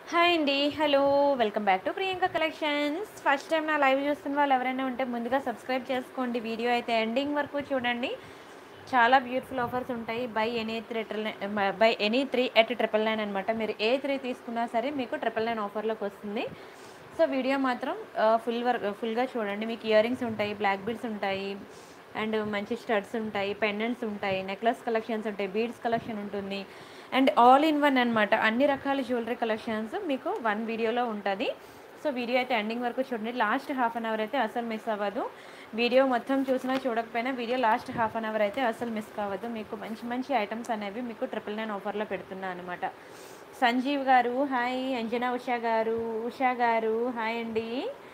Hi అండి hello welcome back to Priyanka collections first time నా live చూస్తున్న వాళ్ళు ఎవరైనా ఉంటే ముందుగా సబ్స్క్రైబ్ చేసుకోండి వీడియో అయితే ఎండింగ్ వరకు చూడండి చాలా బ్యూటిఫుల్ ఆఫర్స్ ఉంటాయి buy any three triple buy any three at triple nine అనమాట మీరు ఏ త్రీ తీసుకున్నా సరే మీకు ట్రిపుల్ నైన్ ఆఫర్లోకి వస్తుంది సో వీడియో మాత్రం ఫుల్ వర్క్ ఫుల్గా చూడండి మీకు ఇయర్ రింగ్స్ ఉంటాయి బ్లాక్ బీడ్స్ ఉంటాయి అండ్ మంచి స్టడ్స్ ఉంటాయి పెండెంట్స్ ఉంటాయి నెక్లెస్ కలెక్షన్స్ ఉంటాయి బీడ్స్ కలెక్షన్ ఉంటుంది అండ్ ఆల్ ఇన్ వన్ అనమాట అన్ని రకాల జ్యువెలరీ కలెక్షన్స్ మీకు వన్ వీడియోలో ఉంటుంది సో వీడియో అయితే ఎండింగ్ వరకు చూడండి లాస్ట్ హాఫ్ అన్ అవర్ అయితే అసలు మిస్ అవ్వదు వీడియో మొత్తం చూసినా చూడకపోయినా video last half an hour అయితే అసలు మిస్ కావద్దు మీకు మంచి మంచి ఐటమ్స్ అనేవి మీకు ట్రిపుల్ నైన్ ఆఫర్లో పెడుతున్నా అనమాట సంజీవ్ గారు హాయ్ అంజనా ఉషా గారు ఉషా గారు హాయ్ అండి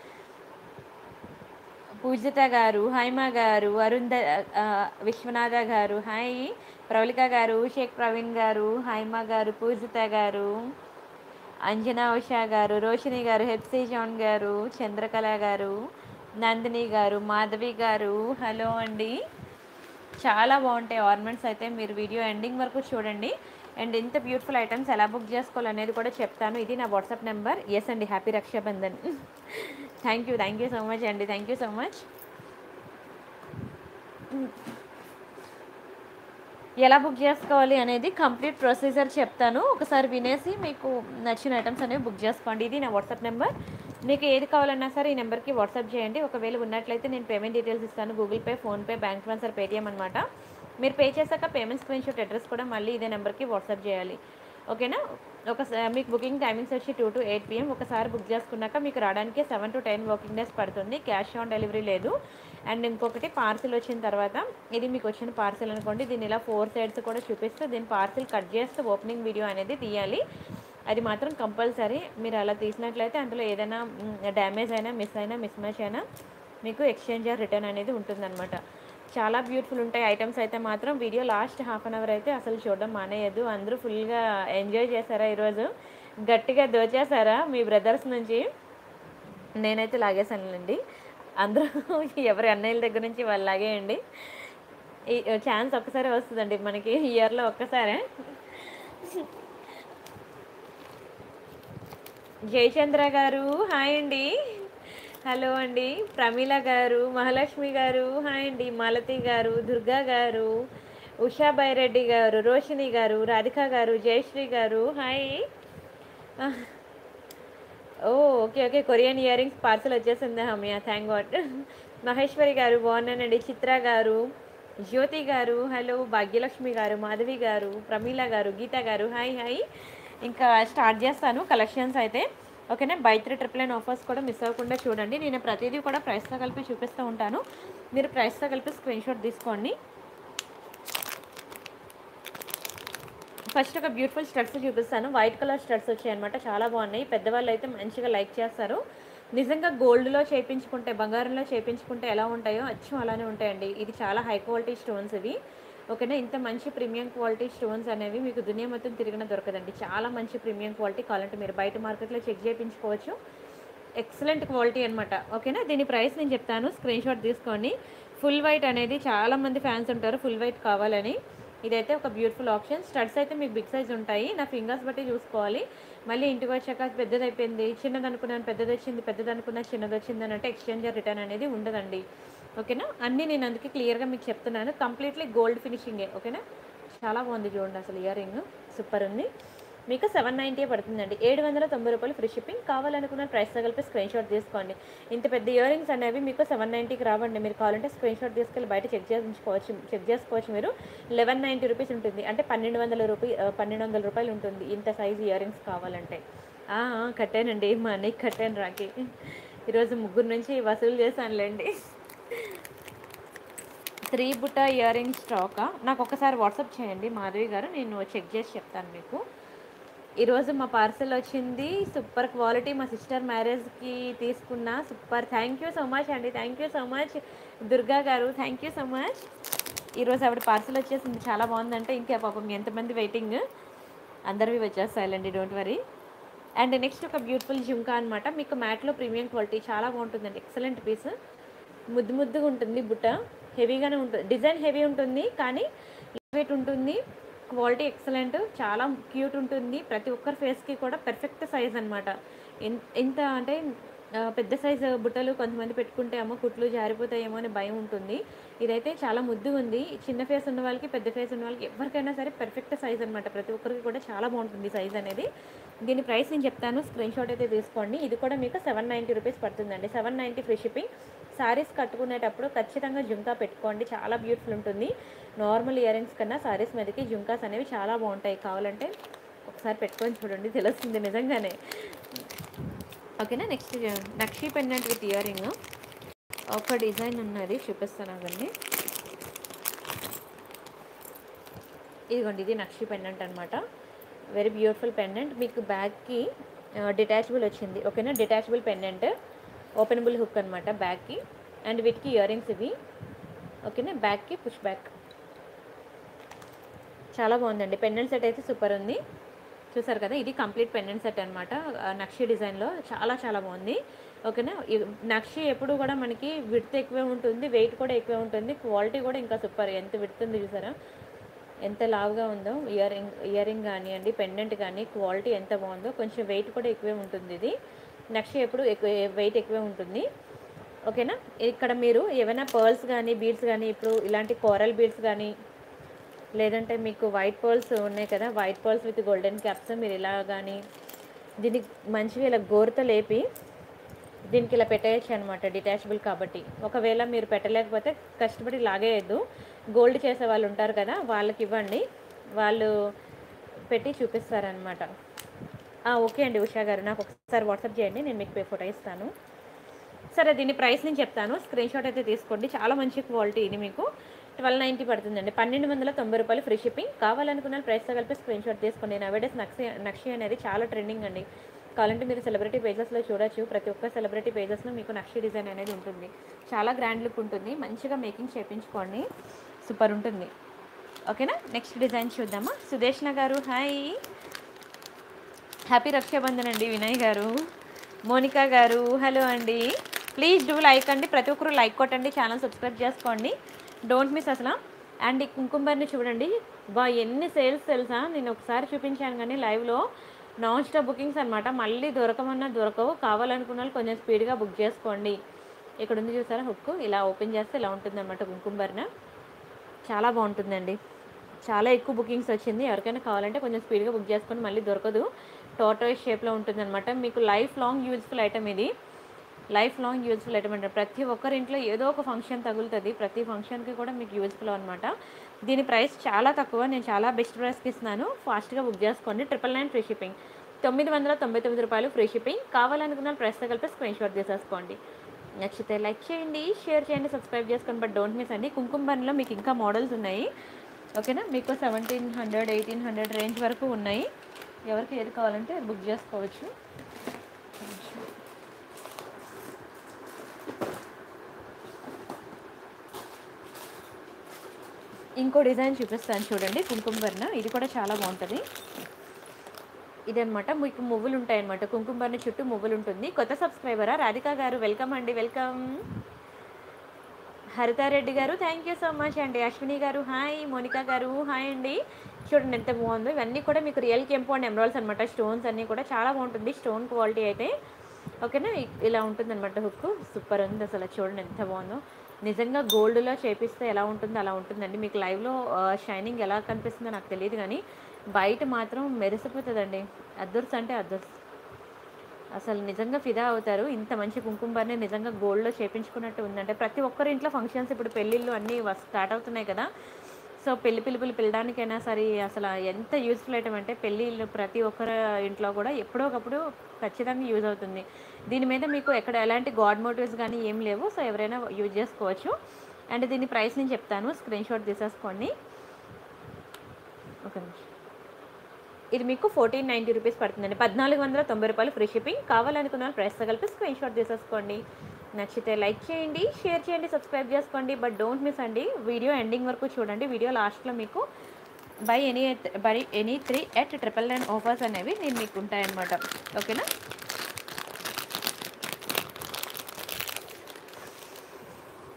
పూజిత గారు హైమ గారు అరుంధ ఆ, విశ్వనాథ గారు హాయ్ ప్రవళిక గారు షేక్ ప్రవీణ్ గారు హైమ గారు పూజిత గారు అంజనా ఉషా గారు రోషిని గారు హెప్సీ జాన్ గారు చంద్రకళ గారు నందిని గారు మాధవి గారు హలో అండి చాలా బాగుంటాయి ఆర్నమెంట్స్ అయితే మీరు వీడియో ఎండింగ్ వరకు చూడండి అండ్ ఇంత బ్యూటిఫుల్ ఐటమ్స్ ఎలా బుక్ చేసుకోవాలనేది కూడా చెప్తాను ఇది నా వాట్సాప్ నెంబర్ ఎస్ అండి happy Raksha Bandhan thank you thank you so much అండి థ్యాంక్ యూ సో మచ్ ఎలా బుక్ చేసుకోవాలి అనేది కంప్లీట్ ప్రొసీజర్ చెప్తాను ఒకసారి వినేసి మీకు నచ్చిన ఐటమ్స్ అనేవి బుక్ చేసుకోండి ఇది నా వాట్సాప్ నెంబర్ మీకు ఏది కావాలన్నా సరే ఈ నెంబర్కి వాట్సాప్ చేయండి ఒకవేళ ఉన్నట్లయితే నేను పేమెంట్ డీటెయిల్స్ ఇస్తాను Google Pay PhonePe bank transfer Paytm అనమాట మీరు పే చేశాక పేమెంట్ స్క్రీన్ షాట్ అడ్రస్ కూడా మళ్ళీ ఇదే నెంబర్కి వాట్సాప్ చేయాలి ఓకేనా ఒకసారి మీకు బుకింగ్ టైమింగ్స్ వచ్చి టూ టు ఎయిట్ పిఎం ఒకసారి బుక్ చేసుకున్నాక మీకు రావడానికి seven to ten working days పడుతుంది క్యాష్ ఆన్ డెలివరీ లేదు అండ్ ఇంకొకటి పార్సిల్ వచ్చిన తర్వాత ఇది మీకు వచ్చిన పార్సిల్ అనుకోండి దీని ఇలా ఫోర్ సైడ్స్ కూడా చూపిస్తే దీని పార్సిల్ కట్ చేస్తే ఓపెనింగ్ వీడియో అనేది తీయాలి అది మాత్రం కంపల్సరీ మీరు అలా తీసినట్లయితే అందులో ఏదైనా డ్యామేజ్ అయినా మిస్ అయినా మిస్ మ్యాచ్ అయినా మీకు ఎక్స్చేంజ్ ఆర్ రిటర్న్ అనేది ఉంటుందన్నమాట చాలా బ్యూటిఫుల్ ఉంటాయి ఐటమ్స్ అయితే మాత్రం video last half an hour అయితే అసలు చూడడం మానేయద్దు అందరూ ఫుల్గా ఎంజాయ్ చేశారా ఈరోజు గట్టిగా దోచేశారా మీ బ్రదర్స్ నుంచి నేనైతే లాగేశానులేండి అందరూ ఎవరి అన్నయ్యల దగ్గర నుంచి వాళ్ళు లాగేయండి ఈ ఛాన్స్ ఒక్కసారి వస్తుందండి మనకి ఇయర్లో ఒక్కసారే జయచంద్ర గారు హాయ్ అండి హలో అండి ప్రమీల గారు మహాలక్ష్మి గారు హాయ్ అండి మాలతి గారు దుర్గా గారు ఉషా బైరెడ్డి గారు రోషిని గారు రాధిక గారు జయశ్రీ గారు hi oh okay okay Korean earrings parcel వచ్చేసింది హమియా థ్యాంక్ గాడ్ మహేశ్వరి గారు బాగున్నానండి చిత్ర గారు జ్యోతి గారు హలో భాగ్యలక్ష్మి గారు మాధవి గారు ప్రమీల గారు గీత గారు హాయ్ హాయ్ ఇంకా స్టార్ట్ చేస్తాను కలెక్షన్స్ అయితే ఓకేనా buy three triple nine offers కూడా మిస్ అవ్వకుండా చూడండి నేను ప్రతిదీ కూడా ప్రైస్తో కలిపి చూపిస్తూ ఉంటాను మీరు ప్రైస్తో కలిపి స్క్రీన్ షాట్ తీసుకోండి ఫస్ట్ ఒక బ్యూటిఫుల్ స్టడ్స్ చూపిస్తాను వైట్ కలర్ స్టడ్స్ వచ్చాయన్నమాట చాలా బాగున్నాయి పెద్దవాళ్ళు అయితే మంచిగా లైక్ చేస్తారు నిజంగా గోల్డ్లో చేయించుకుంటే బంగారంలో చేయించుకుంటే ఎలా ఉంటాయో అచ్చం అలానే ఉంటాయండి ఇది చాలా హై క్వాలిటీ స్టోన్స్ ఇవి ఓకేనా ఇంత మంచి ప్రీమియం క్వాలిటీ స్టోన్స్ అనేవి మీకు దునియా మొత్తం తిరిగిన దొరకదండి చాలా మంచి ప్రీమియం క్వాలిటీ కావాలంటే మీరు బయట మార్కెట్లో చెక్ చేయించుకోవచ్చు ఎక్సలెంట్ క్వాలిటీ అనమాట ఓకేనా దీని ప్రైస్ నేను చెప్తాను స్క్రీన్ షాట్ తీసుకోండి ఫుల్ వైట్ అనేది చాలా మంది ఫ్యాన్స్ ఉంటారు ఫుల్ వైట్ కావాలని ఇదైతే ఒక బ్యూటిఫుల్ ఆప్షన్ స్టడ్స్ అయితే మీకు బిగ్ సైజ్ ఉంటాయి నా ఫింగర్స్ బట్టి చూసుకోవాలి మళ్ళీ ఇంటికి వచ్చాక పెద్దది అయిపోయింది చిన్నది అనుకున్నాను పెద్దది వచ్చింది పెద్దది అనుకున్నా చిన్నది వచ్చింది అని అంటే ఎక్స్చేంజ్ రిటర్న్ అనేది ఉండదండి ఓకేనా అన్నీ నేను అందుకే క్లియర్గా మీకు చెప్తున్నాను కంప్లీట్లీ గోల్డ్ ఫినిషింగే ఓకేనా చాలా బాగుంది చూడండి అసలు ఇయర్ రింగ్ సూపర్ ఉంది మీకు సెవెన్ నైంటీ పడుతుందండి ఏడు వందల తొంభై రూపాయలు ఫ్రీ షిప్పింగ్ కావాలనుకున్న ప్రైస్ కలిపి స్క్రీన్ షాట్ తీసుకోండి ఇంత పెద్ద ఇయర్ రింగ్స్ అనేవి మీకు సెవెన్ నైంటీకి రావండి మీరు కావాలంటే స్క్రీన్ షాట్ తీసుకెళ్ళి బయట చెక్ చేయించుకోవచ్చు చెక్ చేసుకోవచ్చు మీరు లెవెన్ నైంటీ రూపీస్ ఉంటుంది అంటే పన్నెండు వందల రూపాయ పన్నెండు వందల రూపాయలు ఉంటుంది ఇంత సైజ్ ఇయర్ రింగ్స్ కావాలంటే ఆ, ఆ, కట్టానండి మా అన్నయ్యకి కట్టాను రాకి ఈరోజు ముగ్గురు నుంచి వసూలు చేశానులేండి త్రీ బుట్ట ఇయర్ రింగ్ స్టాకా నాకు ఒకసారి వాట్సాప్ చేయండి మాధవి గారు నేను చెక్ చేసి చెప్తాను మీకు ఈరోజు మా పార్సల్ వచ్చింది సూపర్ క్వాలిటీ మా సిస్టర్ మ్యారేజ్కి తీసుకున్న super thank you so much అండి thank you so much Durga గారు థ్యాంక్ యూ సో మచ్ ఈరోజు ఆవిడ పార్సల్ వచ్చేసింది చాలా బాగుందంటే ఇంకా పాపం ఎంతమంది వెయిటింగ్ అందరివి వచ్చేస్తాయిలండి డోంట్ వరీ అండ్ నెక్స్ట్ ఒక బ్యూటిఫుల్ జుంకా అనమాట మీకు మ్యాట్లో ప్రీమియం క్వాలిటీ చాలా బాగుంటుందండి ఎక్సలెంట్ పీస్ ముద్దు ముద్దుగా ఉంటుంది బుట్ట హెవీగానే ఉంటుంది డిజైన్ హెవీ ఉంటుంది కానీ వెయిట్ ఉంటుంది క్వాలిటీ ఎక్సలెంట్ చాలా క్యూట్ ఉంటుంది ప్రతి ఒక్కరి ఫేస్కి కూడా పెర్ఫెక్ట్ సైజ్ అనమాట ఎంత అంటే ఆ, పెద్ద సైజు బుట్టలు కొంతమంది పెట్టుకుంటే అమ్మ కుట్లు జారిపోతాయేమో అని భయం ఉంటుంది ఇదైతే చాలా ముద్దుగా ఉంది చిన్న ఫేస్ ఉన్న వాళ్ళకి పెద్ద ఫేస్ ఉన్న వాళ్ళకి ఎవరికైనా సరే పెర్ఫెక్ట్ సైజ్ అనమాట ప్రతి ఒక్కరికి కూడా చాలా బాగుంటుంది సైజ్ అనేది దీని ప్రైస్ నేను చెప్తాను స్క్రీన్ షాట్ అయితే తీసుకోండి ఇది కూడా మీకు సెవెన్ నైంటీ రూపీస్ పడుతుందండి seven ninety free shipping sarees కట్టుకునేటప్పుడు ఖచ్చితంగా జుంకా పెట్టుకోండి చాలా బ్యూటిఫుల్ ఉంటుంది నార్మల్ ఇయర్ రింగ్స్ కన్నా సారీస్ మీదకి జుంకాస్ అనేవి చాలా బాగుంటాయి కావాలంటే ఒకసారి పెట్టుకొని చూడండి తెలుస్తుంది నిజంగానే ఓకేనా నెక్స్ట్ నక్షి పెండెంట్ విత్ ఇయర్ రింగ్ ఒక డిజైన్ ఉన్నది చూపిస్తాను అదండి ఇదిగోండి ఇది నక్షి పెండెంట్ అనమాట వెరీ బ్యూటిఫుల్ పెండెంట్ మీకు బ్యాగ్కి డిటాచబుల్ వచ్చింది ఓకేనా డిటాచబుల్ పెండెంట్ ఓపెనబుల్ హుక్ అనమాట బ్యాగ్కి అండ్ వీటికి ఇయర్ రింగ్స్ ఇవి ఓకేనా బ్యాగ్కి పుష్ బ్యాక్ చాలా బాగుందండి పెండెంట్ సెట్ అయితే సూపర్ ఉంది చూసారు కదా ఇది కంప్లీట్ పెండెంట్ సెట్ అనమాట నక్షి డిజైన్లో చాలా చాలా బాగుంది ఓకేనా ఇ- నక్షి ఎప్పుడు కూడా మనకి విడ్త్ ఎక్కువే ఉంటుంది వెయిట్ కూడా ఎక్కువే ఉంటుంది క్వాలిటీ కూడా ఇంకా సూపర్ ఎంత విడ్త్ ఉంది చూసారా ఎంత లావుగా ఉందో ఇయర్ రింగ్ ఇయర్ రింగ్ కానివ్వండి పెండెంట్ కానీ క్వాలిటీ ఎంత బాగుందో కొంచెం వెయిట్ కూడా ఎక్కువే ఉంటుంది ఇది నక్షి ఎప్పుడు ఎక్కువ వెయిట్ ఎక్కువే ఉంటుంది ఓకేనా ఇక్కడ మీరు ఏమైనా పర్ల్స్ కానీ బీడ్స్ కానీ ఇప్పుడు ఇలాంటి కోరల్ బీడ్స్ కానీ లేదంటే మీకు వైట్ పర్ల్స్ ఉన్నాయి కదా white pearls with golden caps మీరు ఇలా కానీ దీనికి మంచిగా ఇలా గోరుతో లేపి దీనికి ఇలా పెట్టేయచ్చు అనమాట డిటాచబుల్ కాబట్టి ఒకవేళ మీరు పెట్టలేకపోతే కష్టపడి లాగేయద్దు గోల్డ్ చేసే వాళ్ళు ఉంటారు కదా వాళ్ళకి ఇవ్వండి వాళ్ళు పెట్టి చూపిస్తారనమాట ఓకే అండి ఉషా గారు నాకు ఒకసారి వాట్సాప్ చేయండి నేను మీకు పే ఫోటో ఇస్తాను సరే దీని ప్రైస్ నేను చెప్తాను స్క్రీన్ షాట్ అయితే తీసుకోండి చాలా మంచి క్వాలిటీ ఇది మీకు ట్వెల్వ్ నైంటీ పడుతుందండి పన్నెండు వందల తొంభై రూపాయలు ఫ్రీ షిప్పింగ్ కావాలనుకున్న ప్రైస్తో కలిపి స్క్రీన్ షాట్ తీసుకోండి నవేడేస్ నక్షి నక్షి అనేది చాలా ట్రెండింగ్ అండి కావాలంటే మీరు సెలబ్రిటీ పేజెస్లో చూడొచ్చు ప్రతి ఒక్క సెలబ్రిటీ పేజెస్లో మీకు నక్షి డిజైన్ అనేది ఉంటుంది చాలా గ్రాండ్ లుక్ ఉంటుంది మంచిగా మేకింగ్ చేయించుకోండి సూపర్ ఉంటుంది ఓకేనా నెక్స్ట్ డిజైన్ చూద్దామా సుదేష్ణ గారు హాయ్ హ్యాపీ రక్షాబంధన్ అండి వినయ్ గారు మోనికా గారు హలో అండి ప్లీజ్ డూ లైక్ అండి ప్రతి ఒక్కరు లైక్ కొట్టండి ఛానల్ సబ్స్క్రైబ్ చేసుకోండి డోంట్ మిస్ అసలు అండ్ ఈ కుంకుమర్ని చూడండి బా ఎన్ని సేల్స్ తెలుసా నేను ఒకసారి చూపించాను కానీ లైవ్లో నాన్ స్టాప్ బుకింగ్స్ అనమాట మళ్ళీ దొరకమన్నా దొరకవు కావాలనుకున్న వాళ్ళు కొంచెం స్పీడ్గా బుక్ చేసుకోండి ఇక్కడ ఉంది చూసారా హుక్ ఇలా ఓపెన్ చేస్తే ఇలా ఉంటుంది అనమాట కుంకుమర్న చాలా బాగుంటుందండి చాలా ఎక్కువ బుకింగ్స్ వచ్చింది ఎవరికైనా కావాలంటే కొంచెం స్పీడ్గా బుక్ చేసుకొని మళ్ళీ దొరకదు టోటల్ షేప్లో ఉంటుందన్నమాట మీకు లైఫ్ లాంగ్ యూజ్ఫుల్ ఐటమ్ ఇది లైఫ్ లాంగ్ యూజ్ఫుల్ ఐటమ్ అంటే ప్రతి ఒక్కరి ఇంట్లో ఏదో ఒక ఫంక్షన్ తగులుతుంది ప్రతి ఫంక్షన్కి కూడా మీకు యూజ్ఫుల్ అనమాట దీని ప్రైస్ చాలా తక్కువ నేను చాలా బెస్ట్ ప్రైస్కి ఇస్తున్నాను ఫాస్ట్గా బుక్ చేసుకోండి ట్రిపుల్ నైన్ ఫ్రీ షిప్పింగ్ తొమ్మిది వందల తొంభై తొమ్మిది రూపాయలు ఫ్రీ షిప్పింగ్ కావాలనుకున్న ప్రైస్తో కలిపి స్క్రీన్ షాట్ తీసేసుకోండి నచ్చితే లైక్ చేయండి షేర్ చేయండి సబ్స్క్రైబ్ చేసుకోండి బట్ డోంట్ మిస్ అండి కుంకుమ బన్లో మీకు ఇంకా మోడల్స్ ఉన్నాయి ఓకేనా మీకు seventeen hundred eighteen hundred range వరకు ఉన్నాయి ఎవరికి ఏది కావాలంటే బుక్ చేసుకోవచ్చు ఇంకో డిజైన్ చూపిస్తాను చూడండి కుంకుమ వర్ణ ఇది కూడా చాలా బాగుంటుంది ఇదనమాట మీకు మువ్వులు ఉంటాయి అనమాట కుంకుమ వర్ణ చుట్టూ మువ్వులు ఉంటుంది కొత్త సబ్స్క్రైబరా రాధిక గారు వెల్కమ్ అండి welcome Haritha Reddy garu thank you so much అండి అశ్విని గారు హాయ్ మోనికా గారు హాయ్ అండి చూడండి ఎంత బాగుందో ఇవన్నీ కూడా మీకు రియల్ కెంపు అండ్ ఎమరాల్స్ అనమాట స్టోన్స్ అన్నీ కూడా చాలా బాగుంటుంది స్టోన్ క్వాలిటీ అయితే ఓకేనా ఇ- ఇలా ఉంటుంది అనమాట హుక్ సూపర్ ఉంది అసలు చూడండి ఎంత బాగుందో నిజంగా గోల్డ్లో చేపిస్తే ఎలా ఉంటుందో అలా ఉంటుందండి మీకు లైవ్లో షైనింగ్ ఎలా కనిపిస్తుందో నాకు తెలియదు కానీ బయట మాత్రం మెరిసిపోతుందండి అద్దర్స్ అంటే అద్దర్స్ అసలు నిజంగా ఫిదా అవుతారు ఇంత మంచి కుంకుమ బర్ని నిజంగా గోల్డ్లో చేపించుకున్నట్టు ఉందంటే ప్రతి ఒక్కరి ఇంట్లో ఫంక్షన్స్ ఇప్పుడు పెళ్ళిళ్ళు అన్నీ స్టార్ట్ అవుతున్నాయి కదా సో పెళ్లి పిలుపులు పిల్లడానికైనా సరే అసలు ఎంత యూస్ఫుల్ ఐటమ్ అంటే పెళ్ళిళ్ళు ప్రతి ఒక్కరి ఇంట్లో కూడా ఎప్పుడో ఒకప్పుడు ఖచ్చితంగా యూజ్ అవుతుంది దీని మీద మీకు ఎక్కడ ఎలాంటి గాడ్ మోటివ్స్ కానీ ఏం లేవు సో ఎవరైనా యూజ్ చేసుకోవచ్చు అండ్ దీని ప్రైస్ నేను చెప్తాను స్క్రీన్ షాట్ తీసేసుకోండి ఒక నిమిషం ఇది మీకు ఫోర్టీన్ నైంటీ రూపీస్ పడుతుందండి పద్నాలుగు వందల తొంభై రూపాయలు ఫ్రీ షిప్పింగ్ కావాలనుకున్న వాళ్ళు ప్రైస్తో కలిపి స్క్రీన్ షాట్ తీసేసుకోండి నచ్చితే లైక్ చేయండి షేర్ చేయండి సబ్స్క్రైబ్ చేసుకోండి బట్ డోంట్ మిస్ అండి వీడియో ఎండింగ్ వరకు చూడండి వీడియో లాస్ట్లో మీకు buy any buy any three at triple nine offers అనేవి నేను మీకు ఉంటాయన్నమాట ఓకేనా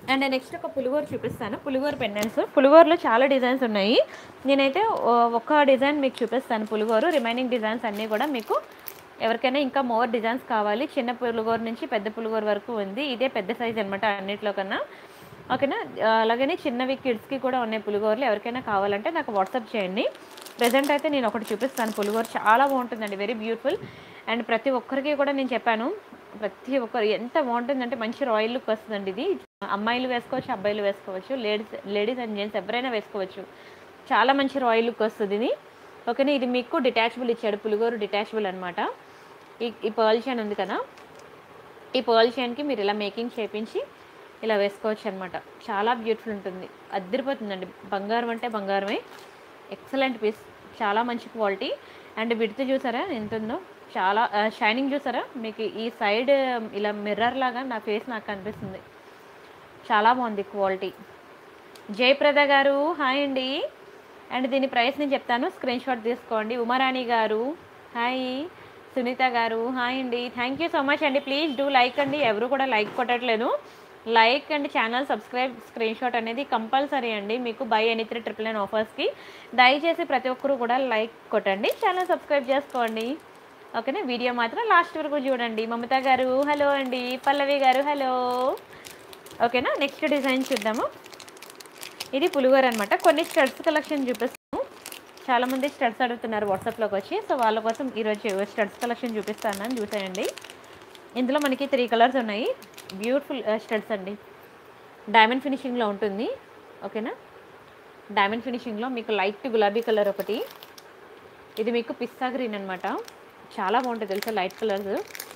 అండ్ నెక్స్ట్ ఒక పులిగోరు చూపిస్తాను పులిగోరు పెండెంట్స్ పులిగోరులో చాలా డిజైన్స్ ఉన్నాయి నేనైతే ఓ- ఒక డిజైన్ మీకు చూపిస్తాను పులిగోరు రిమైనింగ్ డిజైన్స్ అన్నీ కూడా మీకు ఎవరికైనా ఇంకా మోర్ డిజైన్స్ కావాలి చిన్న పులిగోరు నుంచి పెద్ద పులిగోరు వరకు ఉంది ఇదే పెద్ద సైజ్ అనమాట అన్నిట్లో కన్నా ఓకేనా ఆ, అలాగనే చిన్నవి కిడ్స్కి కూడా ఉన్నాయి పులిగోరలు ఎవరికైనా కావాలంటే నాకు వాట్సాప్ చేయండి ప్రజెంట్ అయితే నేను ఒకటి చూపిస్తాను పులిగోర చాలా బాగుంటుందండి వెరీ బ్యూటిఫుల్ అండ్ ప్రతి ఒక్కరికి కూడా నేను చెప్పాను ప్రతి ఒక్కరు ఎంత బాగుంటుందంటే మంచి రాయల్ లుక్ వస్తుందండి ఇది అమ్మాయిలు వేసుకోవచ్చు అబ్బాయిలు వేసుకోవచ్చు లేడీస్ లేడీస్ అండ్ జెంట్స్ ఎవరైనా వేసుకోవచ్చు చాలా మంచి రాయల్ లుక్ వస్తుంది ఇది ఓకేనా ఇది మీకు డిటాచబుల్ ఇచ్చాడు పులిగోరు డిటాచబుల్ అనమాట ఈ ఈ పర్ల్ చైన్ ఉంది కదా ఈ పర్ల్ చైన్కి మీరు ఇలా మేకింగ్ చేపించి ఇలా వేసుకోవచ్చు అనమాట చాలా బ్యూటిఫుల్ ఉంటుంది అద్దరిపోతుందండి బంగారం అంటే బంగారమే ఎక్సలెంట్ పీస్ చాలా మంచి క్వాలిటీ అండ్ విడితే చూసారా ఎంత ఉందో చాలా షైనింగ్ చూసారా మీకు ఈ సైడ్ ఇలా మిర్రర్ లాగా నా ఫేస్ నాకు కనిపిస్తుంది చాలా బాగుంది క్వాలిటీ జయప్రద గారు హాయ్ అండి అండ్ దీని ప్రైస్ నేను చెప్తాను స్క్రీన్ షాట్ తీసుకోండి ఉమారాణి గారు హాయ్ సునీత గారు హాయ్ అండి థ్యాంక్ యూ సో మచ్ అండి ప్లీజ్ డూ లైక్ అండి ఎవరు కూడా లైక్ కొట్టట్లేదు like and channel subscribe screenshot అనేది కంపల్సరీ అండి మీకు buy any three triple nine ఆఫర్స్కి దయచేసి ప్రతి ఒక్కరు కూడా లైక్ కొట్టండి ఛానల్ సబ్స్క్రైబ్ చేసుకోండి ఓకేనా వీడియో మాత్రం లాస్ట్ వరకు చూడండి మమత గారు హలో అండి పల్లవి గారు హలో ఓకేనా నెక్స్ట్ డిజైన్ చూద్దాము ఇది పులిగోర అనమాట కొన్ని స్టడ్స్ కలెక్షన్ చూపిస్తాను చాలామంది స్టడ్స్ అడుగుతున్నారు వాట్సాప్లోకి వచ్చి సో వాళ్ళ కోసం ఈరోజు స్టడ్స్ కలెక్షన్ చూపిస్తాను చూసేయండి ఇందులో మనకి త్రీ కలర్స్ ఉన్నాయి బ్యూటిఫుల్ స్టడ్స్ అండి డైమండ్ ఫినిషింగ్లో ఉంటుంది ఓకేనా డైమండ్ ఫినిషింగ్లో మీకు లైట్ గులాబీ కలర్ ఒకటి ఇది మీకు పిస్తా గ్రీన్ అనమాట చాలా బాగుంటుంది తెలుసా లైట్ కలర్స్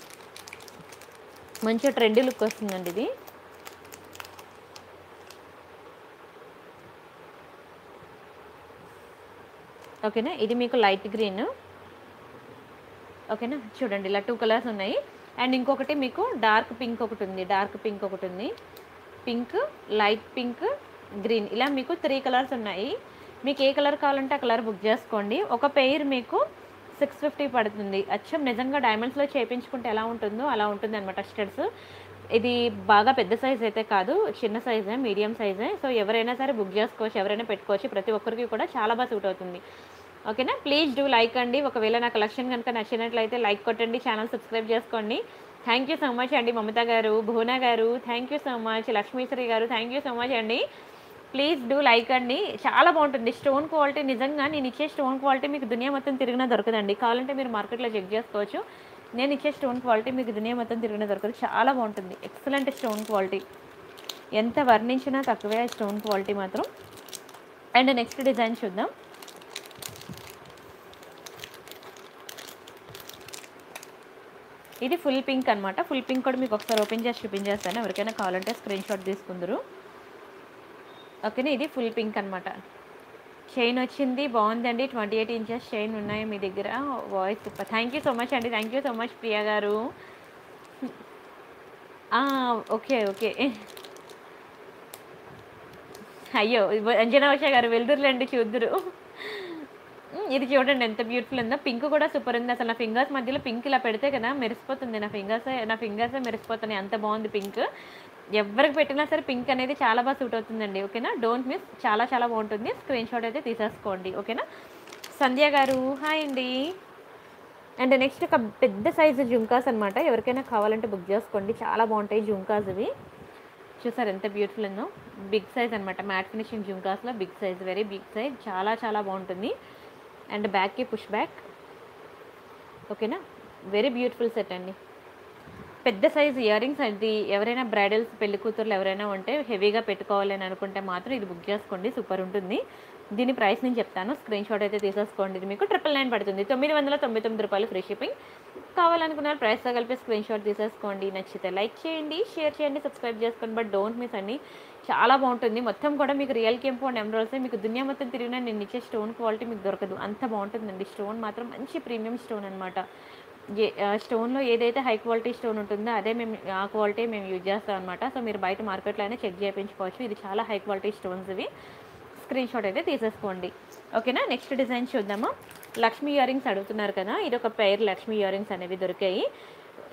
మంచిగా ట్రెండీ లుక్ వస్తుందండి ఇది ఓకేనా ఇది మీకు లైట్ గ్రీన్ ఓకేనా చూడండి ఇలా టూ కలర్స్ ఉన్నాయి అండ్ ఇంకొకటి మీకు డార్క్ పింక్ ఒకటి ఉంది డార్క్ పింక్ ఒకటి ఉంది పింక్ లైట్ పింక్ గ్రీన్ ఇలా మీకు త్రీ కలర్స్ ఉన్నాయి మీకు ఏ కలర్ కావాలంటే ఆ కలర్ బుక్ చేసుకోండి ఒక పెయిర్ మీకు సిక్స్ ఫిఫ్టీ పడుతుంది అచ్చం నిజంగా డైమండ్స్లో చేయించుకుంటే ఎలా ఉంటుందో అలా ఉంటుంది అనమాట స్టడ్స్ ఇది బాగా పెద్ద సైజ్ అయితే కాదు చిన్న సైజే మీడియం సైజే సో ఎవరైనా సరే బుక్ చేసుకోవచ్చు ఎవరైనా పెట్టుకోవచ్చు ప్రతి ఒక్కరికి కూడా చాలా బాగా సూట్ అవుతుంది ఓకేనా ప్లీజ్ డూ లైక్ అండి ఒకవేళ నా కలెక్షన్ కనుక నచ్చినట్లయితే లైక్ కొట్టండి ఛానల్ సబ్స్క్రైబ్ చేసుకోండి థ్యాంక్ యూ సో మచ్ అండి Mamata garu Bhuvana garu thank you so much Lakshmishwari garu thank you so much అండి ప్లీజ్ డూ లైక్ అండి చాలా బాగుంటుంది స్టోన్ క్వాలిటీ నిజంగా నేను ఇచ్చే స్టోన్ క్వాలిటీ మీకు దునియా మొత్తం తిరిగినా దొరకదండి కావాలంటే మీరు మార్కెట్లో చెక్ చేసుకోవచ్చు నేను ఇచ్చే స్టోన్ క్వాలిటీ మీకు దునియా మొత్తం తిరిగినా దొరకదు చాలా బాగుంటుంది ఎక్సలెంట్ స్టోన్ క్వాలిటీ ఎంత వర్ణించినా తక్కువే ఆ స్టోన్ క్వాలిటీ మాత్రం అండ్ నెక్స్ట్ డిజైన్ చూద్దాం ఇది ఫుల్ పింక్ అనమాట ఫుల్ పింక్ కూడా మీకు ఒకసారి ఓపెన్ చేసి చూపించేస్తాను ఎవరికైనా కావాలంటే స్క్రీన్ షాట్ తీసుకుందరు ఓకేనా ఇది ఫుల్ పింక్ అనమాట చైన్ వచ్చింది బాగుందండి ట్వంటీ ఎయిట్ ఇంచెస్ చైన్ ఉన్నాయి మీ దగ్గర voice thank you so much అండి thank you so much Priya garu ఆ, ఓకే ఓకే అయ్యో ఇవ్వ- అంజనా ఉషా గారు వెళ్తురులేండి చూద్దురు ఉమ్, ఇది చూడండి ఎంత బ్యూటిఫుల్ ఉందో పింక్ కూడా సూపర్ ఉంది అసలు నా ఫింగర్స్ మధ్యలో పింక్ ఇలా పెడితే కదా మెరిసిపోతుంది నా ఫింగర్స్ నా ఫింగర్స్ మెరిసిపోతున్నాయి అంత బాగుంది పింక్ ఎవరికి పెట్టినా సరే పింక్ అనేది చాలా బాగా సూట్ అవుతుందండి ఓకేనా డోంట్ మిస్ చాలా చాలా బాగుంటుంది స్క్రీన్ షాట్ అయితే తీసేసుకోండి ఓకేనా సంధ్య గారు హాయ్ అండి అండ్ నెక్స్ట్ ఒక పెద్ద సైజు జుంకాస్ అనమాట ఎవరికైనా కావాలంటే బుక్ చేసుకోండి చాలా బాగుంటాయి జుంకాస్ ఇవి చూసారు ఎంత బ్యూటిఫుల్ ఉందో బిగ్ సైజ్ అనమాట మ్యాట్ ఫినిషింగ్ జుంకాస్లో big size very big size చాలా చాలా బాగుంటుంది అండ్ బ్యాక్కి పుష్ బ్యాక్ ఓకేనా వెరీ బ్యూటిఫుల్ సెట్ అండి పెద్ద సైజ్ ఇయర్ రింగ్స్ అది ఎవరైనా బ్రైడల్స్ పెళ్లి కూతుర్లు ఎవరైనా ఉంటే హెవీగా పెట్టుకోవాలి అని అనుకుంటే మాత్రం ఇది బుక్ చేసుకోండి సూపర్ ఉంటుంది దీని ప్రైస్ నేను చెప్తాను స్క్రీన్ షాట్ అయితే తీసేసుకోండి ఇది మీకు ట్రిపుల్ నైన్ పడుతుంది తొమ్మిది వందల తొంభై తొమ్మిది రూపాయలు ఫ్రీ షిప్పింగ్ కావాలనుకున్న ప్రైస్తో కలిపి స్క్రీన్ షాట్ తీసేసుకోండి నచ్చితే లైక్ చేయండి షేర్ చేయండి సబ్స్క్రైబ్ చేసుకోండి బట్ డోంట్ మిస్ అండి చాలా బాగుంటుంది మొత్తం కూడా మీకు రియల్ కెంపు అండ్ ఎమరాల్సే మీకు దునియా మొత్తం తిరిగినా నేను ఇచ్చే స్టోన్ క్వాలిటీ మీకు దొరకదు అంత బాగుంటుందండి స్టోన్ మాత్రం మంచి ప్రీమియం స్టోన్ అనమాట ఏ స్టోన్లో ఏదైతే హై క్వాలిటీ స్టోన్ ఉంటుందో అదే మేము ఆ క్వాలిటీ మేము యూజ్ చేస్తాం అనమాట సో మీరు బయట మార్కెట్లో అయినా చెక్ చేయించుకోవచ్చు ఇది చాలా హై క్వాలిటీ స్టోన్స్ ఇవి స్క్రీన్ షాట్ అయితే తీసేసుకోండి ఓకేనా నెక్స్ట్ డిజైన్ చూద్దామా లక్ష్మీ ఇయర్ రింగ్స్ అడుగుతున్నారు కదా ఇది ఒక పెయిర్ లక్ష్మీ ఇయర్ రింగ్స్ అనేవి దొరికాయి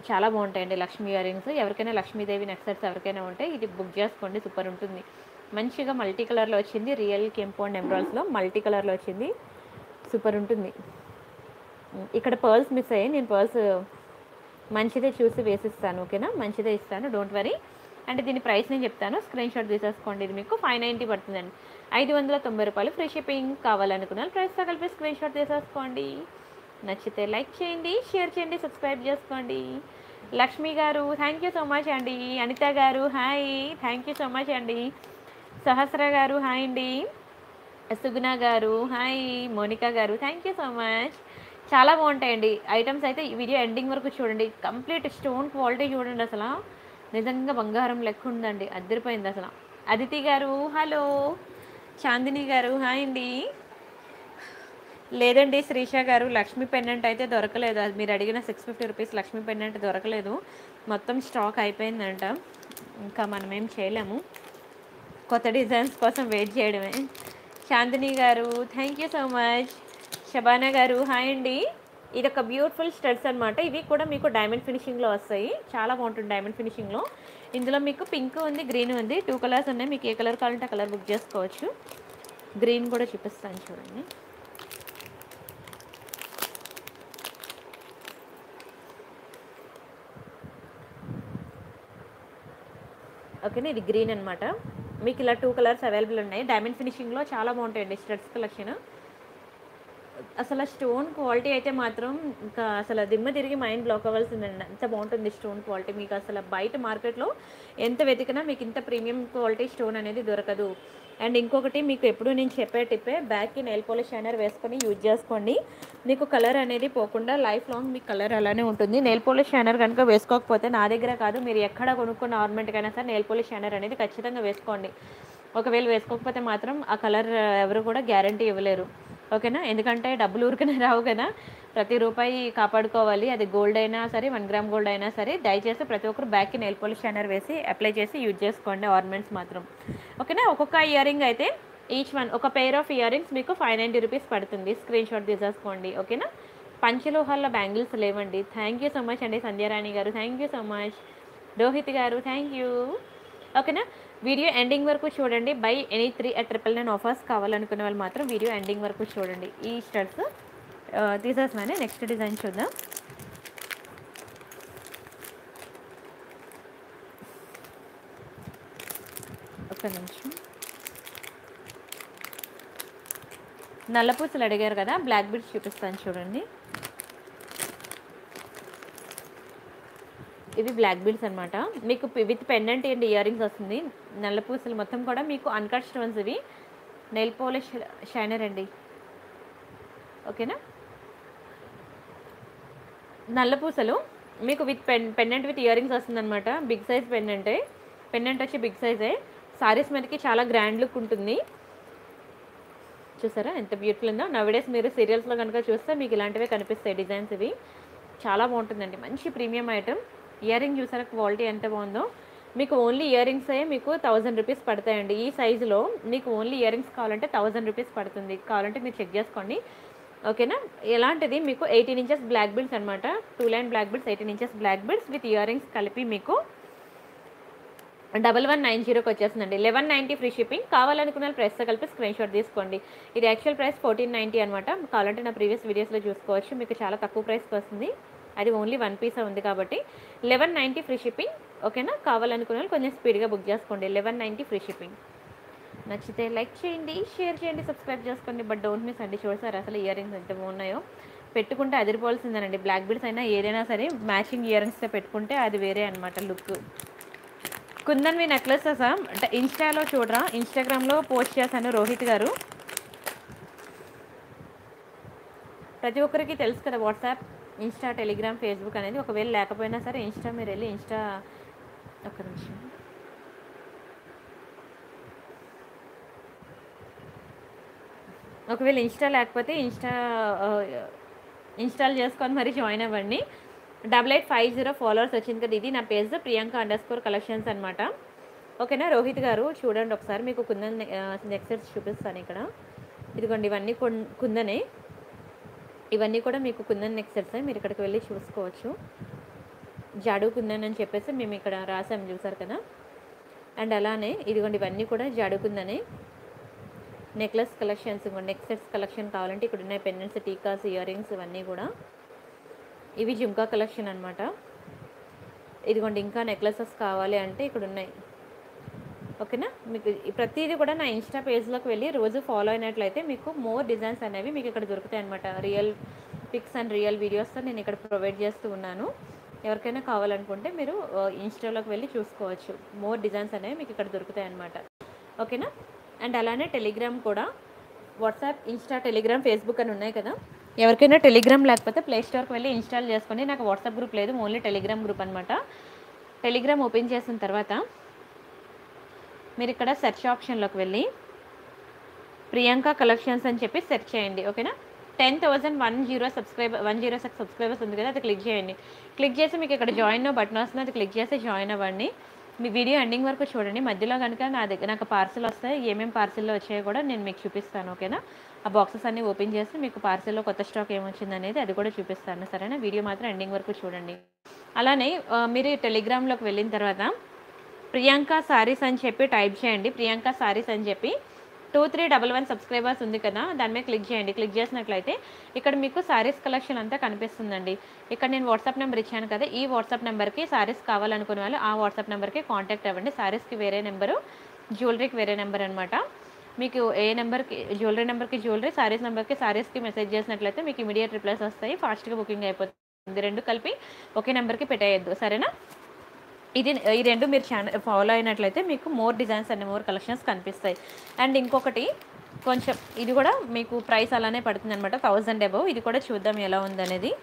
చాలా బాగుంటాయండి లక్ష్మీ ఇయర్ రింగ్స్ ఎవరికైనా లక్ష్మీదేవి నెక్సెట్స్ ఎవరికైనా ఉంటే ఇది బుక్ చేసుకోండి సూపర్ ఉంటుంది మంచిగా మల్టీ కలర్లో వచ్చింది రియల్ కెంపౌండ్ ఎమరాల్స్లో మల్టీ కలర్లో వచ్చింది సూపర్ ఉంటుంది ఇక్కడ పర్ల్స్ మిస్ అయ్యాయి నేను పర్ల్స్ మంచిదే చూసి వేసిస్తాను ఓకేనా మంచిదే ఇస్తాను డోంట్ వరీ అంటే దీని ప్రైస్ నేను చెప్తాను స్క్రీన్ షాట్ తీసేసుకోండి ఇది మీకు ఫైవ్ నైంటీ పడుతుందండి ఐదు వందల తొంభై రూపాయలు ఫ్రీ షిప్పింగ్ కావాలనుకున్నాను ప్రైస్తో కలిపి స్క్రీన్ షాట్ తీసేసుకోండి నచ్చితే లైక్ చేయండి షేర్ చేయండి సబ్స్క్రైబ్ చేసుకోండి లక్ష్మి గారు థ్యాంక్ యూ సో మచ్ అండి Anitha garu hi thank you so much అండి సహస్ర గారు హాయ్ అండి సుగుణ గారు హాయ్ మోనికా గారు థ్యాంక్ యూ సో మచ్ చాలా బాగుంటాయండి ఐటమ్స్ అయితే ఈ వీడియో ఎండింగ్ వరకు చూడండి కంప్లీట్ స్టోన్ క్వాలిటీ చూడండి అసలు నిజంగా బంగారం లెక్క ఉందండి అద్దరిపోయింది అసలు అదితి గారు హలో చాందిని గారు హాయ్ అండి లేదండి శ్రీష గారు లక్ష్మీ పెండెంట్ అయితే దొరకలేదు అది మీరు అడిగిన six fifty rupees Lakshmi pendant దొరకలేదు మొత్తం స్టాక్ అయిపోయిందంట ఇంకా మనం ఏం చేయలేము కొత్త డిజైన్స్ కోసం వెయిట్ చేయడమే Chandini garu thank you so much Shabana garu hi అండి ఇది ఒక బ్యూటిఫుల్ స్టడ్స్ అనమాట ఇవి కూడా మీకు డైమండ్ ఫినిషింగ్లో వస్తాయి చాలా బాగుంటుంది డైమండ్ ఫినిషింగ్లో ఇందులో మీకు పింక్ ఉంది గ్రీన్ ఉంది టూ కలర్స్ ఉన్నాయి మీకు ఏ కలర్ కావాలంటే ఆ కలర్ బుక్ చేసుకోవచ్చు గ్రీన్ కూడా చూపిస్తాను చూడండి ఓకేనా ఇది గ్రీన్ అనమాట మీకు ఇలా టూ కలర్స్ అవైలబుల్ ఉన్నాయి డైమండ్ ఫినిషింగ్లో చాలా బాగుంటాయండి స్టడ్స్ కలెక్షన్ అసలు స్టోన్ క్వాలిటీ అయితే మాత్రం ఇంకా అసలు దిమ్మ తిరిగి మైండ్ బ్లాక్ అవ్వాల్సిందండి అంత బాగుంటుంది స్టోన్ క్వాలిటీ మీకు అసలు బయట మార్కెట్లో ఎంత వెతికినా మీకు ఇంత ప్రీమియం క్వాలిటీ స్టోన్ అనేది దొరకదు అండ్ ఇంకొకటి మీకు ఎప్పుడు నేను చెప్పే టిప్పే బ్యాక్కి నెయిల్ పాలిష్ షైనర్ వేసుకొని యూజ్ చేసుకోండి మీకు కలర్ అనేది పోకుండా లైఫ్ లాంగ్ మీకు కలర్ అలానే ఉంటుంది నెయిల్ పాలిష్ షైనర్ కనుక వేసుకోకపోతే నా దగ్గర కాదు మీరు ఎక్కడ కొనుక్కున్న ఆర్నమెంట్కైనా సరే నెయిల్ పాలిష్ షైనర్ అనేది ఖచ్చితంగా వేసుకోండి ఒకవేళ వేసుకోకపోతే మాత్రం ఆ కలర్ ఎవరు కూడా గ్యారంటీ ఇవ్వలేరు ఓకేనా ఎందుకంటే డబ్బులు ఊరికనే రావు కదా ప్రతి రూపాయి కాపాడుకోవాలి అది గోల్డ్ అయినా సరే వన్ గ్రామ్ గోల్డ్ అయినా సరే దయచేసి ప్రతి ఒక్కరు బ్యాక్కి నెయిల్ పాలిష్ షైనర్ వేసి అప్లై చేసి యూజ్ చేసుకోండి ఆర్నమెంట్స్ మాత్రం ఓకేనా ఒక్కొక్క ఇయర్ రింగ్ అయితే ఈచ్ వన్ ఒక పెయిర్ ఆఫ్ ఇయర్ రింగ్స్ మీకు ఫైవ్ నైంటీ రూపీస్ పడుతుంది స్క్రీన్ షాట్ తీసేసుకోండి ఓకేనా పంచలోహాల బ్యాంగిల్స్ లేవండి థ్యాంక్ యూ సో మచ్ అండి Sandhyarani garu thank you so much Rohit garu thank you ఓకేనా వీడియో ఎండింగ్ వరకు చూడండి buy any three at triple nine offers కావాలనుకునే వాళ్ళు మాత్రం వీడియో ఎండింగ్ వరకు చూడండి ఈ స్టడ్స్ తీసేసినానే నెక్స్ట్ డిజైన్ చూద్దాం ఒక నిమిషం నల్ల పూసలు అడిగారు కదా బ్లాక్ బీడ్స్ చూపిస్తాను చూడండి ఇవి బ్లాక్ బీడ్స్ అనమాట మీకు with pendant and earrings వస్తుంది నల్ల పూసలు మొత్తం కూడా మీకు అన్కట్ స్టోన్స్ ఇవి నెయిల్ పోలిష్ షైనర్ అండి ఓకేనా నల్ల పూసలు మీకు with pen pendant with earrings వస్తుందన్నమాట బిగ్ సైజ్ పెండెంటే పెండెంట్ వచ్చి బిగ్ సైజే సారీస్ మీదకి చాలా గ్రాండ్ లుక్ ఉంటుంది చూసారా ఎంత బ్యూటిఫుల్ ఉందో నవడేస్ మీరు సీరియల్స్లో కనుక చూస్తే మీకు ఇలాంటివే కనిపిస్తాయి డిజైన్స్ ఇవి చాలా బాగుంటుందండి మంచి ప్రీమియం ఐటమ్ ఇయర్ రింగ్ చూసారా క్వాలిటీ ఎంత బాగుందో మీకు ఓన్లీ ఇయర్ రింగ్స్ మీకు థౌజండ్ రూపీస్ పడతాయండి ఈ సైజులో మీకు ఓన్లీ ఇయర్ రింగ్స్ కావాలంటే థౌజండ్ రూపీస్ పడుతుంది కావాలంటే మీరు చెక్ చేసుకోండి ఓకేనా ఎలాంటిది మీకు ఎయిటీన్ ఇంచెస్ బ్లాక్ బిల్స్ అనమాట two line black beads eighteen inches black beads with earrings కలిపి మీకు డబల్ వన్ నైన్ జీరోకి వచ్చేస్తుందండి లెవెన్ నైంటీ ఫ్రీ షిప్పింగ్ కావాలనుకున్న ప్రైస్ కలిపి స్క్రీన్ షాట్ తీసుకోండి ఇది యాక్చువల్ ప్రైస్ ఫోర్టీన్ నైంటీ అనమాట కావాలంటే నా ప్రీవియస్ వీడియోస్లో చూసుకోవచ్చు మీకు చాలా తక్కువ ప్రైస్కి వస్తుంది అది ఓన్లీ వన్ పీస్ ఉంది కాబట్టి లెవెన్ నైంటీ ఫ్రీ షిప్పింగ్ ఓకేనా కావాలనుకున్న వాళ్ళు కొంచెం స్పీడ్గా బుక్ చేసుకోండి లెవెన్ నైంటీ ఫ్రీ షిప్పింగ్ నచ్చితే లైక్ చేయండి షేర్ చేయండి సబ్స్క్రైబ్ చేసుకోండి బట్ డోంట్ మిస్ అండి చూసారు అసలు ఇయర్ రింగ్స్ ఎంత బాగున్నాయో పెట్టుకుంటే అదిరిపోవాల్సిందేనండి బ్లాక్ బీడ్స్ అయినా ఏదైనా సరే మ్యాచింగ్ ఇయర్ రింగ్స్తో పెట్టుకుంటే అది వేరే అనమాట లుక్ కుందన్వి నెక్లెసెస్ అంటే ఇన్స్టాలో చూడరా ఇన్స్టాగ్రామ్లో పోస్ట్ చేశాను రోహిత్ గారు ప్రతి ఒక్కరికి తెలుసు కదా వాట్సాప్ ఇన్స్టా టెలిగ్రామ్ ఫేస్బుక్ అనేది ఒకవేళ లేకపోయినా సరే ఇన్స్టా మీరు వెళ్ళి ఇన్స్టా ఒక నిమిషం ఒకవేళ ఇన్స్టా లేకపోతే ఇన్స్టా ఇన్స్టాల్ చేసుకొని మరి జాయిన్ అవ్వండి double eight five zero followers వచ్చింది కదా ఇది నా page Priyanka underscore collections అనమాట ఓకేనా రోహిత్ గారు చూడండి ఒకసారి మీకు కుందన్ నెక్సెట్స్ చూపిస్తాను ఇక్కడ ఇదిగోండి ఇవన్నీ కొన్- కుందనే ఇవన్నీ కూడా మీకు కుందన్ నెక్సెట్స్ మీరు ఇక్కడికి వెళ్ళి చూసుకోవచ్చు జాడుకుందని అని చెప్పేసి మేము ఇక్కడ రాసాం చూసారు కదా అండ్ అలానే ఇదిగోండి ఇవన్నీ కూడా జాడుకుందని necklace collections neck sets collection కావాలంటే ఇక్కడ ఉన్నాయి పెండెంట్స్ టీకాస్ ఇయర్ రింగ్స్ ఇవన్నీ కూడా ఇవి జుంకా కలెక్షన్ అనమాట ఇదిగోండి ఇంకా నెక్లెసెస్ కావాలి అంటే ఇక్కడ ఉన్నాయి ఓకేనా మీకు ఈ ప్రతిదీ కూడా నా ఇన్స్టా పేజ్లోకి వెళ్ళి రోజు ఫాలో అయినట్లయితే మీకు మోర్ డిజైన్స్ అనేవి మీకు ఇక్కడ దొరుకుతాయి అనమాట రియల్ పిక్స్ అండ్ రియల్ వీడియోస్తో నేను ఇక్కడ ప్రొవైడ్ చేస్తూ ఉన్నాను ఎవరికైనా కావాలనుకుంటే మీరు ఇన్స్టాలోకి వెళ్ళి చూసుకోవచ్చు మోర్ డిజైన్స్ అనేవి మీకు ఇక్కడ దొరుకుతాయి అనమాట ఓకేనా అండ్ అలానే టెలిగ్రామ్ కూడా వాట్సాప్ ఇన్స్టా టెలిగ్రామ్ ఫేస్బుక్ అని ఉన్నాయి కదా ఎవరికైనా టెలిగ్రామ్ లేకపోతే ప్లే స్టోర్కి వెళ్ళి ఇన్స్టాల్ చేసుకొని నాకు వాట్సాప్ గ్రూప్ లేదు ఓన్లీ టెలిగ్రామ్ గ్రూప్ అనమాట టెలిగ్రామ్ ఓపెన్ చేసిన తర్వాత మీరు ఇక్కడ సెర్చ్ ఆప్షన్లోకి వెళ్ళి ప్రియాంక కలెక్షన్స్ అని చెప్పి సెర్చ్ చేయండి ఓకేనా ten thousand one zero subscriber one zero six subscribers ఉంది కదా అది క్లిక్ చేయండి క్లిక్ చేసి మీకు ఇక్కడ జాయిన్ బటన్ వస్తుంది అది క్లిక్ చేసి జాయిన్ అవ్వండి మీ వీడియో ఎండింగ్ వరకు చూడండి మధ్యలో కనుక నా దగ్గర నాకు పార్సిల్ వస్తాయి ఏమేమి పార్సిల్లో వచ్చాయో కూడా నేను మీకు చూపిస్తాను ఓకేనా ఆ బాక్సెస్ అన్ని ఓపెన్ చేసి మీకు పార్సిల్లో కొత్త స్టాక్ ఏమొచ్చింది అనేది అది కూడా చూపిస్తాను సరేనా వీడియో మాత్రం ఎండింగ్ వరకు చూడండి అలానే ఆ, మీరు టెలిగ్రామ్లోకి వెళ్ళిన తర్వాత ప్రియాంక సారీస్ అని చెప్పి టైప్ చేయండి ప్రియాంక సారీస్ అని చెప్పి two three double one subscribers ఉంది కదా దాని మీద క్లిక్ చేయండి క్లిక్ చేసినట్లయితే ఇక్కడ మీకు సారీస్ కలెక్షన్ అంతా కనిపిస్తుందండి ఇక్కడ నేను వాట్సాప్ నెంబర్ ఇచ్చాను కదా ఈ వాట్సాప్ నెంబర్కి సారీస్ కావాలనుకునే వాళ్ళు ఆ వాట్సాప్ నెంబర్కి కాంటాక్ట్ అవ్వండి సారీస్కి వేరే నెంబరు జ్యువెలరీకి వేరే నెంబర్ అనమాట మీకు ఏ నెంబర్కి జ్యువెలరీ నెంబర్కి జ్యువెలరీ సారీస్ నెంబర్కి సారీస్కి మెసేజ్ చేసినట్లయితే మీకు ఇమీడియట్ రిప్లైస్ వస్తాయి ఫాస్ట్గా బుకింగ్ అయిపోతుంది రెండు కలిపి ఒకే నెంబర్కి పెట్టేయద్దు సరేనా ఇది ఈ రెండు మీరు ఛానల్ ఫాలో అయినట్లయితే మీకు more designs and more collections కనిపిస్తాయి అండ్ ఇంకొకటి కొంచెం ఇది కూడా మీకు ప్రైస్ అలానే పడుతుంది అనమాట థౌజండ్ అబవ్ ఇది కూడా చూద్దాం ఎలా ఉందనేది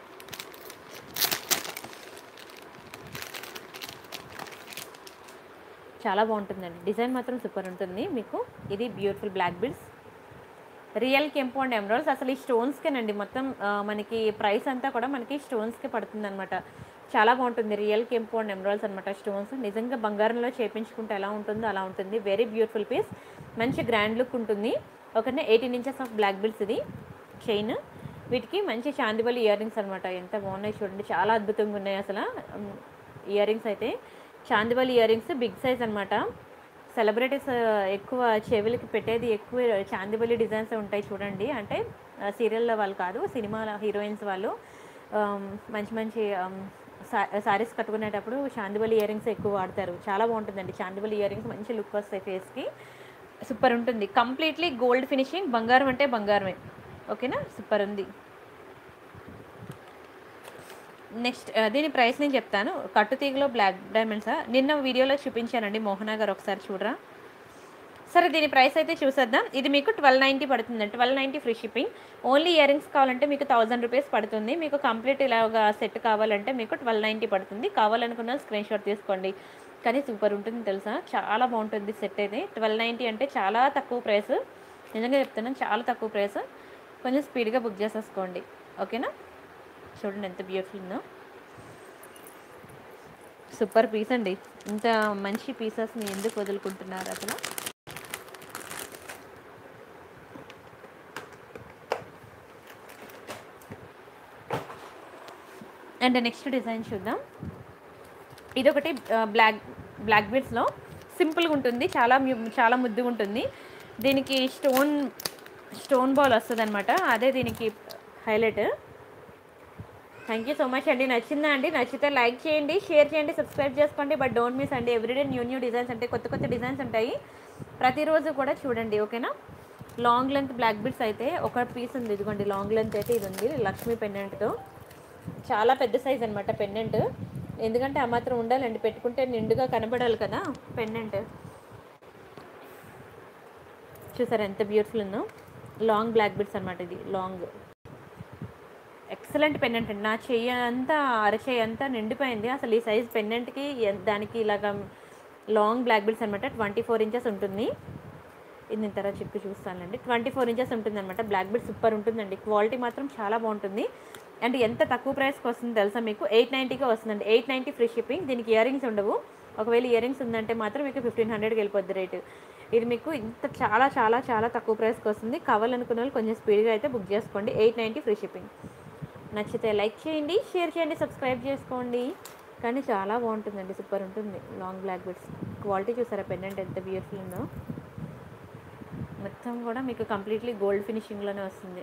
చాలా బాగుంటుందండి డిజైన్ మాత్రం సూపర్ ఉంటుంది మీకు ఇది బ్యూటిఫుల్ బ్లాక్ బిల్స్ రియల్ కెంపు అండ్ ఎమరాల్స్ అసలు ఈ స్టోన్స్కేనండి మొత్తం ఆ, మనకి ప్రైస్ అంతా కూడా మనకి స్టోన్స్కే పడుతుంది అనమాట చాలా బాగుంటుంది రియల్ కెంపు అండ్ ఎమరాల్స్ అనమాట స్టోన్స్ నిజంగా బంగారంలో చేపించుకుంటే ఎలా ఉంటుందో అలా ఉంటుంది వెరీ బ్యూటిఫుల్ పీస్ మంచి గ్రాండ్ లుక్ ఉంటుంది ఒకనే eighteen inches of black beads ఇది చైన్ వీటికి మంచి చాందిబలి ఇయర్ రింగ్స్ అనమాట ఎంత బాగున్నాయి చూడండి చాలా అద్భుతంగా ఉన్నాయి అసలు ఇయర్ రింగ్స్ అయితే chandbali earrings big size అనమాట సెలబ్రిటీస్ ఎక్కువ చెవులకి పెట్టేది ఎక్కువ చాందిబలి డిజైన్స్ ఉంటాయి చూడండి అంటే సీరియల్ వాళ్ళు కాదు సినిమా హీరోయిన్స్ వాళ్ళు ఆమ్, మంచి మంచి సారీస్ కట్టుకునేటప్పుడు చాందిబలి ఇయర్ రింగ్స్ ఎక్కువ వాడతారు చాలా బాగుంటుందండి చాందిబలి ఇయర్ రింగ్స్ మంచి లుక్ వస్తాయి ఫేస్కి సూపర్ ఉంటుంది కంప్లీట్లీ గోల్డ్ ఫినిషింగ్ బంగారం అంటే బంగారమే ఓకేనా సూపర్ ఉంది నెక్స్ట్ ఆ, దీని ప్రైస్ నేను చెప్తాను కట్టుతీగలో బ్లాక్ డైమండ్సా నిన్న వీడియోలో చూపించానండి మోహనా గారు ఒకసారి చూడరా సరే దీని ప్రైస్ అయితే చూసేద్దాం ఇది మీకు ట్వెల్వ్ నైంటీ పడుతుంది twelve ninety free shipping only earrings కావాలంటే మీకు థౌసండ్ రూపీస్ పడుతుంది మీకు కంప్లీట్ ఇలాగా సెట్ కావాలంటే మీకు ట్వెల్వ్ నైంటీ పడుతుంది కావాలనుకున్న స్క్రీన్ షాట్ తీసుకోండి కానీ సూపర్ ఉంటుంది తెలుసా చాలా బాగుంటుంది సెట్ అయితే ట్వెల్వ్ నైంటీ అంటే చాలా తక్కువ ప్రైస్ నిజంగా చెప్తున్నాను చాలా తక్కువ ప్రైస్ కొంచెం స్పీడ్గా బుక్ చేసేసుకోండి ఓకేనా చూడండి ఎంత బ్యూటిఫుల్ ఉందో సూపర్ పీస్ అండి ఇంత మంచి పీసెస్ని ఎందుకు వదులుకుంటున్నారు అసలు అండ్ నెక్స్ట్ డిజైన్ చూద్దాం ఇది ఒకటి బ్లాక్ బ్లాక్ బీడ్స్లో సింపుల్గా ఉంటుంది చాలా మ్యు- చాలా ముద్దుగా ఉంటుంది దీనికి స్టోన్ స్టోన్ బాల్ వస్తుంది అనమాట అదే దీనికి highlight thank you so much అండి నచ్చిందా అండి నచ్చితే లైక్ చేయండి షేర్ చేయండి సబ్స్క్రైబ్ చేసుకోండి బట్ డోంట్ మిస్ అండి ఎవ్రీడే న్యూ న్యూ డిజైన్స్ అంటే కొత్త కొత్త డిజైన్స్ ఉంటాయి ప్రతిరోజు కూడా చూడండి ఓకేనా లాంగ్ లెంత్ బ్లాక్ బిట్స్ అయితే ఒక పీస్ ఉంది ఇదిగోండి లాంగ్ లెంత్ అయితే ఇది ఉంది లక్ష్మీ పెండెంట్తో చాలా పెద్ద సైజ్ అనమాట పెండెంట్ ఎందుకంటే ఆ మాత్రం ఉండాలండి పెట్టుకుంటే నిండుగా కనబడాలి కదా పెండెంట్ చూసారు ఎంత బ్యూటిఫుల్ ఉందో లాంగ్ బ్లాక్ బిట్స్ అనమాట ఇది లాంగ్ ఎక్సలెంట్ పెండెంట్ అండి నా చెయ్యి అంతా అరచేయి అంతా నిండిపోయింది అసలు ఈ సైజ్ పెండెంట్కి ఎన్- దానికి ఇలాగ లాంగ్ బ్లాక్ బిల్స్ అనమాట ట్వంటీ ఫోర్ ఇంచెస్ ఉంటుంది ఇది నేను తర్వాత చెప్పి చూస్తానండి ట్వంటీ ఫోర్ ఇంచెస్ ఉంటుంది అనమాట బ్లాక్ బిల్ సూపర్ ఉంటుందండి క్వాలిటీ మాత్రం చాలా బాగుంటుంది అండ్ ఎంత తక్కువ ప్రైస్కి వస్తుంది తెలుసా మీకు ఎయిట్ నైంటీకే వస్తుందండి ఎయిట్ నైంటీ ఫ్రీ షిప్పింగ్ దీనికి ఇయర్ రింగ్స్ ఉండవు ఒకవేళ ఇయర్ రింగ్స్ ఉందంటే మాత్రం మీకు ఫిఫ్టీన్ హండ్రెడ్కి వెళ్ళిపోద్ది రేటు ఇది మీకు ఇంత చాలా చాలా చాలా తక్కువ ప్రైస్కి వస్తుంది కావాలనుకున్న వాళ్ళు కొంచెం స్పీడ్గా అయితే బుక్ చేసుకోండి ఎయిట్ నైంటీ ఫ్రీ షిప్పింగ్ నచ్చితే లైక్ చేయండి షేర్ చేయండి సబ్స్క్రైబ్ చేసుకోండి కానీ చాలా బాగుంటుందండి సూపర్ ఉంటుంది లాంగ్ బ్లాక్ బెడ్స్ క్వాలిటీ చూసారా పెండెంట్ ఎంత బ్యూటిఫుల్ ఉందో మొత్తం కూడా మీకు కంప్లీట్లీ గోల్డ్ ఫినిషింగ్లోనే వస్తుంది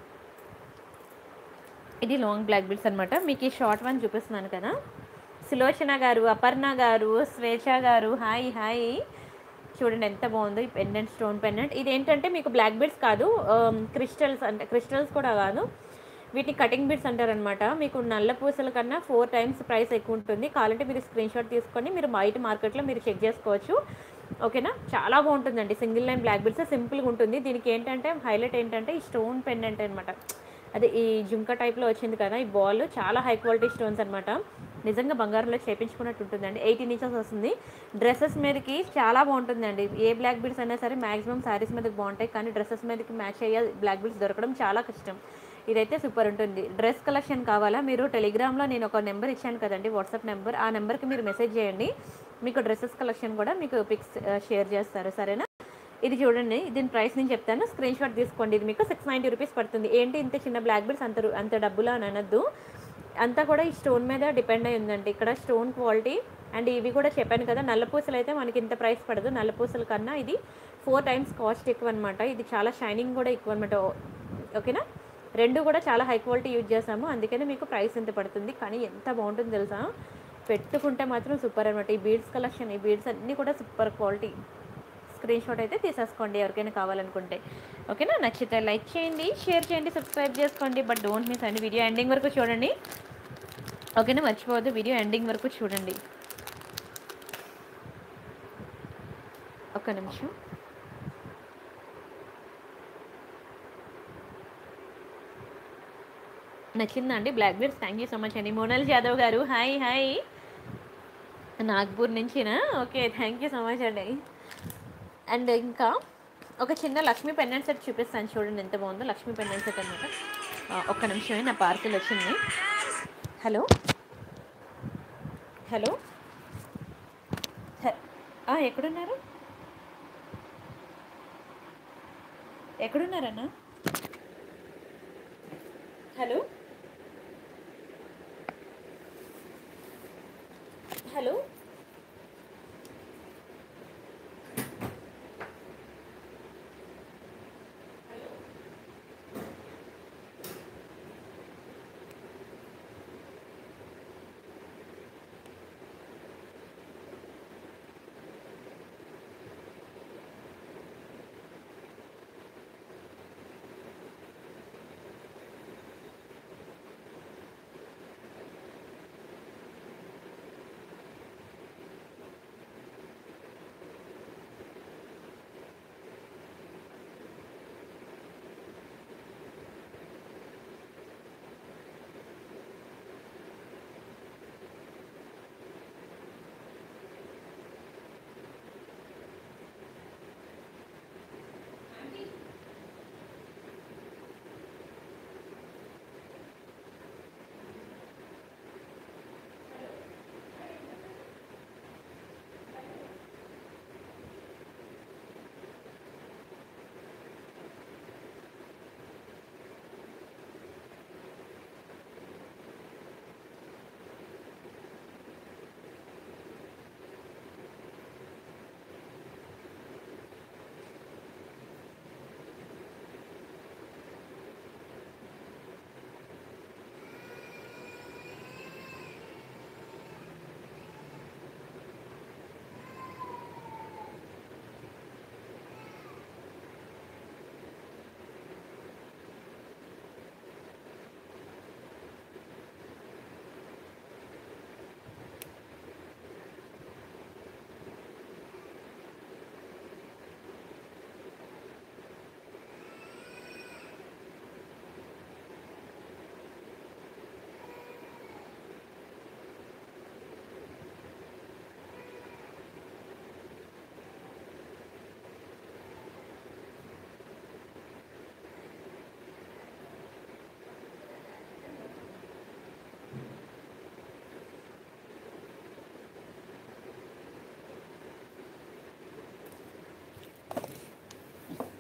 ఇది లాంగ్ బ్లాక్ బెడ్స్ అనమాట మీకు ఈ షార్ట్ వన్ చూపిస్తున్నాను కదా సులోచన గారు అపర్ణ గారు స్వేచ్ఛ గారు హాయ్ హాయ్ చూడండి ఎంత బాగుందో ఈ పెండెంట్ స్టోన్ పెండెంట్ ఇది ఏంటంటే మీకు బ్లాక్ బీడ్స్ కాదు క్రిస్టల్స్ అంటే క్రిస్టల్స్ కూడా కాదు వీటిని కటింగ్ బీడ్స్ అంటారనమాట మీకు నల్ల పూసల కన్నా ఫోర్ టైమ్స్ ప్రైస్ ఎక్కువ ఉంటుంది కావాలంటే మీరు స్క్రీన్ షాట్ తీసుకొని మీరు బయట మార్కెట్లో మీరు చెక్ చేసుకోవచ్చు ఓకేనా చాలా బాగుంటుందండి సింగిల్ లైన్ బ్లాక్ బీడ్స్ సింపుల్గా ఉంటుంది దీనికి ఏంటంటే హైలైట్ ఏంటంటే ఈ స్టోన్ పెండెంట్ అనమాట అదే ఈ జుంక టైప్లో వచ్చింది కదా ఈ బాల్ చాలా హై క్వాలిటీ స్టోన్స్ అనమాట నిజంగా బంగారంలో చేపించుకున్నట్టు ఉంటుందండి ఎయిటీన్ ఇంచెస్ వస్తుంది డ్రెస్సెస్ మీదకి చాలా బాగుంటుందండి ఏ బ్లాక్ బీడ్స్ అయినా సరే మాక్సిమం శారీస్ మీదకి బాగుంటాయి కానీ డ్రెస్సెస్ మీదకి మ్యాచ్ అయ్యే బ్లాక్ బీడ్స్ దొరకడం చాలా కష్టం ఇదైతే సూపర్ ఉంటుంది డ్రెస్ కలెక్షన్ కావాలా మీరు టెలిగ్రామ్లో నేను ఒక నెంబర్ ఇచ్చాను కదండి వాట్సాప్ నెంబర్ ఆ నెంబర్కి మీరు మెసేజ్ చేయండి మీకు డ్రెస్సెస్ కలెక్షన్ కూడా మీకు పిక్స్ షేర్ చేస్తారు సరేనా ఇది చూడండి దీని ప్రైస్ నేను చెప్తాను స్క్రీన్ షాట్ తీసుకోండి ఇది మీకు సిక్స్ నైంటీ రూపీస్ పడుతుంది ఏంటి ఇంత చిన్న బ్లాక్ బీడ్స్ అంత రు- అంత డబ్బులు అని అనొద్దు అంతా కూడా ఈ స్టోన్ మీద డిపెండ్ అయి ఉందండి ఇక్కడ స్టోన్ క్వాలిటీ అండ్ ఇవి కూడా చెప్పాను కదా నల్లపూసలు అయితే మనకి ఇంత ప్రైస్ పడదు నల్లపూసల కన్నా ఇది ఫోర్ టైమ్స్ కాస్ట్ ఎక్కువ అనమాట ఇది చాలా షైనింగ్ కూడా ఎక్కువ అనమాట ఓకేనా రెండు కూడా చాలా హై క్వాలిటీ యూజ్ చేసాము అందుకనే మీకు ప్రైస్ ఎంత పడుతుంది కానీ ఎంత బాగుంటుంది తెలుసా పెట్టుకుంటే మాత్రం సూపర్ అనమాట ఈ బీడ్స్ కలెక్షన్ ఈ బీడ్స్ అన్నీ కూడా సూపర్ క్వాలిటీ స్క్రీన్ షాట్ అయితే తీసేసుకోండి ఎవరికైనా కావాలనుకుంటే ఓకేనా నచ్చితే లైక్ చేయండి షేర్ చేయండి సబ్స్క్రైబ్ చేసుకోండి బట్ డోంట్ మిస్ అండి వీడియో ఎండింగ్ వరకు చూడండి ఓకేనా మర్చిపోవద్దు వీడియో ఎండింగ్ వరకు చూడండి ఒక్క నిమిషం నచ్చిందా అండి black beads thank you so much అండి మోనల్ యాదవ్ గారు హాయ్ హాయ్ నాగ్పూర్ నుంచినా okay thank you so much అండి అండ్ ఇంకా ఒక చిన్న లక్ష్మీ పెండెంట్ సెట్ చూపిస్తాను చూడండి ఎంత బాగుందో లక్ష్మీ పెండెంట్ సెట్ అనమాట ఒక్క నిమిషమే నా పార్సిల్ వచ్చింది హలో హలో హ- ఆ, ఎక్కడున్నారు ఎక్కడున్నారన్నా hello hello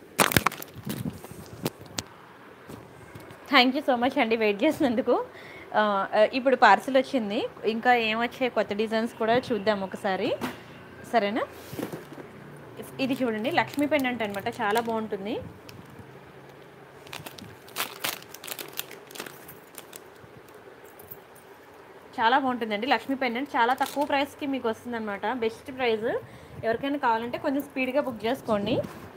thank you so much అండి వెయిట్ చేసినందుకు ఆ, ఇప్పుడు పార్సిల్ వచ్చింది ఇంకా ఏమొచ్చాయి కొత్త డిజైన్స్ కూడా చూద్దాం ఒకసారి సరేనా ఇది చూడండి లక్ష్మీ పెండెంట్ అనమాట చాలా బాగుంటుంది చాలా బాగుంటుందండి లక్ష్మీ పెండెంట్ చాలా తక్కువ ప్రైస్కి మీకు వస్తుందన్నమాట బెస్ట్ ప్రైస్ ఎవరికైనా కావాలంటే కొంచెం స్పీడ్గా బుక్ చేసుకోండి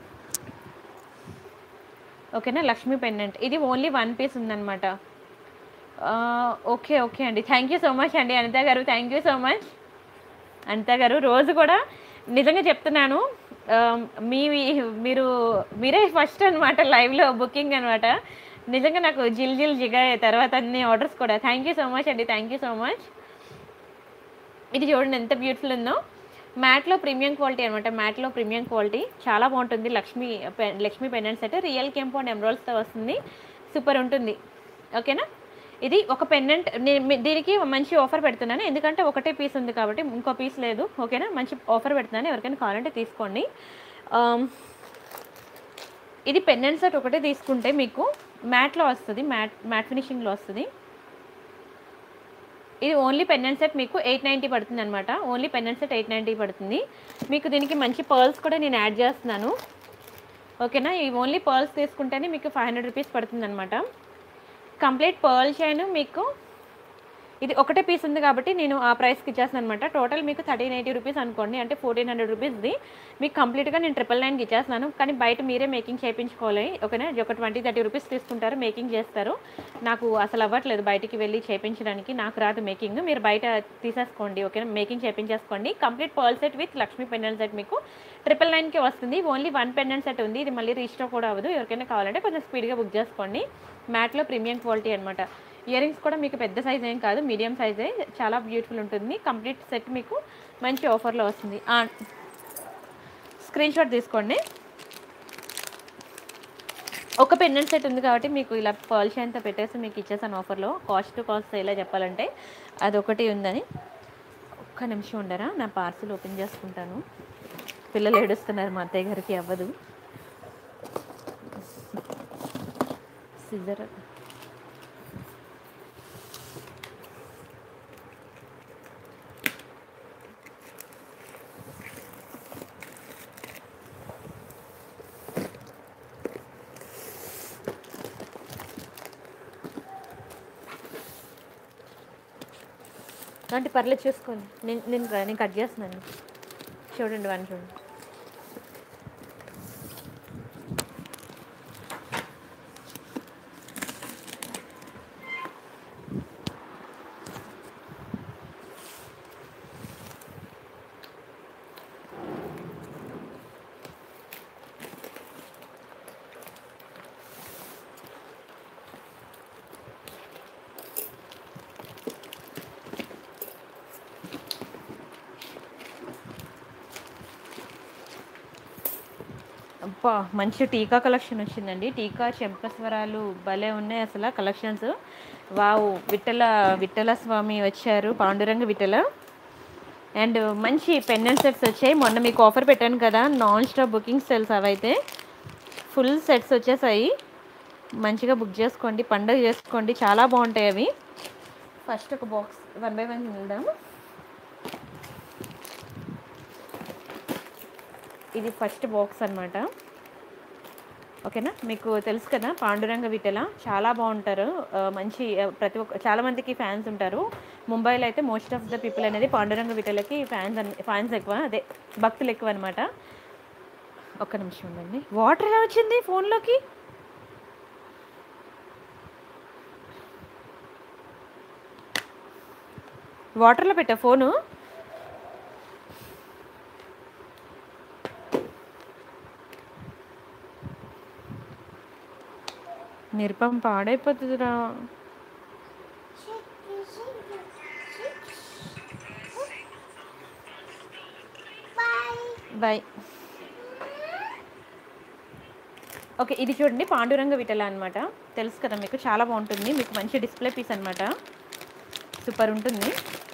ఓకేనా లక్ష్మీ పెండెంట్ ఇది ఓన్లీ వన్ పీస్ ఉందన్నమాట ఆ, ఓకే ఓకే అండి థ్యాంక్ యూ సో మచ్ అండి Anitha garu thank you so much Anitha garu రోజు కూడా నిజంగా చెప్తున్నాను ఆ, మీ మీరు మీరే ఫస్ట్ అనమాట లైవ్లో బుకింగ్ అనమాట నిజంగా నాకు జిల్ జిల్ జిగాయ తర్వాత అన్ని ఆర్డర్స్ కూడా థ్యాంక్ యూ సో మచ్ అండి థ్యాంక్ యూ సో మచ్ ఇది చూడండి ఎంత బ్యూటిఫుల్ ఉందో మ్యాట్లో ప్రీమియం క్వాలిటీ అనమాట మ్యాట్లో ప్రీమియం క్వాలిటీ చాలా బాగుంటుంది లక్ష్మీ పె- లక్ష్మీ పెండెంట్ సెట్ రియల్ కెంపో అండ్ ఎమరాల్స్తో వస్తుంది సూపర్ ఉంటుంది ఓకేనా ఇది ఒక పెండెంట్ దీనికి మంచి ఆఫర్ పెడుతున్నాను ఎందుకంటే ఒకటే పీస్ ఉంది కాబట్టి ఇంకో పీస్ లేదు ఓకేనా మంచి ఆఫర్ పెడుతున్నాను ఎవరికైనా కావాలంటే తీసుకోండి ఆమ్, ఇది పెండెంట్ సెట్ ఒకటే తీసుకుంటే మీకు మ్యాట్లో వస్తుంది మ్యాట్ మ్యాట్ ఫినిషింగ్లో వస్తుంది ఇది ఓన్లీ పెండెంట్ సెట్ మీకు ఎయిట్ నైంటీ పడుతుంది అనమాట only pendant set eight ninety పడుతుంది మీకు దీనికి మంచి పర్ల్స్ కూడా నేను యాడ్ చేస్తున్నాను ఓకేనా ఈ ఓన్లీ పర్ల్స్ తీసుకుంటేనే మీకు ఫైవ్ హండ్రెడ్ రూపీస్ పడుతుంది అనమాట కంప్లీట్ పర్ల్ చైన్ మీకు ఇది ఒకటే పీస్ ఉంది కాబట్టి నేను ఆ ప్రైస్కి ఇచ్చేస్తాను అనమాట టోటల్ మీకు థర్టీన్ ఎయిటీ రూపీస్ అనుకోండి అంటే ఫోర్టీన్ హండ్రెడ్ రూపీస్ది మీకు కంప్లీట్గా నేను ట్రిపుల్ నైన్కి ఇచ్చేస్తున్నాను కానీ బయట మీరే మేకింగ్ చేయించుకోవాలి ఓకేనా ఇది ఒక ట్వంటీ థర్టీ రూపీస్ తీసుకుంటారు మేకింగ్ చేస్తారు నాకు అసలు అవ్వట్లేదు బయటికి వెళ్ళి చేయించడానికి నాకు రాదు మేకింగ్ మీరు బయట తీసేసుకోండి ఓకేనా మేకింగ్ చేయించేసుకోండి complete pearl set with Lakshmi pendant set మీకు ట్రిపుల్ నైన్కి వస్తుంది ఓన్లీ వన్ పెండెంట్ సెట్ ఉంది ఇది మళ్ళీ రీస్టాక్ కూడా అవ్వదు ఎవరికైనా కావాలంటే కొంచెం స్పీడ్గా బుక్ చేసుకోండి మ్యాట్లో ప్రీమియం క్వాలిటీ అనమాట ఇయర్ రింగ్స్ కూడా మీకు పెద్ద సైజ్ ఏం కాదు మీడియం సైజే చాలా బ్యూటిఫుల్ ఉంటుంది కంప్లీట్ సెట్ మీకు మంచి ఆఫర్లో వస్తుంది స్క్రీన్ షాట్ తీసుకోండి ఒక పెండెంట్ సెట్ ఉంది కాబట్టి మీకు ఇలా పర్ల్ షైన్తో పెట్టేసి మీకు ఇచ్చేసాను ఆఫర్లో కాస్ట్ టు కాస్ట్ ఇలా చెప్పాలంటే అదొకటి ఉందని ఒక్క నిమిషం ఉండరా నా పార్సిల్ ఓపెన్ చేసుకుంటాను పిల్లలు ఏడుస్తున్నారు మా అత్తయ్య గారికి అవ్వదు సిజర్ అంటే పర్లేదు చూసుకోండి నేను నేను నేను కట్ చేస్తున్నాను చూడండి వన్ చూడండి అబ్బా మంచి టీకా కలెక్షన్ వచ్చిందండి టీకా చెంపస్వరాలు భలే ఉన్నాయి అసలు కలెక్షన్స్ వావ్ విఠల విఠల స్వామి వచ్చారు పాండురంగ విఠల అండ్ మంచి పెండెంట్ సెట్స్ వచ్చాయి మొన్న మీకు ఆఫర్ పెట్టాను కదా నాన్ స్టాప్ బుకింగ్స్ తెలుసు అవైతే ఫుల్ సెట్స్ వచ్చేసాయి మంచిగా బుక్ చేసుకోండి పండుగ చేసుకోండి చాలా బాగుంటాయి అవి ఫస్ట్ ఒక బాక్స్ వన్ బై వన్ వెళ్దాం ఇది ఫస్ట్ బాక్స్ అన్నమాట ఓకేనా మీకు తెలుసు కదా పాండురంగ విఠల చాలా బాగుంటారు ఆ, మంచి ఆ, ప్రతి ఒక్క చాలా మందికి ఫ్యాన్స్ ఉంటారు ముంబైలో అయితే మోస్ట్ ఆఫ్ ద పీపుల్ అనేది పాండురంగ విఠలకి ఫ్యాన్స్ అన్ ఫ్యాన్స్ ఎక్కువ అదే భక్తులు ఎక్కువ అనమాట ఒక్క నిమిషం ఉండండి వాటర్ ఎలా వచ్చింది ఫోన్లోకి వాటర్లో పెట్టా ఫోను నిరుపం పాడైపోతుందిరా బాయ్ ఓకే ఇది చూడండి పాండురంగ విఠల అనమాట తెలుసు కదా మీకు చాలా బాగుంటుంది మీకు మంచి డిస్ప్లే పీస్ అనమాట సూపర్ ఉంటుంది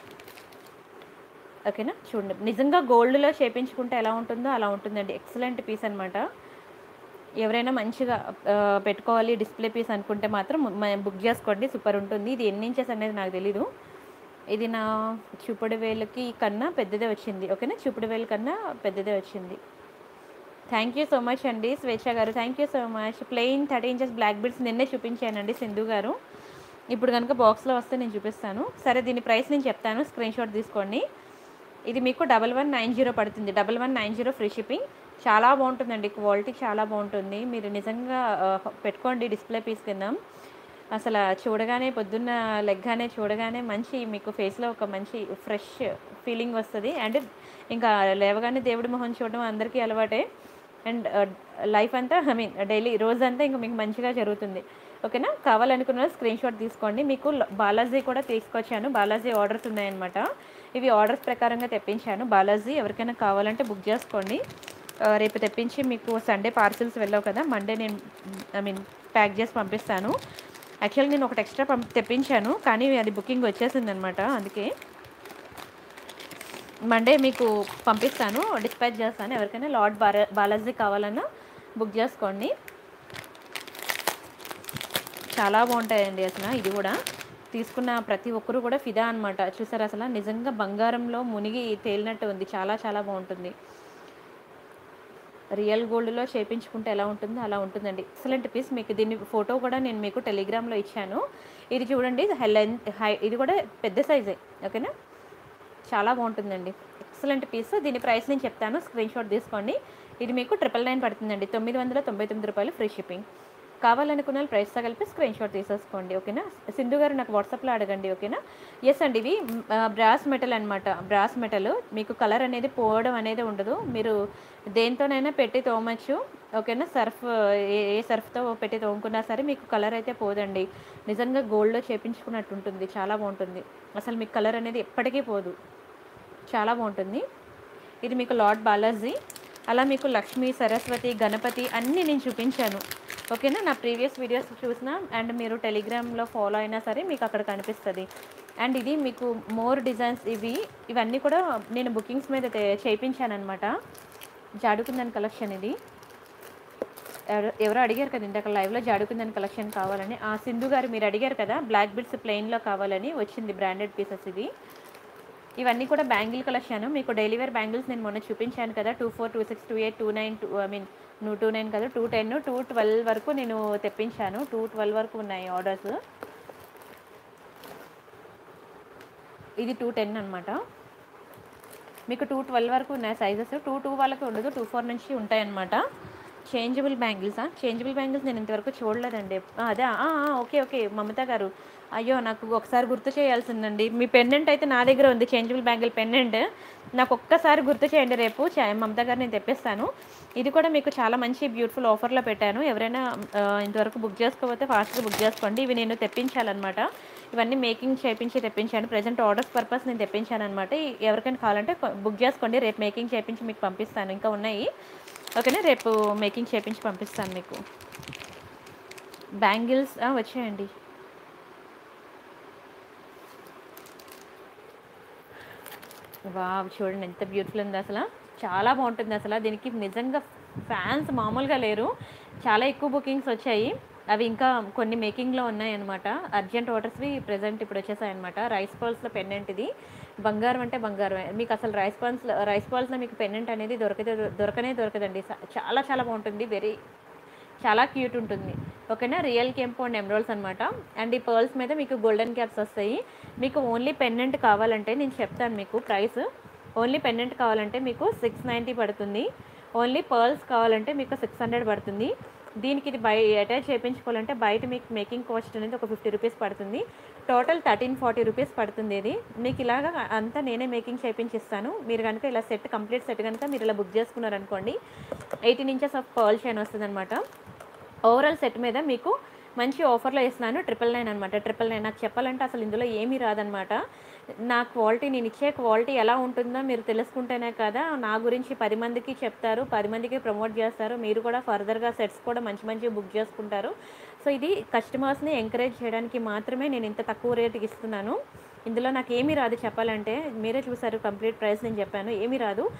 ఓకేనా చూడండి నిజంగా గోల్డ్లో చేపించుకుంటే ఎలా ఉంటుందో అలా ఉంటుందండి ఎక్సలెంట్ పీస్ అనమాట ఎవరైనా మంచిగా ఆ, పెట్టుకోవాలి డిస్ప్లే పీస్ అనుకుంటే మాత్రం మ- బుక్ చేసుకోండి సూపర్ ఉంటుంది ఇది ఎన్ని ఇంచెస్ అనేది నాకు తెలీదు ఇది నా చూపుడు వేలుకి కన్నా పెద్దదే వచ్చింది ఓకేనా చూపుడు వేలు కన్నా పెద్దదే వచ్చింది థ్యాంక్ యూ సో మచ్ అండి Swecha garu thank you so much plain thirty inches black beads నిన్నే చూపించానండి సింధు గారు ఇప్పుడు కనుక బాక్స్లో వస్తే నేను చూపిస్తాను సరే దీని ప్రైస్ నేను చెప్తాను స్క్రీన్ షాట్ తీసుకోండి ఇది మీకు డబల్ వన్ నైన్ జీరో పడుతుంది double one nine zero free shipping చాలా బాగుంటుందండి క్వాలిటీ చాలా బాగుంటుంది మీరు నిజంగా ఆ, పెట్టుకోండి డిస్ప్లే పీస్ కింద అసలు చూడగానే పొద్దున్న లెగ్గానే చూడగానే మంచి మీకు ఫేస్లో ఒక మంచి ఫ్రెష్ ఫీలింగ్ వస్తుంది అండ్ ఇంకా లేవగానే దేవుడి మొహం చూడడం అందరికీ అలవాటే అండ్ లైఫ్ అంతా ఐ మీన్ డైలీ రోజంతా ఇంకా మీకు మంచిగా జరుగుతుంది ఓకేనా కావాలనుకున్న స్క్రీన్ షాట్ తీసుకోండి మీకు ల- బాలాజీ కూడా తీసుకొచ్చాను బాలాజీ ఆర్డర్స్ ఉన్నాయన్నమాట ఇవి ఆర్డర్స్ ప్రకారంగా తెప్పించాను బాలాజీ ఎవరికైనా కావాలంటే బుక్ చేసుకోండి ఆ, రేపు తెప్పించి మీకు సండే పార్సిల్స్ వెళ్ళావు కదా మండే నేను ఐ మీన్ ప్యాక్ చేసి పంపిస్తాను యాక్చువల్గా నేను ఒకటి ఎక్స్ట్రా పంపి తెప్పించాను కానీ అది బుకింగ్ వచ్చేసింది అనమాట అందుకే మండే మీకు పంపిస్తాను డిస్పాచ్ చేస్తాను ఎవరికైనా లార్డ్ బాలా బాలాజీ కావాలన్నా బుక్ చేసుకోండి చాలా బాగుంటాయండి అసలు ఇది కూడా తీసుకున్న ప్రతి ఒక్కరు కూడా ఫిదా అనమాట చూసారు అసలు నిజంగా బంగారంలో మునిగి తేలినట్టు ఉంది చాలా చాలా బాగుంటుంది రియల్ గోల్డ్లో చేపించుకుంటే ఎలా ఉంటుందో అలా ఉంటుందండి ఎక్సలెంట్ పీస్ మీకు దీని ఫోటో కూడా నేను మీకు టెలిగ్రామ్లో ఇచ్చాను ఇది చూడండి లెంత్ హై ఇది కూడా పెద్ద సైజే ఓకేనా చాలా బాగుంటుందండి ఎక్సలెంట్ పీస్ దీని ప్రైస్ నేను చెప్తాను స్క్రీన్ షాట్ తీసుకోండి ఇది మీకు ట్రిపుల్ నైన్ పడుతుందండి తొమ్మిది వందల తొంభై తొమ్మిది రూపాయలు ఫ్రీ షిప్పింగ్ కావాలనుకున్న వాళ్ళు ప్రైస్తో కలిపి స్క్రీన్ షాట్ తీసేసుకోండి ఓకేనా సింధు గారు నాకు వాట్సాప్లో అడగండి ఓకేనా ఎస్ అండి ఇవి బ్రాస్ మెటల్ అనమాట బ్రాస్ మెటల్ మీకు కలర్ అనేది పోవడం అనేది ఉండదు మీరు దేంతోనైనా పెట్టి తోమచ్చు ఓకేనా సర్ఫ్ ఏ ఏ సర్ఫ్తో పెట్టి తోముకున్నా సరే మీకు కలర్ అయితే పోదండి నిజంగా గోల్డ్లో చేపించుకున్నట్టు ఉంటుంది చాలా బాగుంటుంది అసలు మీకు కలర్ అనేది ఎప్పటికీ పోదు చాలా బాగుంటుంది ఇది మీకు లార్డ్ బాలాజీ అలా మీకు లక్ష్మి సరస్వతి గణపతి అన్నీ నేను చూపించాను ఓకేనా నా ప్రీవియస్ వీడియోస్ చూసినా అండ్ మీరు టెలిగ్రామ్లో ఫాలో అయినా సరే మీకు అక్కడ కనిపిస్తుంది అండ్ ఇది మీకు మోర్ డిజైన్స్ ఇవి ఇవన్నీ కూడా నేను బుకింగ్స్ మీద తే- చేయించాను అనమాట జాడుకుందని కలెక్షన్ ఇది ఎవరు- ఎవరో అడిగారు కదా ఇందాక లైవ్లో జాడుకుందని కలెక్షన్ కావాలని ఆ సింధు గారు మీరు అడిగారు కదా బ్లాక్ బిడ్స్ ప్లెయిన్లో కావాలని వచ్చింది బ్రాండెడ్ పీసెస్ ఇవి ఇవన్నీ కూడా బ్యాంగిల్ కలెక్షన్ మీకు డైలీ వేర్ బ్యాంగిల్స్ నేను మొన్న చూపించాను కదా two four two six two eight two nine two I mean నువ్వు టూ నైన్ కదా టూ టెన్ టూ ట్వెల్వ్ వరకు నేను తెప్పించాను టూ ట్వెల్వ్ వరకు ఉన్నాయి ఆర్డర్స్ ఇది టూ టెన్ అనమాట మీకు టూ ట్వెల్వ్ వరకు ఉన్నాయి సైజెస్ టూ టూ వాళ్ళకి ఉండదు టూ ఫోర్ నుంచి ఉంటాయి అనమాట చేంజబుల్ బ్యాంగిల్సా చేంజబుల్ బ్యాంగిల్స్ నేను ఇంతవరకు చూడలేదండి ఆ, అదే ఆ, ఆ, ఓకే ఓకే మమత గారు అయ్యో నాకు ఒకసారి గుర్తు చేయాల్సిందండి మీ పెండెంట్ అయితే నా దగ్గర ఉంది చేంజబుల్ బ్యాంగిల్ పెండెంట్ నాకు ఒక్కసారి గుర్తు చేయండి రేపు చ- మమత గారు నేను తెప్పిస్తాను ఇది కూడా మీకు చాలా మంచి బ్యూటిఫుల్ ఆఫర్లో పెట్టాను ఎవరైనా ఆ, ఇంతవరకు బుక్ చేసుకోకపోతే ఫాస్ట్గా బుక్ చేసుకోండి ఇవి నేను తెప్పించాలన్నమాట ఇవన్నీ మేకింగ్ చేయించి తెప్పించాను ప్రజెంట్ ఆర్డర్స్ పర్పస్ నేను తెప్పించాను అనమాట ఎవరికైనా కావాలంటే కొ- బుక్ చేసుకోండి రేపు మేకింగ్ చేయించి మీకు పంపిస్తాను ఇంకా ఉన్నాయి ఓకేనా రేపు మేకింగ్ చేయించి పంపిస్తాను మీకు బ్యాంగిల్స్ వచ్చాయండి వావ్ చూడండి ఎంత బ్యూటిఫుల్ ఉంది అసలు చాలా బాగుంటుంది అసలు దీనికి నిజంగా ఫ్యాన్స్ మామూలుగా లేరు చాలా ఎక్కువ బుకింగ్స్ వచ్చాయి అవి ఇంకా కొన్ని మేకింగ్లో ఉన్నాయన్నమాట అర్జెంట్ ఆర్డర్స్వి ప్రజెంట్ ఇప్పుడు వచ్చేసాయి అనమాట రైస్ పాల్స్లో పెండెంట్ ఇది బంగారం అంటే బంగారమే మీకు అసలు రైస్ పాల్స్ రైస్ పాల్స్లో మీకు పెండెంట్ అనేది దొరకదే దొరకనే దొరకదండి స- చాలా చాలా బాగుంటుంది వెరీ చాలా క్యూట్ ఉంటుంది ఓకేనా రియల్ కెంపు అండ్ ఎమరాల్స్ అనమాట అండ్ ఈ పర్ల్స్ మీద మీకు గోల్డెన్ క్యాప్స్ వస్తాయి మీకు ఓన్లీ పెండెంట్ కావాలంటే నేను చెప్తాను మీకు ప్రైస్ ఓన్లీ పెండెంట్ కావాలంటే మీకు సిక్స్ నైంటీ పడుతుంది ఓన్లీ పర్ల్స్ కావాలంటే మీకు సిక్స్ హండ్రెడ్ పడుతుంది దీనికి ఇది బై అటాచ్ చేయించుకోవాలంటే బయట మీకు మేకింగ్ కాస్ట్ అనేది ఒక ఫిఫ్టీ రూపీస్ పడుతుంది టోటల్ థర్టీన్ ఫార్టీ రూపీస్ పడుతుంది ఇది మీకు ఇలాగా అంతా నేనే మేకింగ్ చేయించిస్తాను మీరు కనుక ఇలా సెట్ కంప్లీట్ సెట్ కనుక మీరు ఇలా బుక్ చేసుకున్నారనుకోండి eighteen inches of pearl chain వస్తుంది ఓవరాల్ సెట్ మీద మీకు మంచి ఆఫర్లో ఇస్తున్నాను ట్రిపుల్ నైన్ అనమాట ట్రిపుల్ నైన్ నాకు చెప్పాలంటే అసలు ఇందులో ఏమీ రాదనమాట నా క్వాలిటీ నేను ఇచ్చే క్వాలిటీ ఎలా ఉంటుందో మీరు తెలుసుకుంటేనే కదా నా గురించి పది మందికి చెప్తారు పది మందికి ప్రమోట్ చేస్తారు మీరు కూడా ఫర్దర్గా సెట్స్ కూడా మంచి మంచి బుక్ చేసుకుంటారు సో ఇది కస్టమర్స్ని ఎంకరేజ్ చేయడానికి మాత్రమే నేను ఇంత తక్కువ రేటుకి ఇస్తున్నాను ఇందులో నాకు ఏమీ రాదు చెప్పాలంటే మీరే చూసారు కంప్లీట్ ప్రైస్ నేను చెప్పాను ఏమీ రాదు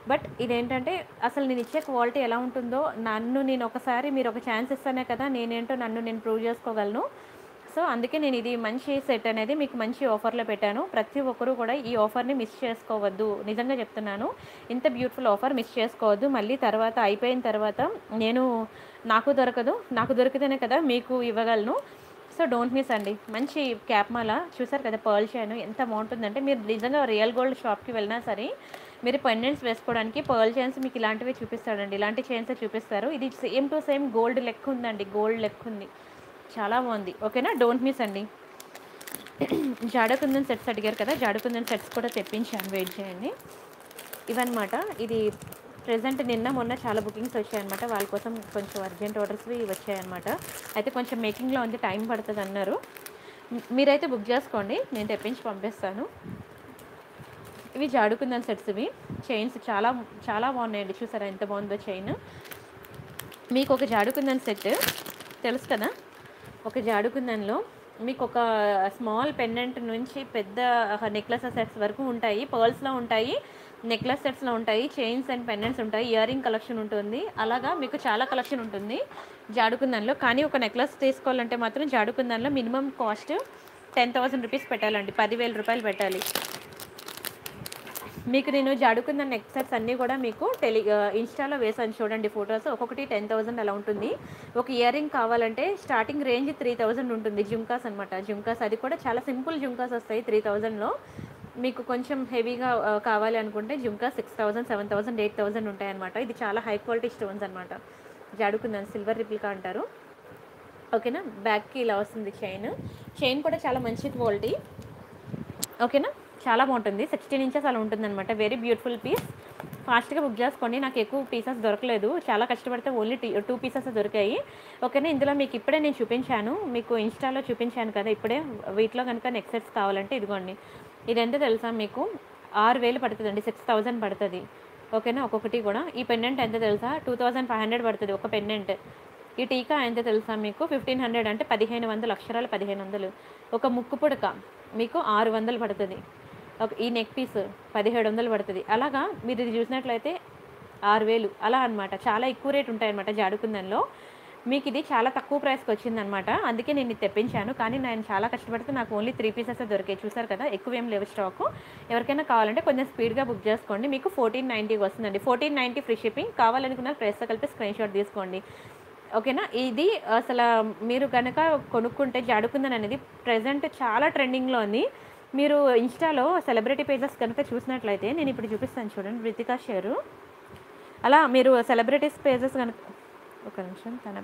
బట్ ఇదేంటంటే అసలు నేను ఇచ్చే క్వాలిటీ ఎలా ఉంటుందో నన్ను నేను ఒకసారి మీరు ఒక ఛాన్స్ ఇస్తానే కదా నేనేంటో నన్ను నేను ప్రూవ్ చేసుకోగలను సో అందుకే నేను ఇది మంచి సెట్ అనేది మీకు మంచి ఆఫర్లో పెట్టాను ప్రతి ఒక్కరూ కూడా ఈ ఆఫర్ని మిస్ చేసుకోవద్దు నిజంగా చెప్తున్నాను ఇంత బ్యూటిఫుల్ ఆఫర్ మిస్ చేసుకోవద్దు మళ్ళీ తర్వాత అయిపోయిన తర్వాత నేను నాకు దొరకదు నాకు దొరికితేనే కదా మీకు ఇవ్వగలను సో డోంట్ మిస్ అండి మంచి క్యాప్ మాల చూసారు కదా పర్ల్ చైన్ ఎంత బాగుంటుందంటే మీరు నిజంగా రియల్ గోల్డ్ షాప్కి వెళ్ళినా సరే మీరు పెండెంట్స్ వేసుకోవడానికి పర్ల్ చైన్స్ మీకు ఇలాంటివి చూపిస్తాడండి ఇలాంటి చైన్స్ చూపిస్తారు ఇది సేమ్ టు సేమ్ గోల్డ్ లెక్క ఉందండి గోల్డ్ లెక్క ఉంది చాలా బాగుంది ఓకేనా డోంట్ మిస్ అండి జాడకుందన్ సెట్స్ అడిగారు కదా జాడకుందన్ సెట్స్ కూడా తెప్పించాను వెయిట్ చేయండి ఇవన్నమాట ఇది ప్రజెంట్ నిన్న మొన్న చాలా బుకింగ్స్ వచ్చాయన్నమాట వాళ్ళ కోసం కొంచెం అర్జెంట్ ఆర్డర్స్వి వచ్చాయన్నమాట అయితే కొంచెం మేకింగ్లో ఉంది టైం పడుతుంది అన్నారు మ్- మీరైతే బుక్ చేసుకోండి నేను తెప్పించి పంపిస్తాను ఇవి జాడుకుందని సెట్స్ ఇవి చైన్స్ చాలా చాలా బాగున్నాయండి చూసారా ఎంత బాగుందో చైన్ మీకు ఒక జాడుకుందని సెట్ తెలుసు కదా ఒక జాడుకుందన్లో మీకు ఒక స్మాల్ పెండెంట్ నుంచి పెద్ద నెక్లెస్ సెట్స్ వరకు ఉంటాయి పర్ల్స్లో ఉంటాయి నెక్లెస్ సెట్స్లో ఉంటాయి చైన్స్ అండ్ పెండెంట్స్ ఉంటాయి ఇయర్ రింగ్ కలెక్షన్ ఉంటుంది అలాగా మీకు చాలా కలెక్షన్ ఉంటుంది జాడుకుందన్లో కానీ ఒక నెక్లెస్ తీసుకోవాలంటే మాత్రం జాడుకుందన్లో minimum cost ten thousand rupees పెట్టాలండి పదివేల రూపాయలు పెట్టాలి మీకు నేను జాడుకున్న నెక్ సెట్స్ అన్నీ కూడా మీకు టెలి ఆ, ఇన్స్టాలో వేసాను చూడండి ఫొటోస్ ఒక్కొక్కటి టెన్ థౌసండ్ అలా ఉంటుంది ఒక ఇయర్ రింగ్ కావాలంటే స్టార్టింగ్ రేంజ్ త్రీ థౌజండ్ ఉంటుంది జుంకాస్ అనమాట జుంకాస్ అది కూడా చాలా సింపుల్ జుంకాస్ వస్తాయి త్రీ థౌజండ్లో మీకు కొంచెం హెవీగా ఆ, కావాలి అనుకుంటే jhumka six thousand seven thousand eight thousand ఉంటాయి అనమాట ఇది చాలా హై క్వాలిటీ స్టోన్స్ అనమాట జాడుకుందని సిల్వర్ రిప్లికా అంటారు ఓకేనా బ్యాక్కి ఇలా వస్తుంది చైన్ చైన్ కూడా చాలా మంచి క్వాలిటీ ఓకేనా చాలా బాగుంటుంది సిక్స్టీన్ ఇంచెస్ అలా ఉంటుందన్నమాట వెరీ బ్యూటిఫుల్ పీస్ ఫాస్ట్గా బుక్ చేసుకోండి నాకు ఎక్కువ పీసెస్ దొరకలేదు చాలా కష్టపడితే ఓన్లీ టూ పీసెస్ దొరికాయి ఓకేనా ఇందులో మీకు ఇప్పుడే నేను చూపించాను మీకు ఇన్స్టాలో చూపించాను కదా ఇప్పుడే వీటిలో కనుక నెక్ సెట్స్ కావాలంటే ఇదిగోండి ఇది ఎంత తెలుసా మీకు ఆరు వేలు పడుతుందండి సిక్స్ థౌజండ్ పడుతుంది ఓకేనా ఒక్కొక్కటి కూడా ఈ పెండెంట్ ఎంత తెలుసా టూ థౌజండ్ ఫైవ్ హండ్రెడ్ పడుతుంది ఒక పెండెంట్ ఈ టీకా ఎంత తెలుసా మీకు ఫిఫ్టీన్ హండ్రెడ్ అంటే పదిహేను వందలు అక్షరాలు పదిహేను వందలు ఒక ముక్కు పుడక మీకు ఆరు వందలు పడుతుంది ఒక ఈ నెక్ పీస్ పదిహేడు వందలు పడుతుంది అలాగా మీరు ఇది చూసినట్లయితే ఆరు వేలు అలా అన్నమాట చాలా ఎక్కువ రేట్ ఉంటాయన్నమాట జాడుకుందంలో మీకు ఇది చాలా తక్కువ ప్రైస్కి వచ్చిందనమాట అందుకే నేను ఇది తెప్పించాను కానీ నేను చాలా కష్టపడితే నాకు ఓన్లీ త్రీ పీసెస్ దొరికాయి చూసారు కదా ఎక్కువ ఏం లేవు స్టాక్ ఎవరికైనా కావాలంటే కొంచెం స్పీడ్గా బుక్ చేసుకోండి మీకు ఫోర్టీన్ నైంటీకి వస్తుందండి ఫోర్టీన్ నైంటీ ఫ్రీ షిప్పింగ్ కావాలనుకున్న ప్రైస్తో కలిపి స్క్రీన్ షాట్ తీసుకోండి ఓకేనా ఇది అసలు మీరు కనుక కొనుక్కుంటే జాడుకుందని అనేది ప్రజెంట్ చాలా ట్రెండింగ్లో ఉంది మీరు ఇన్స్టాలో సెలబ్రిటీ పేజెస్ కనుక చూసినట్లయితే నేను ఇప్పుడు చూపిస్తాను చూడండి రితికా షేరు అలా మీరు సెలబ్రిటీస్ పేజెస్ కనుక ఒక నిమిషం తన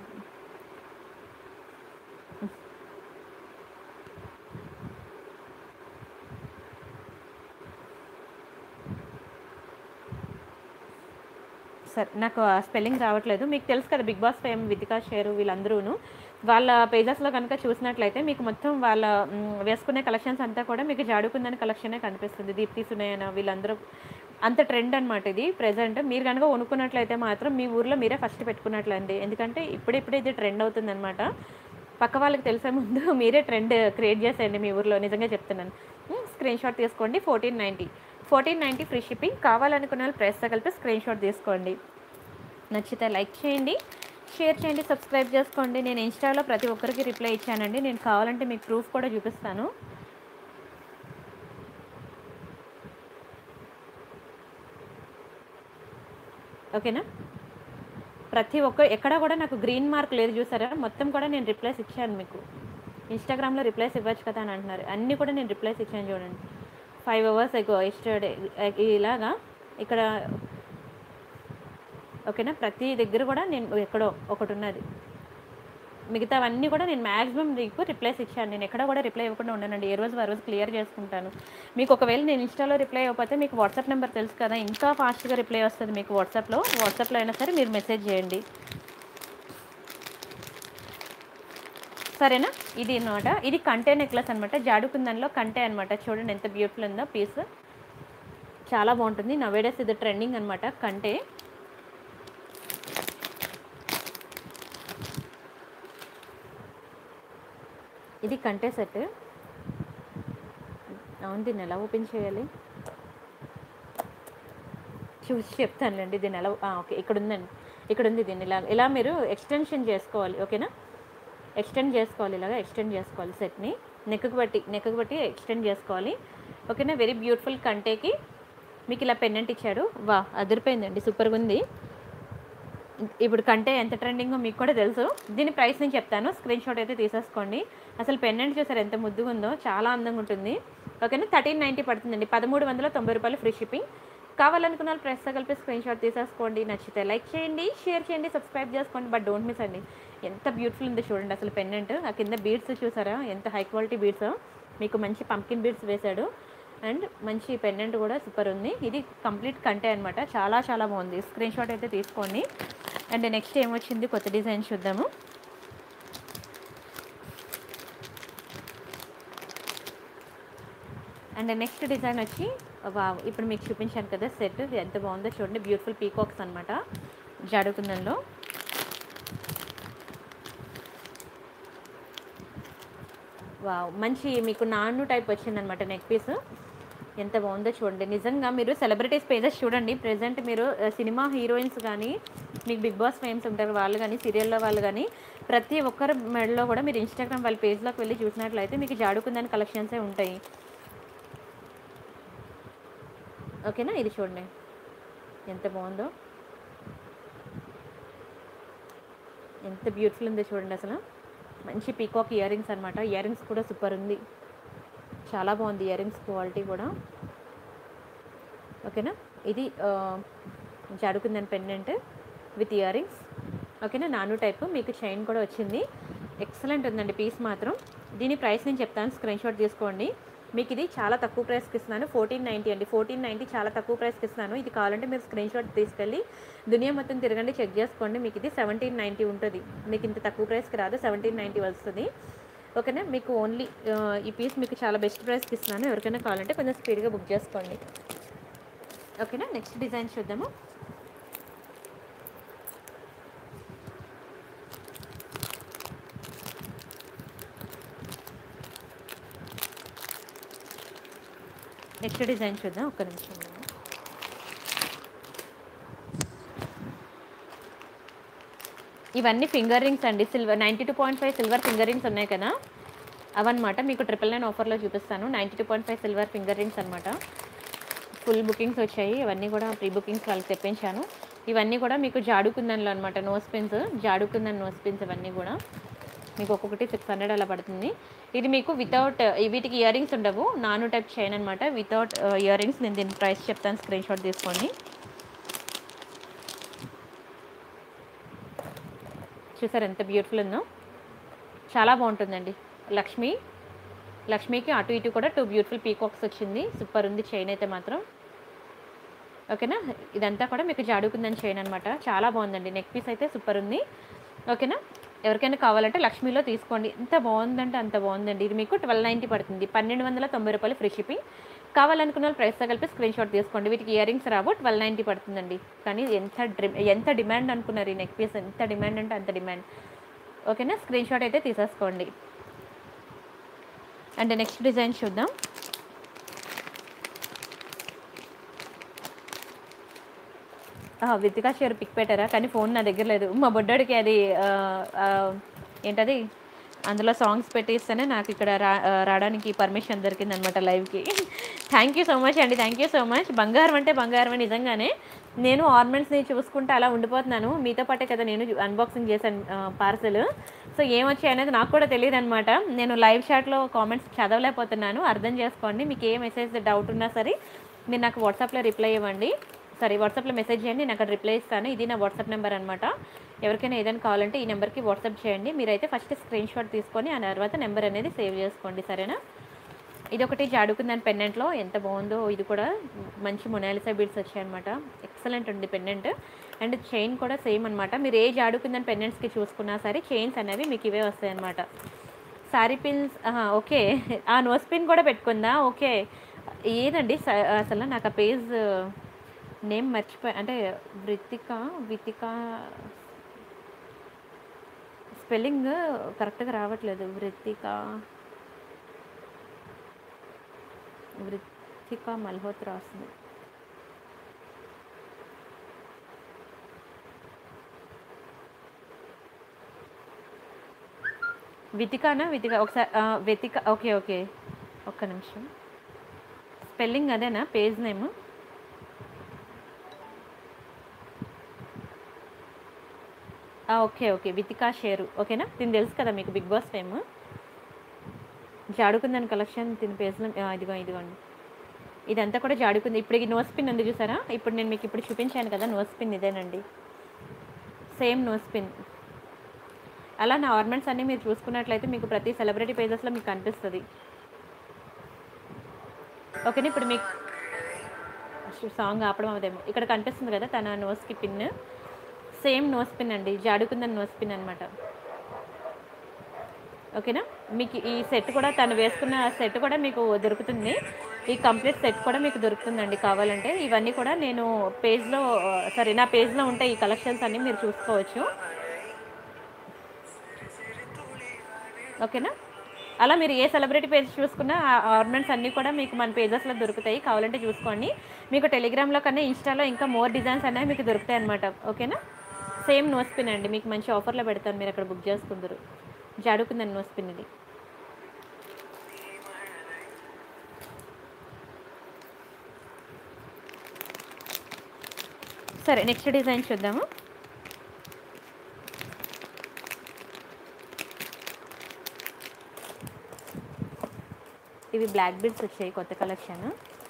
సరే నాకు ఆ స్పెల్లింగ్ రావట్లేదు మీకు తెలుసు కదా big boss fame Vithika Sheru వీళ్ళందరూను వాళ్ళ పేజెస్లో కనుక చూసినట్లయితే మీకు మొత్తం వాళ్ళ మ్, వేసుకునే కలెక్షన్స్ అంతా కూడా మీకు జాడుకుందని కలెక్షనే కనిపిస్తుంది దీప్తి సునయన వీళ్ళందరూ అంత ట్రెండ్ అనమాట ఇది ప్రెజెంట్ మీరు కనుక కొనుక్కున్నట్లయితే మాత్రం మీ ఊర్లో మీరే ఫస్ట్ పెట్టుకున్నట్లండి ఎందుకంటే ఇప్పుడిప్పుడే ఇది ట్రెండ్ అవుతుందన్నమాట పక్క వాళ్ళకి తెలిసే ముందు మీరే ట్రెండ్ క్రియేట్ చేసేయండి మీ ఊర్లో నిజంగా చెప్తున్నాను స్క్రీన్ షాట్ తీసుకోండి fourteen ninety fourteen ninety free shipping కావాలనుకున్న వాళ్ళు ప్రైస్తో కలిపి స్క్రీన్ షాట్ తీసుకోండి నచ్చితే లైక్ చేయండి షేర్ చేయండి సబ్స్క్రైబ్ చేసుకోండి నేను ఇన్స్టాలో ప్రతి ఒక్కరికి రిప్లై ఇచ్చానండి నేను కావాలంటే మీకు ప్రూఫ్ కూడా చూపిస్తాను ఓకేనా ప్రతి ఒక్క ఎక్కడ కూడా నాకు గ్రీన్ మార్క్ లేదు చూసారా మొత్తం కూడా నేను రిప్లైస్ ఇచ్చాను మీకు ఇన్స్టాగ్రామ్లో రిప్లైస్ ఇవ్వచ్చు కదా అని అంటున్నారు అన్నీ కూడా నేను రిప్లైస్ ఇచ్చాను చూడండి ఫైవ్ అవర్స్ ఎగో ఎస్టర్డే ఇలాగా ఇక్కడ ఓకేనా ప్రతి దగ్గర కూడా నేను ఎక్కడో ఒకటి ఉన్నది మిగతావన్నీ కూడా నేను మ్యాక్సిమం మీకు రిప్లైస్ ఇచ్చాను నేను ఎక్కడ కూడా రిప్లై ఇవ్వకుండా ఉన్నానండి ఏ రోజు ఆ రోజు క్లియర్ చేసుకుంటాను మీకు ఒకవేళ నేను ఇన్స్టాలో రిప్లై ఇవ్వకపోతే మీకు వాట్సాప్ నెంబర్ తెలుసు కదా ఇంకా ఫాస్ట్గా రిప్లై వస్తుంది మీకు వాట్సాప్లో వాట్సాప్లో అయినా సరే మీరు మెసేజ్ చేయండి సరేనా ఇది అన్నమాట ఇది కంటే నెక్లెస్ అనమాట జాడుకుందన్లో కంటే అనమాట చూడండి ఎంత బ్యూటిఫుల్ ఉందో పీస్ చాలా బాగుంటుంది నవేడేస్ ఇది ట్రెండింగ్ అనమాట కంటే ఇది కంటే సెట్ అవును దీన్ని ఎలా ఓపెన్ చేయాలి చూసి చెప్తానులేండి దీని ఎలా ఆ, ఓకే ఇక్కడ ఉందండి ఇక్కడ ఉంది దీన్ని ఇలా ఇలా మీరు ఎక్స్టెన్షన్ చేసుకోవాలి ఓకేనా ఎక్స్టెండ్ చేసుకోవాలి ఇలాగా ఎక్స్టెండ్ చేసుకోవాలి సెట్ని నెక్కు బట్టి నెక్కు బట్టి ఎక్స్టెండ్ చేసుకోవాలి ఓకేనా వెరీ బ్యూటిఫుల్ కంటేకి మీకు ఇలా పెన్నెంట్ ఇచ్చాడు వా అదిరిపోయిందండి సూపర్గా ఉంది ఇప్పుడు కంటే ఎంత ట్రెండింగో మీకు కూడా తెలుసు దీని ప్రైస్ నేను చెప్తాను స్క్రీన్ షాట్ అయితే తీసేసుకోండి అసలు పెన్నెంట్ చూసారు ఎంత ముద్దుగా ఉందో చాలా అందంగా ఉంటుంది ఓకేనా థర్టీన్ నైంటీ పడుతుందండి పదమూడు వందల తొంభై రూపాయలు ఫ్రీ షిప్పింగ్ కావాలనుకున్న వాళ్ళు ప్రెస్ కలిపి స్క్రీన్ షాట్ తీసేసుకోండి నచ్చితే లైక్ చేయండి షేర్ చేయండి సబ్స్క్రైబ్ చేసుకోండి బట్ డోంట్ మిస్ అండి ఎంత బ్యూటిఫుల్ ఉందో చూడండి అసలు పెన్నెంట్ ఆ కింద బీడ్స్ చూసారా ఎంత హై క్వాలిటీ బీడ్స్ మీకు మంచి పంకిన్ బీడ్స్ వేశాడు అండ్ మంచి పెండెంట్ కూడా సూపర్ ఉంది ఇది కంప్లీట్ కంటే అనమాట చాలా చాలా బాగుంది స్క్రీన్ షాట్ అయితే తీసుకోండి అండ్ నెక్స్ట్ ఏమొచ్చింది కొత్త డిజైన్ చూద్దాము అండ్ నెక్స్ట్ డిజైన్ వచ్చి వా ఇప్పుడు మీకు చూపించాను కదా సెట్ ఎంత బాగుందో చూడండి బ్యూటిఫుల్ పీకాక్స్ అనమాట జాడుకుందంలో వావ్ మంచి మీకు నాన్ను టైప్ వచ్చిందనమాట నెక్ పీస్ ఎంత బాగుందో చూడండి నిజంగా మీరు సెలబ్రిటీస్ పేజెస్ చూడండి ప్రజెంట్ మీరు ఆ, సినిమా హీరోయిన్స్ కానీ మీకు బిగ్ బాస్ ఫేమ్స్ ఉంటారు వాళ్ళు కానీ సీరియల్లో వాళ్ళు కానీ ప్రతి ఒక్కరి మెడలో కూడా మీరు ఇన్స్టాగ్రామ్ వాళ్ళ పేజ్లోకి వెళ్ళి చూసినట్లయితే మీకు జాడుకుందని కలెక్షన్సే ఉంటాయి ఓకేనా ఇది చూడండి ఎంత బాగుందో ఎంత బ్యూటిఫుల్ ఉందో చూడండి అసలు మంచి పీకాక్ ఇయర్ రింగ్స్ అనమాట ఇయర్ రింగ్స్ కూడా సూపర్ ఉంది చాలా బాగుంది ఇయర్ రింగ్స్ క్వాలిటీ కూడా ఓకేనా ఇది ఆ, జాడుకుందని పెండెంట్ విత్ ఇయర్ రింగ్స్ ఓకేనా నాను టైప్ మీకు చైన్ కూడా వచ్చింది ఎక్సలెంట్ ఉందండి పీస్ మాత్రం దీని ప్రైస్ నేను చెప్తాను స్క్రీన్ షాట్ తీసుకోండి మీకు ఇది చాలా తక్కువ ప్రైస్కి ఇస్తున్నాను ఫోర్టీన్ నైంటీ అండి ఫోర్టీన్ నైంటీ చాలా తక్కువ ప్రైస్కి ఇస్తున్నాను ఇది కావాలంటే మీరు స్క్రీన్ షాట్ తీసుకెళ్ళి దునియా మొత్తం తిరగండి చెక్ చేసుకోండి మీకు ఇది సెవెంటీన్ నైంటీ ఉంటుంది మీకు ఇంత తక్కువ ప్రైస్కి రాదు సెవెంటీన్ నైంటీ వస్తుంది ఓకేనా మీకు ఓన్లీ ఈ పీస్ మీకు చాలా బెస్ట్ ప్రైస్కి ఇస్తున్నాను ఎవరికైనా కావాలంటే కొంచెం స్పీడ్గా బుక్ చేసుకోండి ఓకేనా నెక్స్ట్ డిజైన్ చూద్దాము నెక్స్ట్ డిజైన్ చూద్దాం ఒక్క నిమిషం ఇవన్నీ ఫింగర్ రింగ్స్ అండి silver ninety two point five silver finger rings ఉన్నాయి కదా అవన్నమాట మీకు ట్రిపుల్ నైన్ ఆఫర్లో చూపిస్తాను ninety two point five silver finger rings అనమాట ఫుల్ బుకింగ్స్ వచ్చాయి ఇవన్నీ కూడా ప్రీ బుకింగ్స్ వాళ్ళకి తెప్పించాను ఇవన్నీ కూడా మీకు జాడుకుందన్లో అనమాట నోస్ పిన్స్ జాడుకుందన్ నోస్ పిన్స్ ఇవన్నీ కూడా మీకు ఒక్కొక్కటి సిక్స్ హండ్రెడ్ అలా పడుతుంది ఇది మీకు వితౌట్ వీటికి ఇయర్ రింగ్స్ ఉండవు నాను టైప్ చైన్ అనమాట వితౌట్ ఇయర్ రింగ్స్ నేను దీని ప్రైస్ చెప్తాను స్క్రీన్ షాట్ తీసుకోండి చూసారు ఎంత బ్యూటిఫుల్ ఉందో చాలా బాగుంటుందండి లక్ష్మి లక్ష్మికి అటు ఇటు కూడా టూ బ్యూటిఫుల్ పీకాక్స్ వచ్చింది సూపర్ ఉంది చైన్ అయితే మాత్రం ఓకేనా ఇదంతా కూడా మీకు జాడుకుందని చైన్ అనమాట చాలా బాగుందండి నెక్ పీస్ అయితే సూపర్ ఉంది ఓకేనా ఎవరికైనా కావాలంటే లక్ష్మీలో తీసుకోండి ఎంత బాగుందంటే అంత బాగుందండి ఇది మీకు ట్వెల్వ్ నైంటీ పడుతుంది పన్నెండు వందల తొంభై రూపాయలు ఫ్రీ షిప్పింగ్ కావాలనుకున్న వాళ్ళు ప్రైస్తో కలిపి స్క్రీన్ షాట్ తీసుకోండి వీటికి ఇయర్ రింగ్స్ రావు ట్వెల్వ్ నైంటీ పడుతుందండి కానీ ఎంత డ్రి ఎంత డిమాండ్ అనుకున్నారు ఈ నెక్ పీస్ ఎంత డిమాండ్ అంటే అంత డిమాండ్ ఓకేనా స్క్రీన్ షాట్ అయితే తీసేసుకోండి అండ్ నెక్స్ట్ డిజైన్ చూద్దాం వితికా షేర్ పిక్ పెట్టారా కానీ ఫోన్ నా దగ్గర లేదు మా బొడ్డోడికి అది ఆ, ఆ, ఏంటది అందులో సాంగ్స్ పెట్టిస్తేనే నాకు ఇక్కడ రా ఆ, రావడానికి పర్మిషన్ దొరికిందనమాట లైవ్కి థ్యాంక్ యూ సో మచ్ అండి థ్యాంక్ యూ సో మచ్ బంగారం అంటే బంగారం నిజంగానే నేను ఆర్నమెంట్స్ని చూసుకుంటే అలా ఉండిపోతున్నాను మీతో పాటే కదా నేను అన్బాక్సింగ్ చేశాను పార్సల్ సో ఏమొచ్చాయి అనేది నాకు కూడా తెలియదు అనమాట నేను లైవ్ చాట్లో కామెంట్స్ చదవలేకపోతున్నాను అర్థం చేసుకోండి మీకు ఏ మెసేజ్ డౌట్ ఉన్నా సరే మీరు నాకు వాట్సాప్లో రిప్లై ఇవ్వండి సరే వాట్సాప్లో మెసేజ్ చేయండి నేను అక్కడ రిప్లై ఇస్తాను ఇది నా వాట్సాప్ నెంబర్ అనమాట ఎవరికైనా ఏదైనా కావాలంటే ఈ నెంబర్కి వాట్సాప్ చేయండి మీరైతే ఫస్ట్ స్క్రీన్ షాట్ తీసుకొని ఆ తర్వాత నెంబర్ అనేది సేవ్ చేసుకోండి సరేనా ఇది ఒకటి జాడుకుందని పెండెంట్లో ఎంత బాగుందో ఇది కూడా మంచి మొనాలిసా బీడ్స్ వచ్చాయన్నమాట ఎక్సలెంట్ ఉంది పెండెంట్ అండ్ చైన్ కూడా సేమ్ అనమాట మీరు ఏ జాడుకుందని పెండెంట్స్కి చూసుకున్నా సరే చైన్స్ అనేవి మీకు ఇవే వస్తాయన్నమాట సారీ పిన్స్ ఓకే ఆ నోస్ పిన్ కూడా పెట్టుకుందా ఓకే ఏదండి స- అసలు నాకు ఆ పేజ్ నేమ్ మర్చిపోయా అంటే వృతిక వితిక స్పెల్లింగ్ కరెక్ట్గా రావట్లేదు వృతిక వృతిక మల్హోత్రా వస్తుంది వితికానా వితిక ఒకసారి ఆ, వెతిక ఓకే ఓకే ఒక్క నిమిషం స్పెల్లింగ్ అదేనా page name okay okay Vithika Sheru ఓకేనా దీని తెలుసు కదా మీకు బిగ్ బాస్ ఫేమ్ జాడుకుందని కలెక్షన్ దీని పేజ్లో ఆ, ఇదిగో ఇదిగోండి ఇదంతా కూడా జాడుకుంది ఇప్పుడు ఈ నోస్ పిన్ ఉంది చూసారా ఇప్పుడు నేను మీకు ఇప్పుడు చూపించాను కదా నోస్ పిన్ ఇదేనండి సేమ్ నోస్ పిన్ అలా నా ఆర్నమెంట్స్ అన్నీ మీరు చూసుకున్నట్లయితే మీకు ప్రతి సెలబ్రిటీ పేజెస్లో మీకు కనిపిస్తుంది ఓకేనా ఇప్పుడు మీకు సాంగ్ ఆపడం అదేమో ఇక్కడ కనిపిస్తుంది కదా తన నోస్కి పిన్ సేమ్ నోస్ పిన్ అండి జాడుకుందని నోస్ పిన్ అనమాట ఓకేనా మీకు ఈ సెట్ కూడా తను వేసుకున్న సెట్ కూడా మీకు దొరుకుతుంది ఈ కంప్లీట్ సెట్ కూడా మీకు దొరుకుతుందండి కావాలంటే ఇవన్నీ కూడా నేను పేజ్లో సారీ నా పేజ్లో ఉంటాయి ఈ కలెక్షన్స్ అన్నీ మీరు చూసుకోవచ్చు ఓకేనా అలా మీరు ఏ సెలబ్రిటీ పేజ్ చూసుకున్నా ఆ ఆర్నమెంట్స్ అన్నీ కూడా మీకు మన పేజెస్లో దొరుకుతాయి కావాలంటే చూసుకోండి మీకు టెలిగ్రామ్లో కన్నా ఇన్స్టాలో ఇంకా మోర్ డిజైన్స్ అనేవి మీకు దొరుకుతాయి అనమాట ఓకేనా సేమ్ నోస్ పిన్ అండి మీకు మంచి ఆఫర్లో పెడతాను మీరు అక్కడ బుక్ చేసుకుందరు జాడుకుందని నోస్ పిన్ ఇది సరే నెక్స్ట్ డిజైన్ చూద్దాము ఇవి బ్లాక్ బీడ్స్ వచ్చాయి కొత్త కలెక్షన్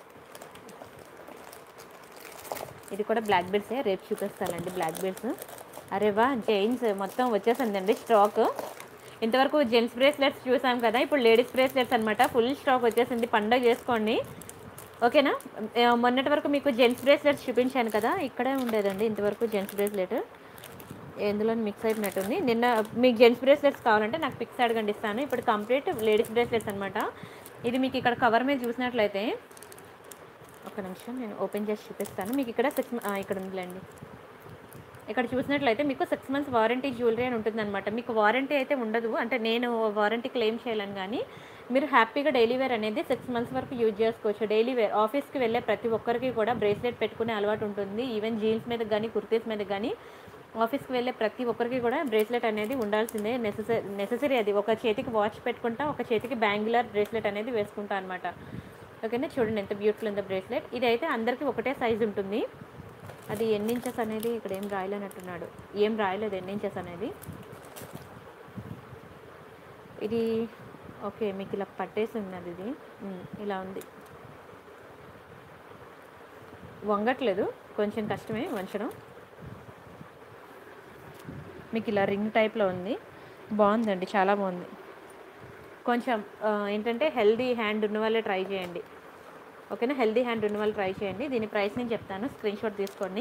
ఇది కూడా బ్లాక్ బీడ్సే రేపు చూపిస్తానండి బ్లాక్ బీడ్స్ అరే వా జైన్స్ మొత్తం వచ్చేసిందండి స్టాక్ ఇంతవరకు జెంట్స్ బ్రేస్లెట్స్ చూసాం కదా ఇప్పుడు లేడీస్ బ్రేస్లెట్స్ అనమాట ఫుల్ స్టాక్ వచ్చేసింది పండగ చేసుకోండి ఓకేనా ఆ, మొన్నటి వరకు మీకు జెంట్స్ బ్రేస్లెట్స్ చూపించాను కదా ఇక్కడే ఉండేదండి ఇంతవరకు జెంట్స్ బ్రేస్లెట్ ఎందులో మిక్స్ అయిపోయినట్టుంది నిన్న మీకు జెంట్స్ బ్రేస్లెట్స్ కావాలంటే నాకు పిక్స్ అడగండి ఇస్తాను ఇప్పుడు కంప్లీట్ లేడీస్ బ్రేస్లెట్స్ అనమాట ఇది మీకు ఇక్కడ కవర్ మీద చూసినట్లయితే ఒక నిమిషం నేను ఓపెన్ చేసి చూపిస్తాను మీకు ఇక్కడ సిక్స్ ఇక్కడ ఉందిలేండి ఇక్కడ చూసినట్లయితే మీకు సిక్స్ మంత్స్ వారంటీ జ్యువెలరీ అని ఉంటుందన్నమాట మీకు వారంటీ అయితే ఉండదు అంటే నేను వారంటీ క్లెయిమ్ చేయాలని కానీ మీరు హ్యాపీగా డైలీ వేర్ అనేది సిక్స్ మంత్స్ వరకు యూజ్ చేసుకోవచ్చు డైలీ వేర్ ఆఫీస్కి వెళ్ళే ప్రతి ఒక్కరికి కూడా బ్రేస్లెట్ పెట్టుకునే అలవాటు ఉంటుంది ఈవెన్ జీన్స్ మీద కానీ కుర్తీస్ మీద కానీ ఆఫీస్కి వెళ్ళే ప్రతి ఒక్కరికి కూడా బ్రేస్లెట్ అనేది ఉండాల్సిందే నెససరీ నెససరీ అది ఒక చేతికి వాచ్ పెట్టుకుంటా ఒక చేతికి బ్యాంగులర్ బ్రేస్లెట్ అనేది వేసుకుంటా అనమాట ఓకేనా చూడండి ఎంత బ్యూటిఫుల్ ఉందో బ్రేస్లెట్ ఇది అయితే అందరికీ ఒకటే సైజ్ ఉంటుంది అది ఎన్ని ఇంచెస్ అనేది ఇక్కడ ఏం రాయలేనట్టున్నాడు ఏం రాయలేదు ఎన్ని ఇంచెస్ అనేది ఇది ఓకే మీకు ఇలా పట్టేసి ఉన్నది ఇది ఉమ్, ఇలా ఉంది వంగట్లేదు కొంచెం కష్టమే వంచడం మీకు ఇలా రింగ్ టైప్లో ఉంది బాగుందండి చాలా బాగుంది కొంచెం ఆ, ఏంటంటే హెల్దీ హ్యాండ్ ఉన్న వాళ్ళే ట్రై చేయండి ఓకేనా హెల్దీ హ్యాండ్ ఉన్న వాళ్ళు ట్రై చేయండి దీని ప్రైస్ నేను చెప్తాను స్క్రీన్ షాట్ తీసుకోండి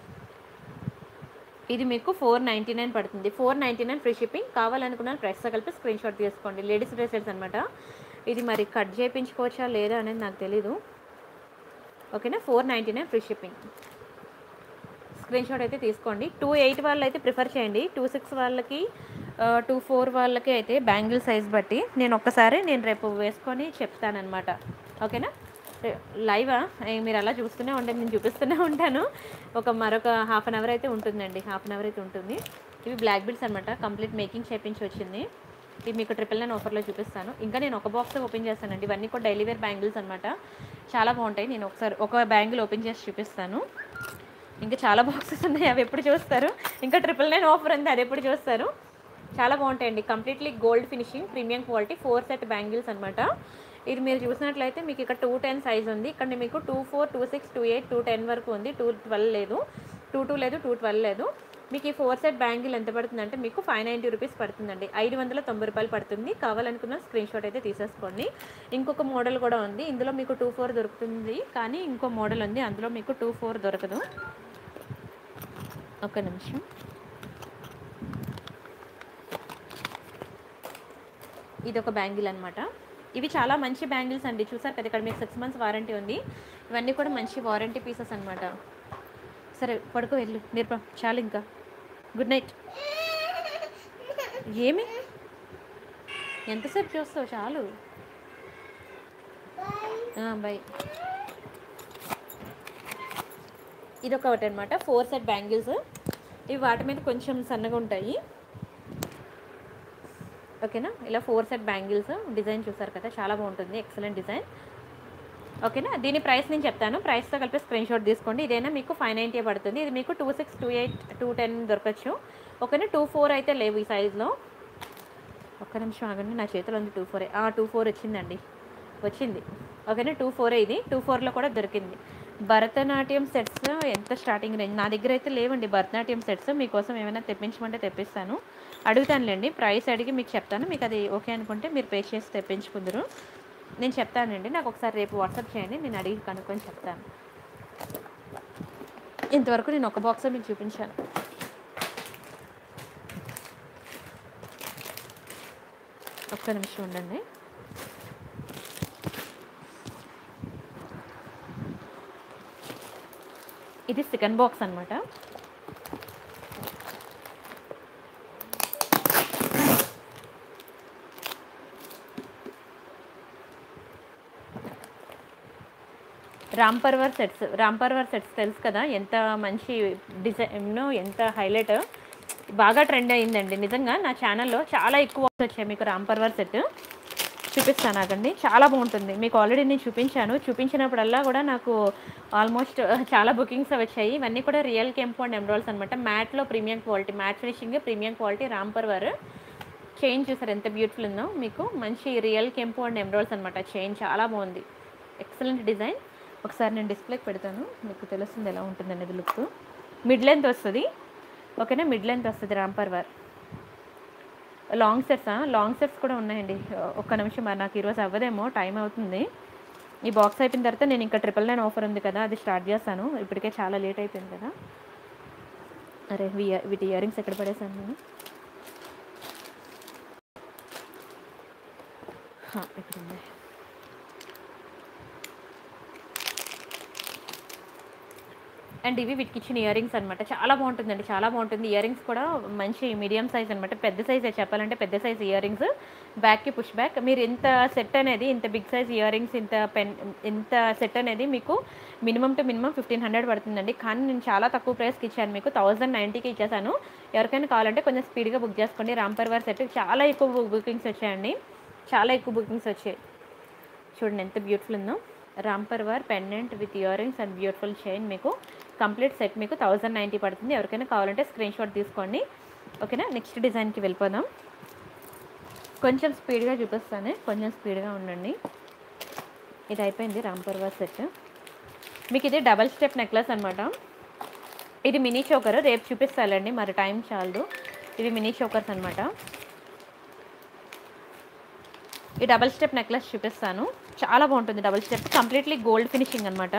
ఇది మీకు ఫోర్ నైంటీ నైన్ పడుతుంది four ninety nine free shipping కావాలనుకున్న ప్రైస్తో కలిపి స్క్రీన్ షాట్ తీసుకోండి లేడీస్ బ్రేస్లెట్స్ అనమాట ఇది మరి కట్ చేయించుకోవచ్చా లేదా అనేది నాకు తెలీదు ఓకేనా four ninety nine free shipping screen shot అయితే తీసుకోండి టూ ఎయిట్ వాళ్ళు అయితే ప్రిఫర్ చేయండి టూ సిక్స్ వాళ్ళకి టూ ఫోర్ వాళ్ళకి అయితే బ్యాంగిల్ సైజ్ బట్టి నేను ఒక్కసారి నేను రేపు వేసుకొని చెప్తానమాట ఓకేనా రే- లైవా ఏ, మీరు అలా చూస్తూనే ఉండండి నేను చూపిస్తూనే ఉంటాను ఒక మరొక హాఫ్ అన్ అవర్ అయితే ఉంటుందండి హాఫ్ అన్ అవర్ అయితే ఉంటుంది ఇవి బ్లాక్ బిల్స్ అనమాట కంప్లీట్ మేకింగ్ చేపించి వచ్చింది ఇవి మీకు ట్రిపుల్ నైన్ ఆఫర్లో చూపిస్తాను ఇంకా నేను ఒక బాక్స్ ఓపెన్ చేస్తానండి ఇవన్నీ కూడా డైలీ వేర్ బ్యాంగిల్స్ అనమాట చాలా బాగుంటాయి నేను ఒకసారి ఒక బ్యాంగిల్ ఓపెన్ చేసి చూపిస్తాను ఇంకా చాలా బాక్సెస్ ఉన్నాయి అవి ఎప్పుడు చూస్తారు ఇంకా ట్రిపుల్ నైన్ ఆఫర్ ఉంది అది ఎప్పుడు చూస్తారు చాలా బాగుంటాయండి completely gold finishing premium quality four set bangles అనమాట ఇది మీరు చూసినట్లయితే మీకు ఇక్కడ టూ టెన్ సైజ్ ఉంది ఇక్కడ మీకు two four two six two eight two ten వరకు ఉంది టూ ట్వెల్వ్ లేదు టూ టూ లేదు టూ ట్వెల్వ్ లేదు మీకు ఈ ఫోర్ సెట్ బ్యాంగిల్ ఎంత పడుతుందంటే మీకు ఫైవ్ నైంటీ రూపీస్ పడుతుందండి ఐదు వందల తొంభై రూపాయలు పడుతుంది కావాలనుకున్న స్క్రీన్ షాట్ అయితే తీసేసుకోండి ఇంకొక మోడల్ కూడా ఉంది ఇందులో మీకు టూ ఫోర్ దొరుకుతుంది కానీ ఇంకో మోడల్ ఉంది అందులో మీకు టూ ఫోర్ దొరకదు ఒక నిమిషం ఇది ఒక బ్యాంగిల్ అనమాట ఇవి చాలా మంచి బ్యాంగిల్స్ అండి చూసారు కదా ఇక్కడ మీకు సిక్స్ మంత్స్ వారంటీ ఉంది ఇవన్నీ కూడా మంచి వారంటీ పీసెస్ అనమాట సరే పడుకో వెళ్ళు నిర్ప చాలు ఇంకా గుడ్ నైట్ ఏమి ఎంతసేపు చూస్తావు చాలు బాయ్ ఇది ఒకటి అనమాట ఫోర్ సెట్ బ్యాంగిల్స్ ఇవి వాటి మీద కొంచెం సన్నగా ఉంటాయి ఓకేనా ఇలా ఫోర్ సెట్ బ్యాంగిల్స్ డిజైన్ చూసారు కదా చాలా బాగుంటుంది ఎక్సలెంట్ డిజైన్ ఓకేనా దీని ప్రైస్ నేను చెప్తాను ప్రైస్తో కలిపి స్క్రీన్ షాట్ తీసుకోండి ఇదైనా మీకు ఫైవ్ నైంటీ పడుతుంది ఇది మీకు two six two eight two ten దొరకచ్చు ఓకేనా టూ ఫోర్ అయితే లేవు ఈ సైజులో ఒక్క నిమిషం ఆగండి నా చేతిలో ఉంది టూ ఫోర్ టూ ఫోర్ వచ్చిందండి వచ్చింది ఓకేనా టూ ఫోరే ఇది టూ ఫోర్లో కూడా దొరికింది భరతనాట్యం సెట్స్ ఎంత స్టార్టింగ్ రేంజ్ నా దగ్గర అయితే లేవండి భరతనాట్యం సెట్స్ మీకోసం ఏమైనా తెప్పించమంటే తెప్పిస్తాను అడుగుతానులేండి ప్రైస్ అడిగి మీకు చెప్తాను మీకు అది ఓకే అనుకుంటే మీరు పే చేసి తెప్పించుకుందరు నేను చెప్తానండి నాకు ఒకసారి రేపు వాట్సాప్ చేయండి నేను అడిగి కనుక్కొని చెప్తాను ఇంతవరకు నేను ఒక బాక్స్ మీకు చూపించాను ఒక్క నిమిషం ఉండండి ఇది సెకండ్ బాక్స్ అనమాట రామ్ పర్వర్ సెట్స్ రామ్ పర్వర్ సెట్స్ తెలుసు కదా ఎంత మంచి డిజైన్ ఎంత హైలైట్ బాగా ట్రెండ్ అయిందండి నిజంగా నా ఛానల్లో చాలా ఎక్కువ వచ్చాయి మీకు రామ్ పర్వర్ సెట్ చూపిస్తాను ఆగండి చాలా బాగుంటుంది మీకు ఆల్రెడీ నేను చూపించాను చూపించినప్పుడల్లా కూడా నాకు ఆల్మోస్ట్ చాలా బుకింగ్స్ వచ్చాయి ఇవన్నీ కూడా రియల్ కెంపు అండ్ ఎమ్రాల్స్ అనమాట మ్యాట్లో premium quality matte finishing premium quality Ram Parivar chain చూసారు ఎంత బ్యూటిఫుల్ ఉందో మీకు మంచి రియల్ కెంపు అండ్ ఎమ్రాల్స్ అనమాట చైన్ చాలా బాగుంది ఎక్సలెంట్ డిజైన్ ఒకసారి నేను డిస్ప్లేకి పెడతాను మీకు తెలుస్తుంది ఎలా ఉంటుంది అనేది లుక్ మిడ్ లెంత్ వస్తుంది ఓకేనా మిడ్ లెంత్ వస్తుంది Ram Parivar long sets long sets కూడా ఉన్నాయండి ఒక్క నిమిషం మరి నాకు ఈరోజు అవ్వదేమో టైం అవుతుంది ఈ బాక్స్ అయిపోయిన తర్వాత నేను ఇంకా ట్రిపుల్ నైన్ ఆఫర్ ఉంది కదా అది స్టార్ట్ చేస్తాను ఇప్పటికే చాలా లేట్ అయిపోయింది కదా అరే వి- వీటి ఇయర్ రింగ్స్ ఎక్కడ పడేసాను నేను హా, ఇక్కడ ఉన్నాయి అండ్ ఇవి వీటికి ఇచ్చిన ఇయర్ రింగ్స్ అనమాట చాలా బాగుంటుందండి చాలా బాగుంటుంది ఇయర్ రింగ్స్ కూడా మంచి మీడియం సైజ్ అనమాట పెద్ద సైజ్ చెప్పాలంటే పెద్ద సైజ్ ఇయర్ రింగ్స్ బ్యాక్కి పుష్ బ్యాక్ మీరు ఇంత సెట్ అనేది ఇంత బిగ్ సైజ్ ఇయర్ రింగ్స్ ఇంత పెన్ ఇంత సెట్ అనేది మీకు మినిమం టు మినిమం ఫిఫ్టీన్ హండ్రెడ్ పడుతుందండి కానీ నేను చాలా తక్కువ ప్రైస్కి ఇచ్చాను మీకు థౌజండ్ నైంటీకి ఇచ్చేసాను ఎవరికైనా కావాలంటే కొంచెం స్పీడ్గా బుక్ చేసుకోండి రాంపర్ వార్ సెట్ చాలా ఎక్కువ బుకింగ్స్ వచ్చాయండి చాలా ఎక్కువ బుకింగ్స్ వచ్చాయి చూడండి ఎంత బ్యూటిఫుల్ ఉందో Ram Parivar pendant with earrings and beautiful chain మీకు కంప్లీట్ సెట్ మీకు థౌజండ్ నైంటీ పడుతుంది ఎవరికైనా కావాలంటే స్క్రీన్ షాట్ తీసుకోండి ఓకేనా నెక్స్ట్ డిజైన్కి వెళ్ళిపోదాం కొంచెం స్పీడ్గా చూపిస్తాను కొంచెం స్పీడ్గా ఉండండి ఇది అయిపోయింది రాంపర్ వార్ సెట్ మీకు ఇది డబల్ స్టెప్ నెక్లెస్ అనమాట ఇది మినీ చోకర్ రేపు చూపిస్తానండి మరి టైం చాలదు ఇవి మినీ చోకర్స్ అనమాట ఈ డబల్ స్టెప్ నెక్లెస్ చూపిస్తాను చాలా బాగుంటుంది double step completely gold finishing అనమాట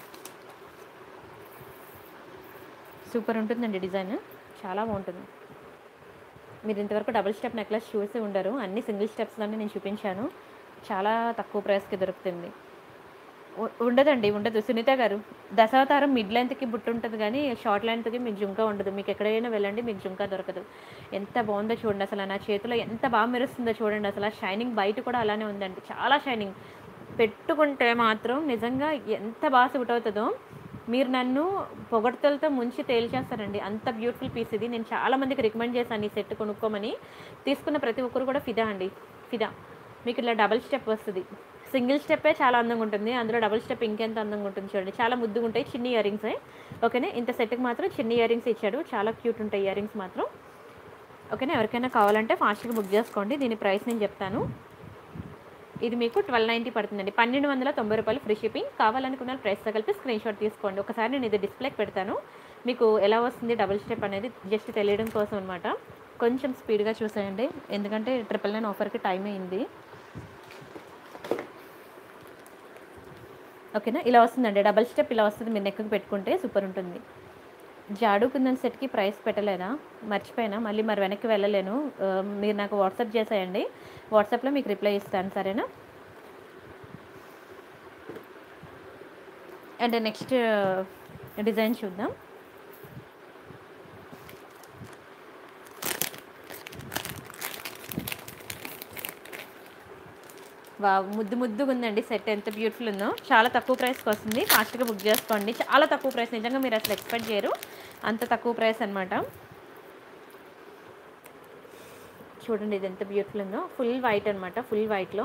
సూపర్ ఉంటుందండి డిజైన్ చాలా బాగుంటుంది మీరు ఇంతవరకు డబుల్ స్టెప్ నెక్లెస్ చూసి ఉండరు అన్ని సింగిల్ స్టెప్స్లోనే నేను చూపించాను చాలా తక్కువ ప్రైస్కి దొరుకుతుంది ఉ- ఉండదండి ఉండదు సునీత గారు దశావతారం మిడ్ లెంత్కి బుట్ట ఉంటుంది కానీ షార్ట్ లెంత్కి మీకు జుంకా ఉండదు మీకు ఎక్కడైనా వెళ్ళండి మీకు జుంకా దొరకదు ఎంత బాగుందో చూడండి అసలు నా చేతిలో ఎంత బాగా మెరుస్తుందో చూడండి అసలు ఆ షైనింగ్ బయట కూడా అలానే ఉందండి చాలా షైనింగ్ పెట్టుకుంటే మాత్రం నిజంగా ఎంత బాగా సూట్ అవుతుందో మీరు నన్ను పొగడ్తలతో ముంచి తేల్చేస్తారండి అంత బ్యూటిఫుల్ పీస్ ఇది నేను చాలా మందికి రికమెండ్ చేశాను ఈ సెట్ కొనుక్కోమని తీసుకున్న ప్రతి ఒక్కరు కూడా ఫిదా అండి ఫిదా మీకు ఇలా డబల్ స్టెప్ వస్తుంది సింగిల్ స్టెప్పే చాలా అందంగా ఉంటుంది అందులో డబుల్ స్టెప్ ఇంకెంత అందంగా ఉంటుంది చూడండి చాలా ముద్దుగా ఉంటాయి చిన్ని ఇయర్ రింగ్స్ ఓకేనా ఇంత సెట్కి మాత్రం చిన్ని ఇయర్ రింగ్స్ ఇచ్చాడు చాలా క్యూట్ ఉంటాయి ఇయర్ రింగ్స్ మాత్రం ఓకేనా ఎవరికైనా కావాలంటే ఫాస్ట్గా బుక్ చేసుకోండి దీని ప్రైస్ నేను చెప్తాను ఇది మీకు ట్వెల్వ్ నైంటీ పడుతుందండి పన్నెండు వందల తొంభై రూపాయలు ఫ్రీ షిప్పింగ్ కావాలనుకున్న ప్రైస్తో కలిపి స్క్రీన్ షాట్ తీసుకోండి ఒకసారి నేను ఇది డిస్ప్లేకి పెడతాను మీకు ఎలా వస్తుంది డబుల్ స్టెప్ అనేది జస్ట్ తెలియడం కోసం అనమాట కొంచెం స్పీడ్గా చూసేయండి ఎందుకంటే ట్రిపుల్ నైన్ ఆఫర్కి టైం అయింది ఓకేనా ఇలా వస్తుందండి డబల్ స్టెప్ ఇలా వస్తుంది మీరు నెక్కి పెట్టుకుంటే సూపర్ ఉంటుంది జాడు కుందన్ సెట్కి ప్రైస్ పెట్టలేదా మర్చిపోయినా మళ్ళీ మరి వెనక్కి వెళ్ళలేను ఆ, మీరు నాకు వాట్సాప్ చేసేయండి వాట్సాప్లో మీకు రిప్లై ఇస్తాను సరేనా అండ్ నెక్స్ట్ డిజైన్ చూద్దాం వా ముద్దు ముద్దుగా ఉందండి సెట్ ఎంత బ్యూటిఫుల్ ఉందో చాలా తక్కువ ప్రైస్కి వస్తుంది ఫాస్ట్గా బుక్ చేసుకోండి చాలా తక్కువ ప్రైస్ నిజంగా మీరు అసలు ఎక్స్పెక్ట్ చేయరు అంత తక్కువ ప్రైస్ అనమాట చూడండి ఇది ఎంత బ్యూటిఫుల్ ఉందో ఫుల్ వైట్ అనమాట ఫుల్ వైట్లో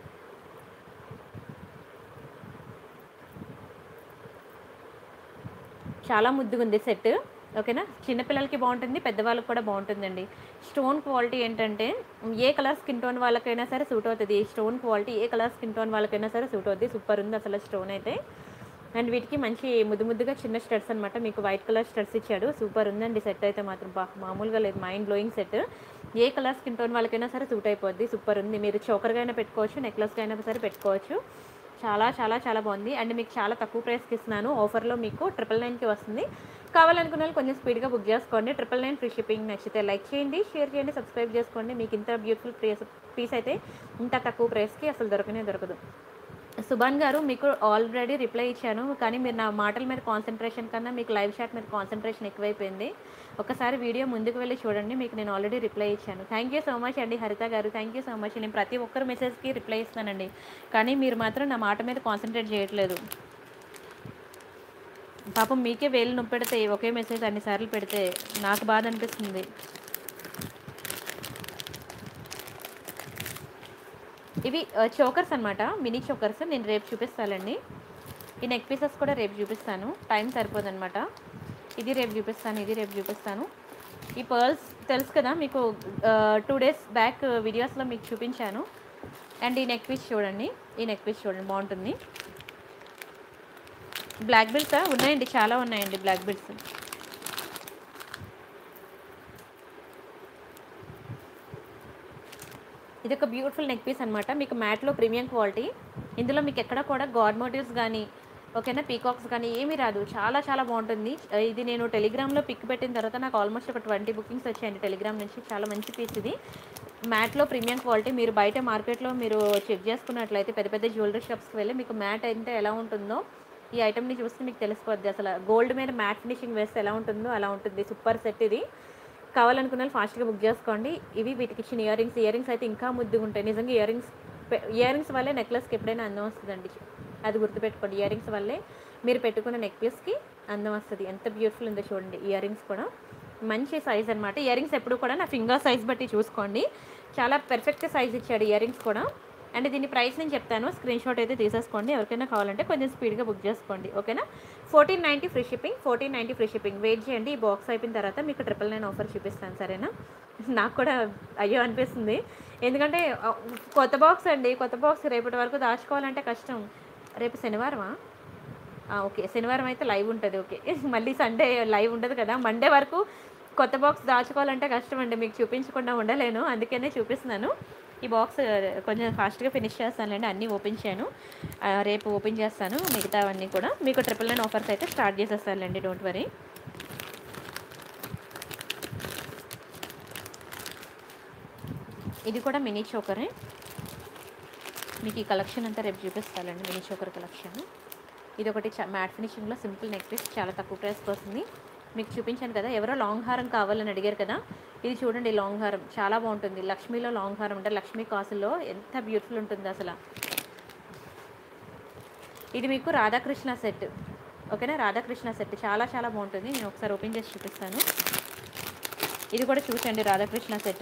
చాలా ముద్దుగా ఉంది సెట్ ఓకేనా చిన్నపిల్లలకి బాగుంటుంది పెద్దవాళ్ళకి కూడా బాగుంటుందండి స్టోన్ క్వాలిటీ ఏంటంటే ఏ కలర్ స్కిన్ టోన్ వాళ్ళకైనా సరే సూట్ అవుతుంది ఈ స్టోన్ క్వాలిటీ ఏ కలర్ స్కిన్ టోన్ వాళ్ళకైనా సరే సూట్ అవుతుంది సూపర్ ఉంది అసలు స్టోన్ అయితే అండ్ వీటికి మంచి ముద్దు ముద్దుగా చిన్న స్టడ్స్ అనమాట మీకు వైట్ కలర్ స్టడ్స్ ఇచ్చాడు సూపర్ ఉందండి సెట్ అయితే మాత్రం బా మామూలుగా లేదు మైండ్ బ్లోయింగ్ సెట్ ఏ కలర్ స్కిన్ టోన్ వాళ్ళకైనా సరే సూట్ అయిపోద్ది సూపర్ ఉంది మీరు చోకర్గా అయినా పెట్టుకోవచ్చు నెక్లెస్గా అయినా సరే పెట్టుకోవచ్చు చాలా చాలా చాలా బాగుంది అండ్ మీకు చాలా తక్కువ ప్రైస్కి ఇస్తున్నాను ఆఫర్లో మీకు ట్రిపుల్ నైన్కి వస్తుంది కావాలనుకున్న వాళ్ళు కొంచెం స్పీడ్గా బుక్ చేసుకోండి ట్రిపుల్ నైన్ ఫ్రీ షిప్పింగ్ నచ్చితే లైక్ చేయండి షేర్ చేయండి సబ్స్క్రైబ్ చేసుకోండి మీకు ఇంత బ్యూటిఫుల్ ప్రైస్ పీస్ అయితే ఇంత తక్కువ ప్రైస్కి అసలు దొరకనే దొరకదు సుభాన్ గారు మీకు ఆల్రెడీ రిప్లై ఇచ్చాను కానీ మీరు నా మాటల మీద కాన్సన్ట్రేషన్ కన్నా మీకు లైవ్ షాట్ మీద కాన్సన్ట్రేషన్ ఎక్కువైపోయింది ఒకసారి వీడియో ముందుకు వెళ్ళి చూడండి మీకు నేను ఆల్రెడీ రిప్లై ఇచ్చాను థ్యాంక్ యూ సో మచ్ అండి హరిత గారు థ్యాంక్ యూ సో మచ్ నేను ప్రతి ఒక్కరి మెసేజ్కి రిప్లై ఇస్తానండి కానీ మీరు మాత్రం నా మాట మీద కాన్సన్ట్రేట్ చేయట్లేదు పాపం మీకే వేలు నొప్పి పెడితే ఒకే మెసేజ్ అన్నిసార్లు పెడితే నాకు బాధ అనిపిస్తుంది ఇవి చోకర్స్ అనమాట మినీ చోకర్స్ నేను రేపు చూపిస్తానండి ఈ నెక్ పీసెస్ కూడా రేపు చూపిస్తాను టైం సరిపోదన్నమాట ఇది రేపు చూపిస్తాను ఇది రేపు చూపిస్తాను ఈ పర్ల్స్ తెలుసు కదా మీకు టూ డేస్ బ్యాక్ వీడియోస్లో మీకు చూపించాను అండ్ ఈ నెక్ పీస్ చూడండి ఈ నెక్ పీస్ చూడండి బాగుంటుంది బ్లాక్ బిల్స్ ఉన్నాయండి చాలా ఉన్నాయండి బ్లాక్ బిల్స్ ఇది ఒక బ్యూటిఫుల్ నెక్ పీస్ అనమాట మీకు మ్యాట్లో ప్రీమియం క్వాలిటీ ఇందులో మీకు ఎక్కడ కూడా గాడ్ మోటివ్స్ కానీ ఓకేనా పీకాక్స్ కానీ ఏమీ రాదు చాలా చాలా బాగుంటుంది ఇది నేను టెలిగ్రామ్లో పిక్ పెట్టిన తర్వాత నాకు ఆల్మోస్ట్ ఒక ట్వంటీ బుకింగ్స్ వచ్చాయండి టెలిగ్రామ్ నుంచి చాలా మంచి పీస్ ఇది మ్యాట్లో ప్రీమియం క్వాలిటీ మీరు బయట మార్కెట్లో మీరు చెక్ చేసుకున్నట్లయితే పెద్ద పెద్ద జ్యువెలరీ షాప్స్కి వెళ్ళి మీకు మ్యాట్ అయితే ఎలా ఉంటుందో ఈ ఐటమ్ని చూస్తే మీకు తెలిసిపోద్ది అసలు గోల్డ్ మీద మ్యాట్ ఫినిషింగ్ వేస్తే ఎలా ఉంటుందో అలా ఉంటుంది సూపర్ సెట్ ఇది కావాలనుకున్న వాళ్ళు ఫాస్ట్గా బుక్ చేసుకోండి ఇవి వీటికి ఇచ్చిన ఇయర్ రింగ్స్ ఇయర్ రింగ్స్ అయితే ఇంకా ముద్దుగా ఉంటాయి నిజంగా ఇయర్ రింగ్స్ ఇయర్ రింగ్స్ వల్లే నెక్లెస్కి ఎప్పుడైనా అందం వస్తుందండి అది గుర్తుపెట్టుకోండి ఇయర్ రింగ్స్ వల్లే మీరు పెట్టుకున్న నెక్లెస్కి అందం వస్తుంది ఎంత బ్యూటిఫుల్ ఉందో చూడండి ఇయర్ రింగ్స్ కూడా మంచి సైజ్ అనమాట ఇయర్ రింగ్స్ ఎప్పుడు కూడా నా ఫింగర్ సైజ్ బట్టి చూసుకోండి చాలా పెర్ఫెక్ట్ సైజ్ ఇచ్చాడు ఇయర్ రింగ్స్ కూడా అండ్ దీని ప్రైస్ నేను చెప్తాను స్క్రీన్ షాట్ అయితే తీసేసుకోండి ఎవరికైనా కావాలంటే కొంచెం స్పీడ్గా బుక్ చేసుకోండి ఓకేనా fourteen ninety free shipping fourteen ninety free shipping wait చేయండి ఈ బాక్స్ అయిపోయిన తర్వాత మీకు ట్రిపుల్ నైన్ ఆఫర్ చూపిస్తాను సరేనా నాకు కూడా అయ్యో అనిపిస్తుంది ఎందుకంటే ఆ, కొత్త బాక్స్ అండి కొత్త బాక్స్ రేపటి వరకు దాచుకోవాలంటే కష్టం రేపు శనివారమా ఆ, ఓకే శనివారం అయితే లైవ్ ఉంటుంది ఓకే మళ్ళీ సండే లైవ్ ఉండదు కదా మండే వరకు కొత్త బాక్స్ దాచుకోవాలంటే కష్టం అండి మీకు చూపించకుండా ఉండలేను అందుకనే చూపిస్తున్నాను ఈ బాక్స్ కొంచెం ఫాస్ట్గా ఫినిష్ చేస్తానులేండి అన్నీ ఓపెన్ చేయను ఆ, రేపు ఓపెన్ చేస్తాను మిగతావన్నీ కూడా మీకు ట్రిపుల్ నైన్ ఆఫర్స్ అయితే స్టార్ట్ చేసేస్తానులేండి డోంట్ వరీ ఇది కూడా మినీ చోకరే మీకు ఈ కలెక్షన్ అంతా రేపు చూపిస్తానండి మినీ చోకర్ కలెక్షన్ ఇది ఒకటి చా మ్యాట్ ఫినిషింగ్లో సింపుల్ నెక్ పీస్ చాలా తక్కువ ప్రైస్కి వస్తుంది మీకు చూపించాను కదా ఎవరో లాంగ్ హారం కావాలని అడిగారు కదా ఇది చూడండి లాంగ్ హారం చాలా బాగుంటుంది లక్ష్మీలో లాంగ్ హారం అంటే లక్ష్మీ కాసుల్లో ఎంత బ్యూటిఫుల్ ఉంటుంది అసలు ఇది మీకు రాధాకృష్ణ సెట్ ఓకేనా రాధాకృష్ణ సెట్ చాలా చాలా బాగుంటుంది నేను ఒకసారి ఓపెన్ చేసి చూపిస్తాను ఇది కూడా చూసండి రాధాకృష్ణ సెట్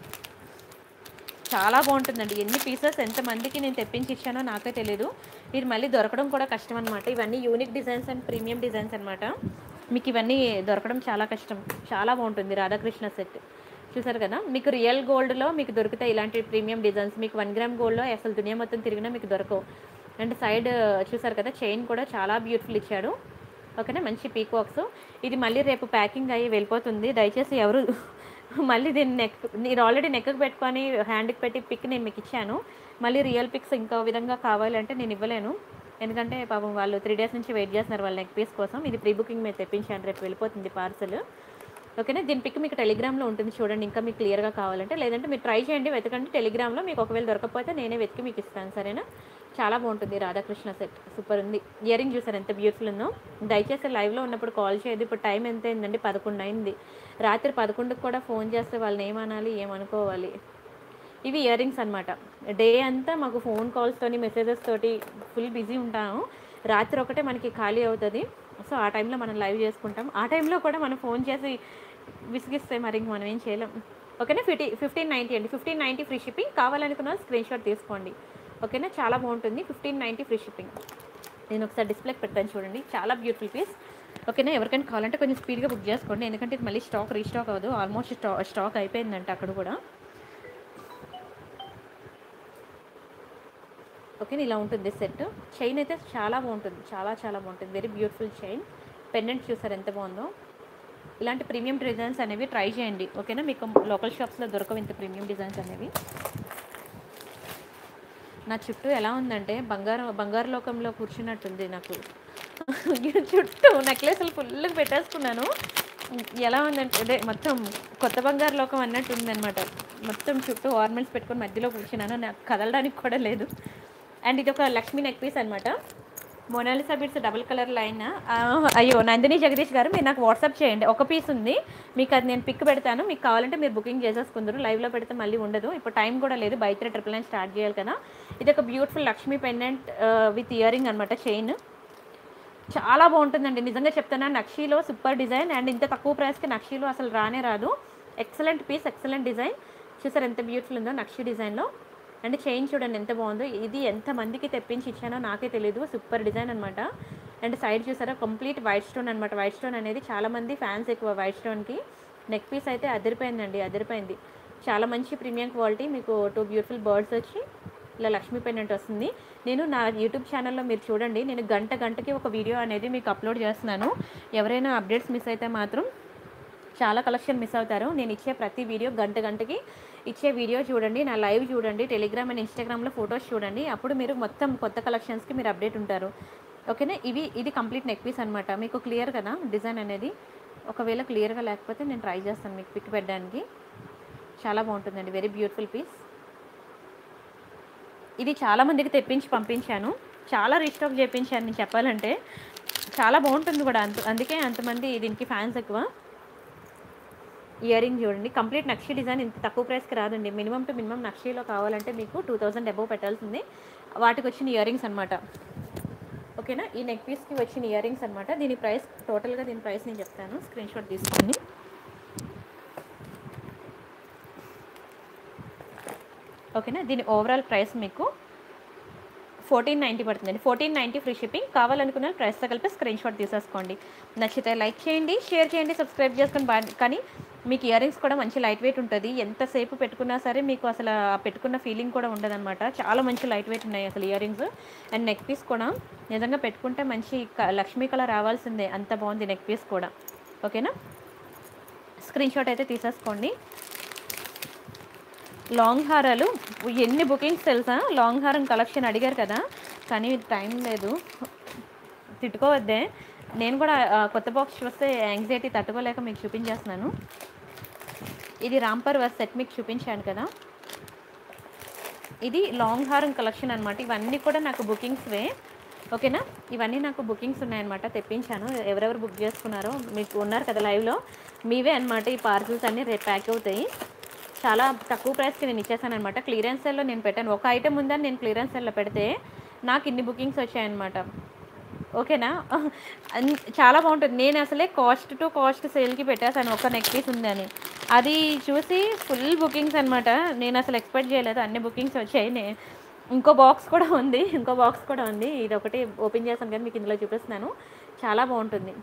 చాలా బాగుంటుందండి ఎన్ని పీసెస్ ఎంతమందికి నేను తెప్పించి ఇచ్చానో నాకే తెలియదు ఇది మళ్ళీ దొరకడం కూడా కష్టం అనమాట ఇవన్నీ unique designs and premium designs అనమాట మీకు ఇవన్నీ దొరకడం చాలా కష్టం చాలా బాగుంటుంది రాధాకృష్ణ సెట్ చూసారు కదా మీకు రియల్ గోల్డ్లో మీకు దొరుకుతాయి ఇలాంటి ప్రీమియం డిజైన్స్ మీకు వన్ గ్రామ్ గోల్డ్లో అసలు దునియా మొత్తం తిరిగినా మీకు దొరకవు అండ్ సైడ్ చూసారు కదా చైన్ కూడా చాలా బ్యూటిఫుల్ ఇచ్చాడు ఓకేనా మంచి పీకాక్స్ ఇది మళ్ళీ రేపు ప్యాకింగ్ అయ్యి వెళ్ళిపోతుంది దయచేసి ఎవరు మళ్ళీ దీన్ని నెక్ నేను ఆల్రెడీ నెక్కి పెట్టుకొని హ్యాండ్కి పెట్టి పిక్ నేను మీకు ఇచ్చాను మళ్ళీ రియల్ పిక్స్ ఇంకో విధంగా కావాలంటే నేను ఇవ్వలేను ఎందుకంటే పాపం వాళ్ళు త్రీ డేస్ నుంచి వెయిట్ చేస్తున్నారు వాళ్ళ నెక్ పీస్ కోసం ఇది ప్రీ బుకింగ్ మీద తెప్పించాను రేపు వెళ్ళిపోతుంది పార్సల్ ఓకేనా దీని పిక్ మీకు టెలిగ్రామ్లో ఉంటుంది చూడండి ఇంకా మీకు క్లియర్గా కావాలంటే లేదంటే మీరు ట్రై చేయండి వెతకండి టెలిగ్రామ్లో మీకు ఒకవేళ దొరకకపోతే నేనే వెతికి మీకు ఇస్తాను సరేనా చాలా బాగుంటుంది రాధాకృష్ణ సెట్ సూపర్ ఉంది ఇయర్ రింగ్ చూసారు ఎంత బ్యూటిఫుల్ ఉందో దయచేసి లైవ్లో ఉన్నప్పుడు కాల్ చేయదు ఇప్పుడు టైం ఎంత అయిందండి పదకొండు అయింది రాత్రి పదకొండుకి కూడా ఫోన్ చేస్తే వాళ్ళని ఏమనాలి ఏమనుకోవాలి ఇవి ఇయర్ రింగ్స్ అనమాట డే అంతా మాకు ఫోన్ కాల్స్తోని మెసేజెస్ తోటి ఫుల్ బిజీ ఉంటాము రాత్రి ఒకటే మనకి ఖాళీ అవుతుంది సో ఆ టైంలో మనం లైవ్ చేసుకుంటాం ఆ టైంలో కూడా మనం ఫోన్ చేసి విసిగిస్తే మరి ఇంక మనం ఏం చేయలేం ఓకేనా ఫిఫ్టీ ఫిఫ్టీన్ నైంటీ అండి ఫిఫ్టీన్ నైంటీ ఫ్రీ షిప్పింగ్ కావాలనుకున్న స్క్రీన్ షాట్ తీసుకోండి ఓకేనా చాలా బాగుంటుంది ఫిఫ్టీన్ నైంటీ ఫ్రీ షిప్పింగ్ నేను ఒకసారి డిస్ప్లేకి పెడతాను చూడండి చాలా బ్యూటిఫుల్ పీస్ ఓకేనా ఎవరికైనా కావాలంటే కొంచెం స్పీడ్గా బుక్ చేసుకోండి ఎందుకంటే ఇది మళ్ళీ స్టాక్ రీస్టాక్ అవ్వదు ఆల్మోస్ట్ స్టా స్టాక్ అయిపోయిందంట అక్కడ కూడా ఓకే ఇలా ఉంటుంది సెట్ చైన్ అయితే చాలా బాగుంటుంది చాలా చాలా బాగుంటుంది వెరీ బ్యూటిఫుల్ చైన్ పెండెంట్ చూసారు ఎంత బాగుందో ఇలాంటి ప్రీమియం డిజైన్స్ అనేవి ట్రై చేయండి ఓకేనా మీకు లోకల్ షాప్స్లో దొరకవు ఇంత ప్రీమియం డిజైన్స్ అనేవి నా చుట్టూ ఎలా ఉందంటే బంగారం బంగారు లోకంలో కూర్చున్నట్టుంది నాకు చుట్టూ నెక్లెస్లు ఫుల్గా పెట్టేసుకున్నాను ఎలా ఉందంటే అదే మొత్తం కొత్త బంగారు లోకం అన్నట్టు ఉందన్నమాట మొత్తం చుట్టూ ఆర్నమెంట్స్ పెట్టుకొని మధ్యలో కూర్చున్నాను నాకు కదలడానికి కూడా లేదు అండ్ ఇది ఒక లక్ష్మీ నెక్ పీస్ అనమాట Mona Lisa beads double colour line ఆ, అయ్యో నందిని జగదీష్ గారు మీరు నాకు వాట్సాప్ చేయండి ఒక పీస్ ఉంది మీకు అది నేను పిక్ పెడతాను మీకు కావాలంటే మీరు బుకింగ్ చేసేసుకుందరు లైవ్లో పెడితే మళ్ళీ ఉండదు ఇప్పుడు టైం కూడా లేదు buy three triple nine start చేయాలి కదా ఇది ఒక beautiful Lakshmi pendant with earring అనమాట చైన్ చాలా బాగుంటుందండి నిజంగా చెప్తున్నా నక్షీలో సూపర్ డిజైన్ అండ్ ఇంత తక్కువ ప్రైస్కి నక్షీలో అసలు రానే రాదు ఎక్సలెంట్ పీస్ ఎక్సలెంట్ డిజైన్ చూసారు ఎంత బ్యూటిఫుల్ ఉందో నక్షి డిజైన్లో అండ్ చైన్ చూడండి ఎంత బాగుందో ఇది ఎంత మందికి తెప్పించి ఇచ్చానో నాకే తెలియదు సూపర్ డిజైన్ అనమాట అండ్ సైడ్ చూసారా కంప్లీట్ వైట్ స్టోన్ అనమాట వైట్ స్టోన్ అనేది చాలా మంది ఫ్యాన్స్ ఎక్కువ వైట్ స్టోన్కి నెక్ పీస్ అయితే అదిరిపోయిందండి అదిరిపోయింది చాలా మంచి ప్రీమియం క్వాలిటీ మీకు టూ బ్యూటిఫుల్ బర్డ్స్ వచ్చి ఇలా లక్ష్మీ పెండెంట్ వస్తుంది నేను నా యూట్యూబ్ ఛానల్లో మీరు చూడండి నేను గంట గంటకి ఒక వీడియో అనేది మీకు అప్లోడ్ చేస్తున్నాను ఎవరైనా అప్డేట్స్ మిస్ అయితే మాత్రం చాలా కలెక్షన్ మిస్ అవుతారు నేను ఇచ్చే ప్రతి వీడియో గంట గంటకి ఇచ్చే వీడియో చూడండి నా లైవ్ చూడండి టెలిగ్రామ్ అండ్ ఇన్స్టాగ్రామ్లో ఫొటోస్ చూడండి అప్పుడు మీరు మొత్తం కొత్త కలెక్షన్స్కి మీరు అప్డేట్ ఉంటారు ఓకేనా ఇవి ఇది కంప్లీట్ నెక్ పీస్ అనమాట మీకు క్లియర్ కదా డిజైన్ అనేది ఒకవేళ క్లియర్గా లేకపోతే నేను ట్రై చేస్తాను మీకు పిక్ పెట్టడానికి చాలా బాగుంటుందండి వెరీ బ్యూటిఫుల్ పీస్ ఇది చాలా మందికి తెప్పించి పంపించాను చాలా రీస్టాక్ చేయించాను నేను చెప్పాలంటే చాలా బాగుంటుంది కూడా అంత అందుకే అంతమంది దీనికి ఫ్యాన్స్ ఎక్కువ ఇయర్ రింగ్ చూడండి కంప్లీట్ నక్షి డిజైన్ ఇంత తక్కువ ప్రైస్కి రాదండి మినిమం టు మినిమం నక్షిలో కావాలంటే మీకు టూ థౌజండ్ అబోవ్ పెట్టాల్సింది వాటికి వచ్చిన ఇయర్ రింగ్స్ అనమాట ఓకేనా ఈ నెక్ పీస్కి వచ్చిన ఇయర్ రింగ్స్ అనమాట దీని ప్రైస్ టోటల్గా దీని ప్రైస్ నేను చెప్తాను స్క్రీన్ షాట్ తీసుకోండి ఓకేనా దీని ఓవరాల్ ప్రైస్ మీకు ఫోర్టీన్ నైంటీ పడుతుందండి ఫోర్టీన్ నైంటీ ఫ్రీ షిప్పింగ్ కావాలనుకున్న ప్రైస్తో కలిపి స్క్రీన్ షాట్ తీసేసుకోండి నచ్చితే లైక్ చేయండి షేర్ చేయండి సబ్స్క్రైబ్ చేసుకొని బా కానీ మీకు ఇయర్ రింగ్స్ కూడా మంచి లైట్ వెయిట్ ఉంటుంది ఎంతసేపు పెట్టుకున్నా సరే మీకు అసలు ఆ పెట్టుకున్న ఫీలింగ్ కూడా ఉండదన్నమాట చాలా మంచి లైట్ వెయిట్ ఉన్నాయి అసలు earrings and neck piece కూడా నిజంగా పెట్టుకుంటే మంచి క- లక్ష్మీ కలర్ రావాల్సిందే అంత బాగుంది నెక్ పీస్ కూడా ఓకేనా స్క్రీన్ షాట్ అయితే తీసేసుకోండి లాంగ్ హారాలు ఎన్ని బుకింగ్స్ తెలుసా లాంగ్ హారం కలెక్షన్ అడిగారు కదా కానీ టైం లేదు తిట్టుకోవద్దే నేను కూడా ఆ, కొత్త బాక్స్ చూస్తే యాంగ్జైటీ తట్టుకోలేక మీకు చూపించేస్తున్నాను ఇది రాంపర్ వర్స్ సెట్ మీకు చూపించాను కదా ఇది లాంగ్ హారం కలెక్షన్ అనమాట ఇవన్నీ కూడా నాకు బుకింగ్స్వే ఓకేనా ఇవన్నీ నాకు బుకింగ్స్ ఉన్నాయన్నమాట తెప్పించాను ఎవరెవరు బుక్ చేసుకున్నారో మీకు ఉన్నారు కదా లైవ్లో మీవే అనమాట ఈ పార్సిల్స్ అన్నీ రేపు ప్యాక్ అవుతాయి చాలా తక్కువ ప్రైస్కి నేను ఇచ్చేసాను అనమాట క్లియరెన్స్ సెల్లో నేను పెట్టాను ఒక ఐటెం ఉందని నేను క్లియరెన్స్ సెల్లో పెడితే నాకు ఇన్ని బుకింగ్స్ వచ్చాయన్నమాట ఓకేనా అన్- చాలా బాగుంటుంది నేను అసలే కాస్ట్ టు కాస్ట్ సేల్కి పెట్టేశాను ఒక నెక్ పీస్ ఉందని అది చూసి ఫుల్ బుకింగ్స్ అనమాట నేను అసలు ఎక్స్పెక్ట్ చేయలేదు అన్ని బుకింగ్స్ వచ్చాయి నే ఇంకో బాక్స్ కూడా ఉంది ఇంకో బాక్స్ కూడా ఉంది ఇది ఒకటి ఓపెన్ చేశాను కానీ మీకు ఇందులో చూపిస్తున్నాను చాలా బాగుంటుంది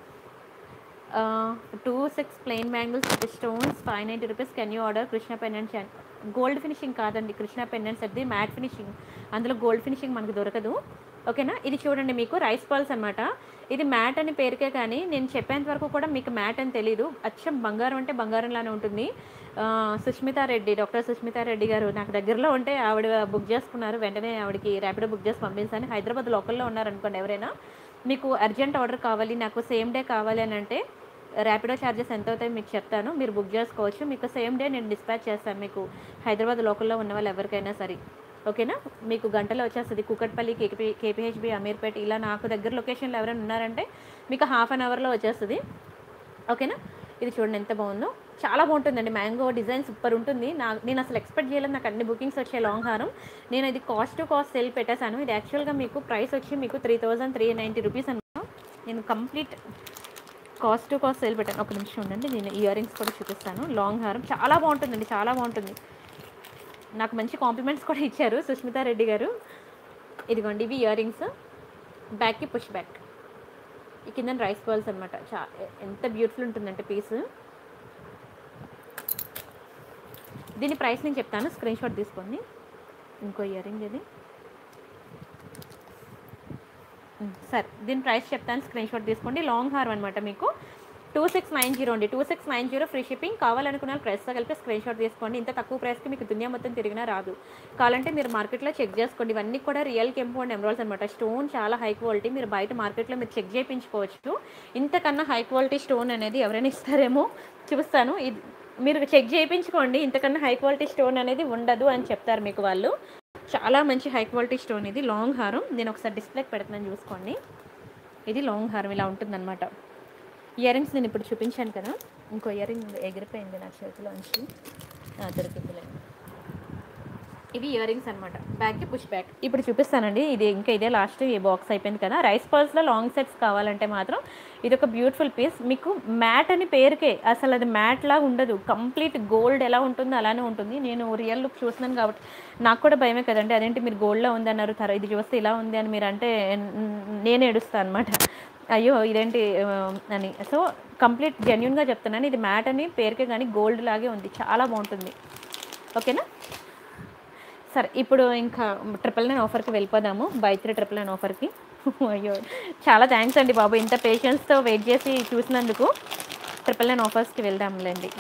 two six plain bangles with stones five ninety rupees can you order Krishna pendants and gold finishing కాదండి కృష్ణ పెండెంట్స్ అది మ్యాట్ ఫినిషింగ్ అందులో గోల్డ్ ఫినిషింగ్ మనకు దొరకదు ఓకేనా ఇది చూడండి మీకు రైస్ పల్స్ అనమాట ఇది మ్యాట్ అని పేరుకే కానీ నేను చెప్పేంత వరకు కూడా మీకు మ్యాట్ అని తెలీదు అచ్చం బంగారం అంటే బంగారంలానే ఉంటుంది ఆ, సుష్మితా రెడ్డి డాక్టర్ సుష్మితా రెడ్డి గారు నాకు దగ్గరలో ఉంటే ఆవిడ బుక్ చేసుకున్నారు వెంటనే ఆవిడకి ర్యాపిడో బుక్ చేసి పంపించాను హైదరాబాద్ లోకల్లో ఉన్నారనుకోండి ఎవరైనా మీకు అర్జెంట్ ఆర్డర్ కావాలి నాకు సేమ్ డే కావాలి అని అంటే ర్యాపిడో ఛార్జెస్ ఎంత అవుతాయో మీకు చెప్తాను మీరు బుక్ చేసుకోవచ్చు మీకు సేమ్ డే నేను డిస్పాచ్ చేస్తాను మీకు హైదరాబాద్ లోకల్లో ఉన్న వాళ్ళు ఎవరికైనా సరే ఓకేనా మీకు గంటలో వచ్చేస్తుంది కుకట్పల్లి కేపీ కేపీహెచ్బి అమీర్పేట్ ఇలా నాకు దగ్గర లొకేషన్లో ఎవరైనా ఉన్నారంటే మీకు హాఫ్ అన్ అవర్లో వచ్చేస్తుంది ఓకేనా ఇది చూడండి ఎంత బాగుందో చాలా బాగుంటుందండి మ్యాంగో డిజైన్ సూపర్ ఉంటుంది నా నేను అసలు ఎక్స్పెక్ట్ చేయలేదు నాకు అన్ని బుకింగ్స్ వచ్చే లాంగ్ హారం నేను ఇది కాస్ట్ టు కాస్ట్ సేల్ పెట్టేశాను ఇది యాక్చువల్గా మీకు ప్రైస్ వచ్చి మీకు three thousand three ninety rupees అనమాట నేను complete cost to cost sale పెట్టాను ఒక నిమిషం ఉండండి నేను ఇయర్ రింగ్స్ కూడా చూపిస్తాను లాంగ్ హారం చాలా బాగుంటుందండి చాలా బాగుంటుంది నాకు మంచి కాంప్లిమెంట్స్ కూడా ఇచ్చారు సుష్మితా రెడ్డి గారు ఇదిగోండి ఇవి ఇయర్ రింగ్స్ బ్యాక్కి పుష్ బ్యాక్ ఈ కింద రైస్ బాల్స్ అనమాట చా ఎంత బ్యూటిఫుల్ ఉంటుందంటే పీస్ దీని ప్రైస్ నేను చెప్తాను స్క్రీన్ షాట్ తీసుకోండి ఇంకో ఇయర్ రింగ్ ఇది ఉమ్, సరే దీని ప్రైస్ చెప్తాను స్క్రీన్ షాట్ తీసుకోండి లాంగ్ హార్ అనమాట మీకు టూ సిక్స్ నైన్ జీరో అండి two six nine zero free shipping కావాలనుకున్న ప్రైస్తో కలిపి స్క్రీన్ షాట్ తీసుకోండి ఇంత తక్కువ ప్రైస్కి మీకు దునియా మొత్తం తిరిగినా రాదు కావాలంటే మీరు మార్కెట్లో చెక్ చేసుకోండి ఇవన్నీ కూడా రియల్ కెంపు అండ్ ఎమరాల్స్ అనమాట స్టోన్ చాలా హై క్వాలిటీ మీరు బయట మార్కెట్లో మీరు చెక్ చేయించుకోవచ్చు ఇంతకన్నా హై క్వాలిటీ స్టోన్ అనేది ఎవరైనా ఇస్తారేమో చూస్తాను ఇది మీరు చెక్ చేయించుకోండి ఇంతకన్నా హై క్వాలిటీ స్టోన్ అనేది ఉండదు అని చెప్తారు మీకు వాళ్ళు చాలా మంచి హై క్వాలిటీ స్టోన్ ఇది లాంగ్ హారం నేను ఒకసారి డిస్ప్లేకి పెడుతున్నాను చూసుకోండి ఇది లాంగ్ హారం ఇలా ఉంటుందన్నమాట ఇయర్ రింగ్స్ నేను ఇప్పుడు చూపించాను కదా ఇంకో ఇయర్ రింగ్ ఎగిరిపోయింది నా చేతిలోంచి ఆ, దొరికిందిలే ఇవి ఇయర్ రింగ్స్ అనమాట బ్యాక్కి పుష్ బ్యాక్ ఇప్పుడు చూపిస్తానండి ఇది ఇంకా ఇదే లాస్ట్ ఈ బాక్స్ అయిపోయింది కదా రైస్ పర్స్లో లాంగ్ సెట్స్ కావాలంటే మాత్రం ఇది ఒక బ్యూటిఫుల్ పీస్ మీకు మ్యాట్ అని పేరుకే అసలు అది మ్యాట్ లాగా ఉండదు కంప్లీట్ గోల్డ్ ఎలా ఉంటుందో అలానే ఉంటుంది నేను రియల్ లుక్ చూస్తున్నాను కాబట్టి నాకు కూడా భయమే కదండి అదేంటి మీరు గోల్డ్లో ఉంది అన్నారు తర ఇది చూస్తే ఇలా ఉంది అని మీరు అంటే నేను ఏడుస్తాను అనమాట అయ్యో ఇదేంటి ఆ, అని సో కంప్లీట్ జెన్యున్గా చెప్తున్నాను ఇది మ్యాట్ అని పేరుకే కానీ గోల్డ్ లాగే ఉంది చాలా బాగుంటుంది ఓకేనా సరే ఇప్పుడు ఇంకా ట్రిపుల్ నైన్ ఆఫర్కి వెళ్ళిపోదాము బై త్రీ ట్రిపుల్ నైన్ ఆఫర్కి అయ్యో చాలా థ్యాంక్స్ అండి బాబు ఇంత పేషెన్స్తో వెయిట్ చేసి చూసినందుకు ట్రిపుల్ నైన్ ఆఫర్స్కి వెళ్దాంలేండి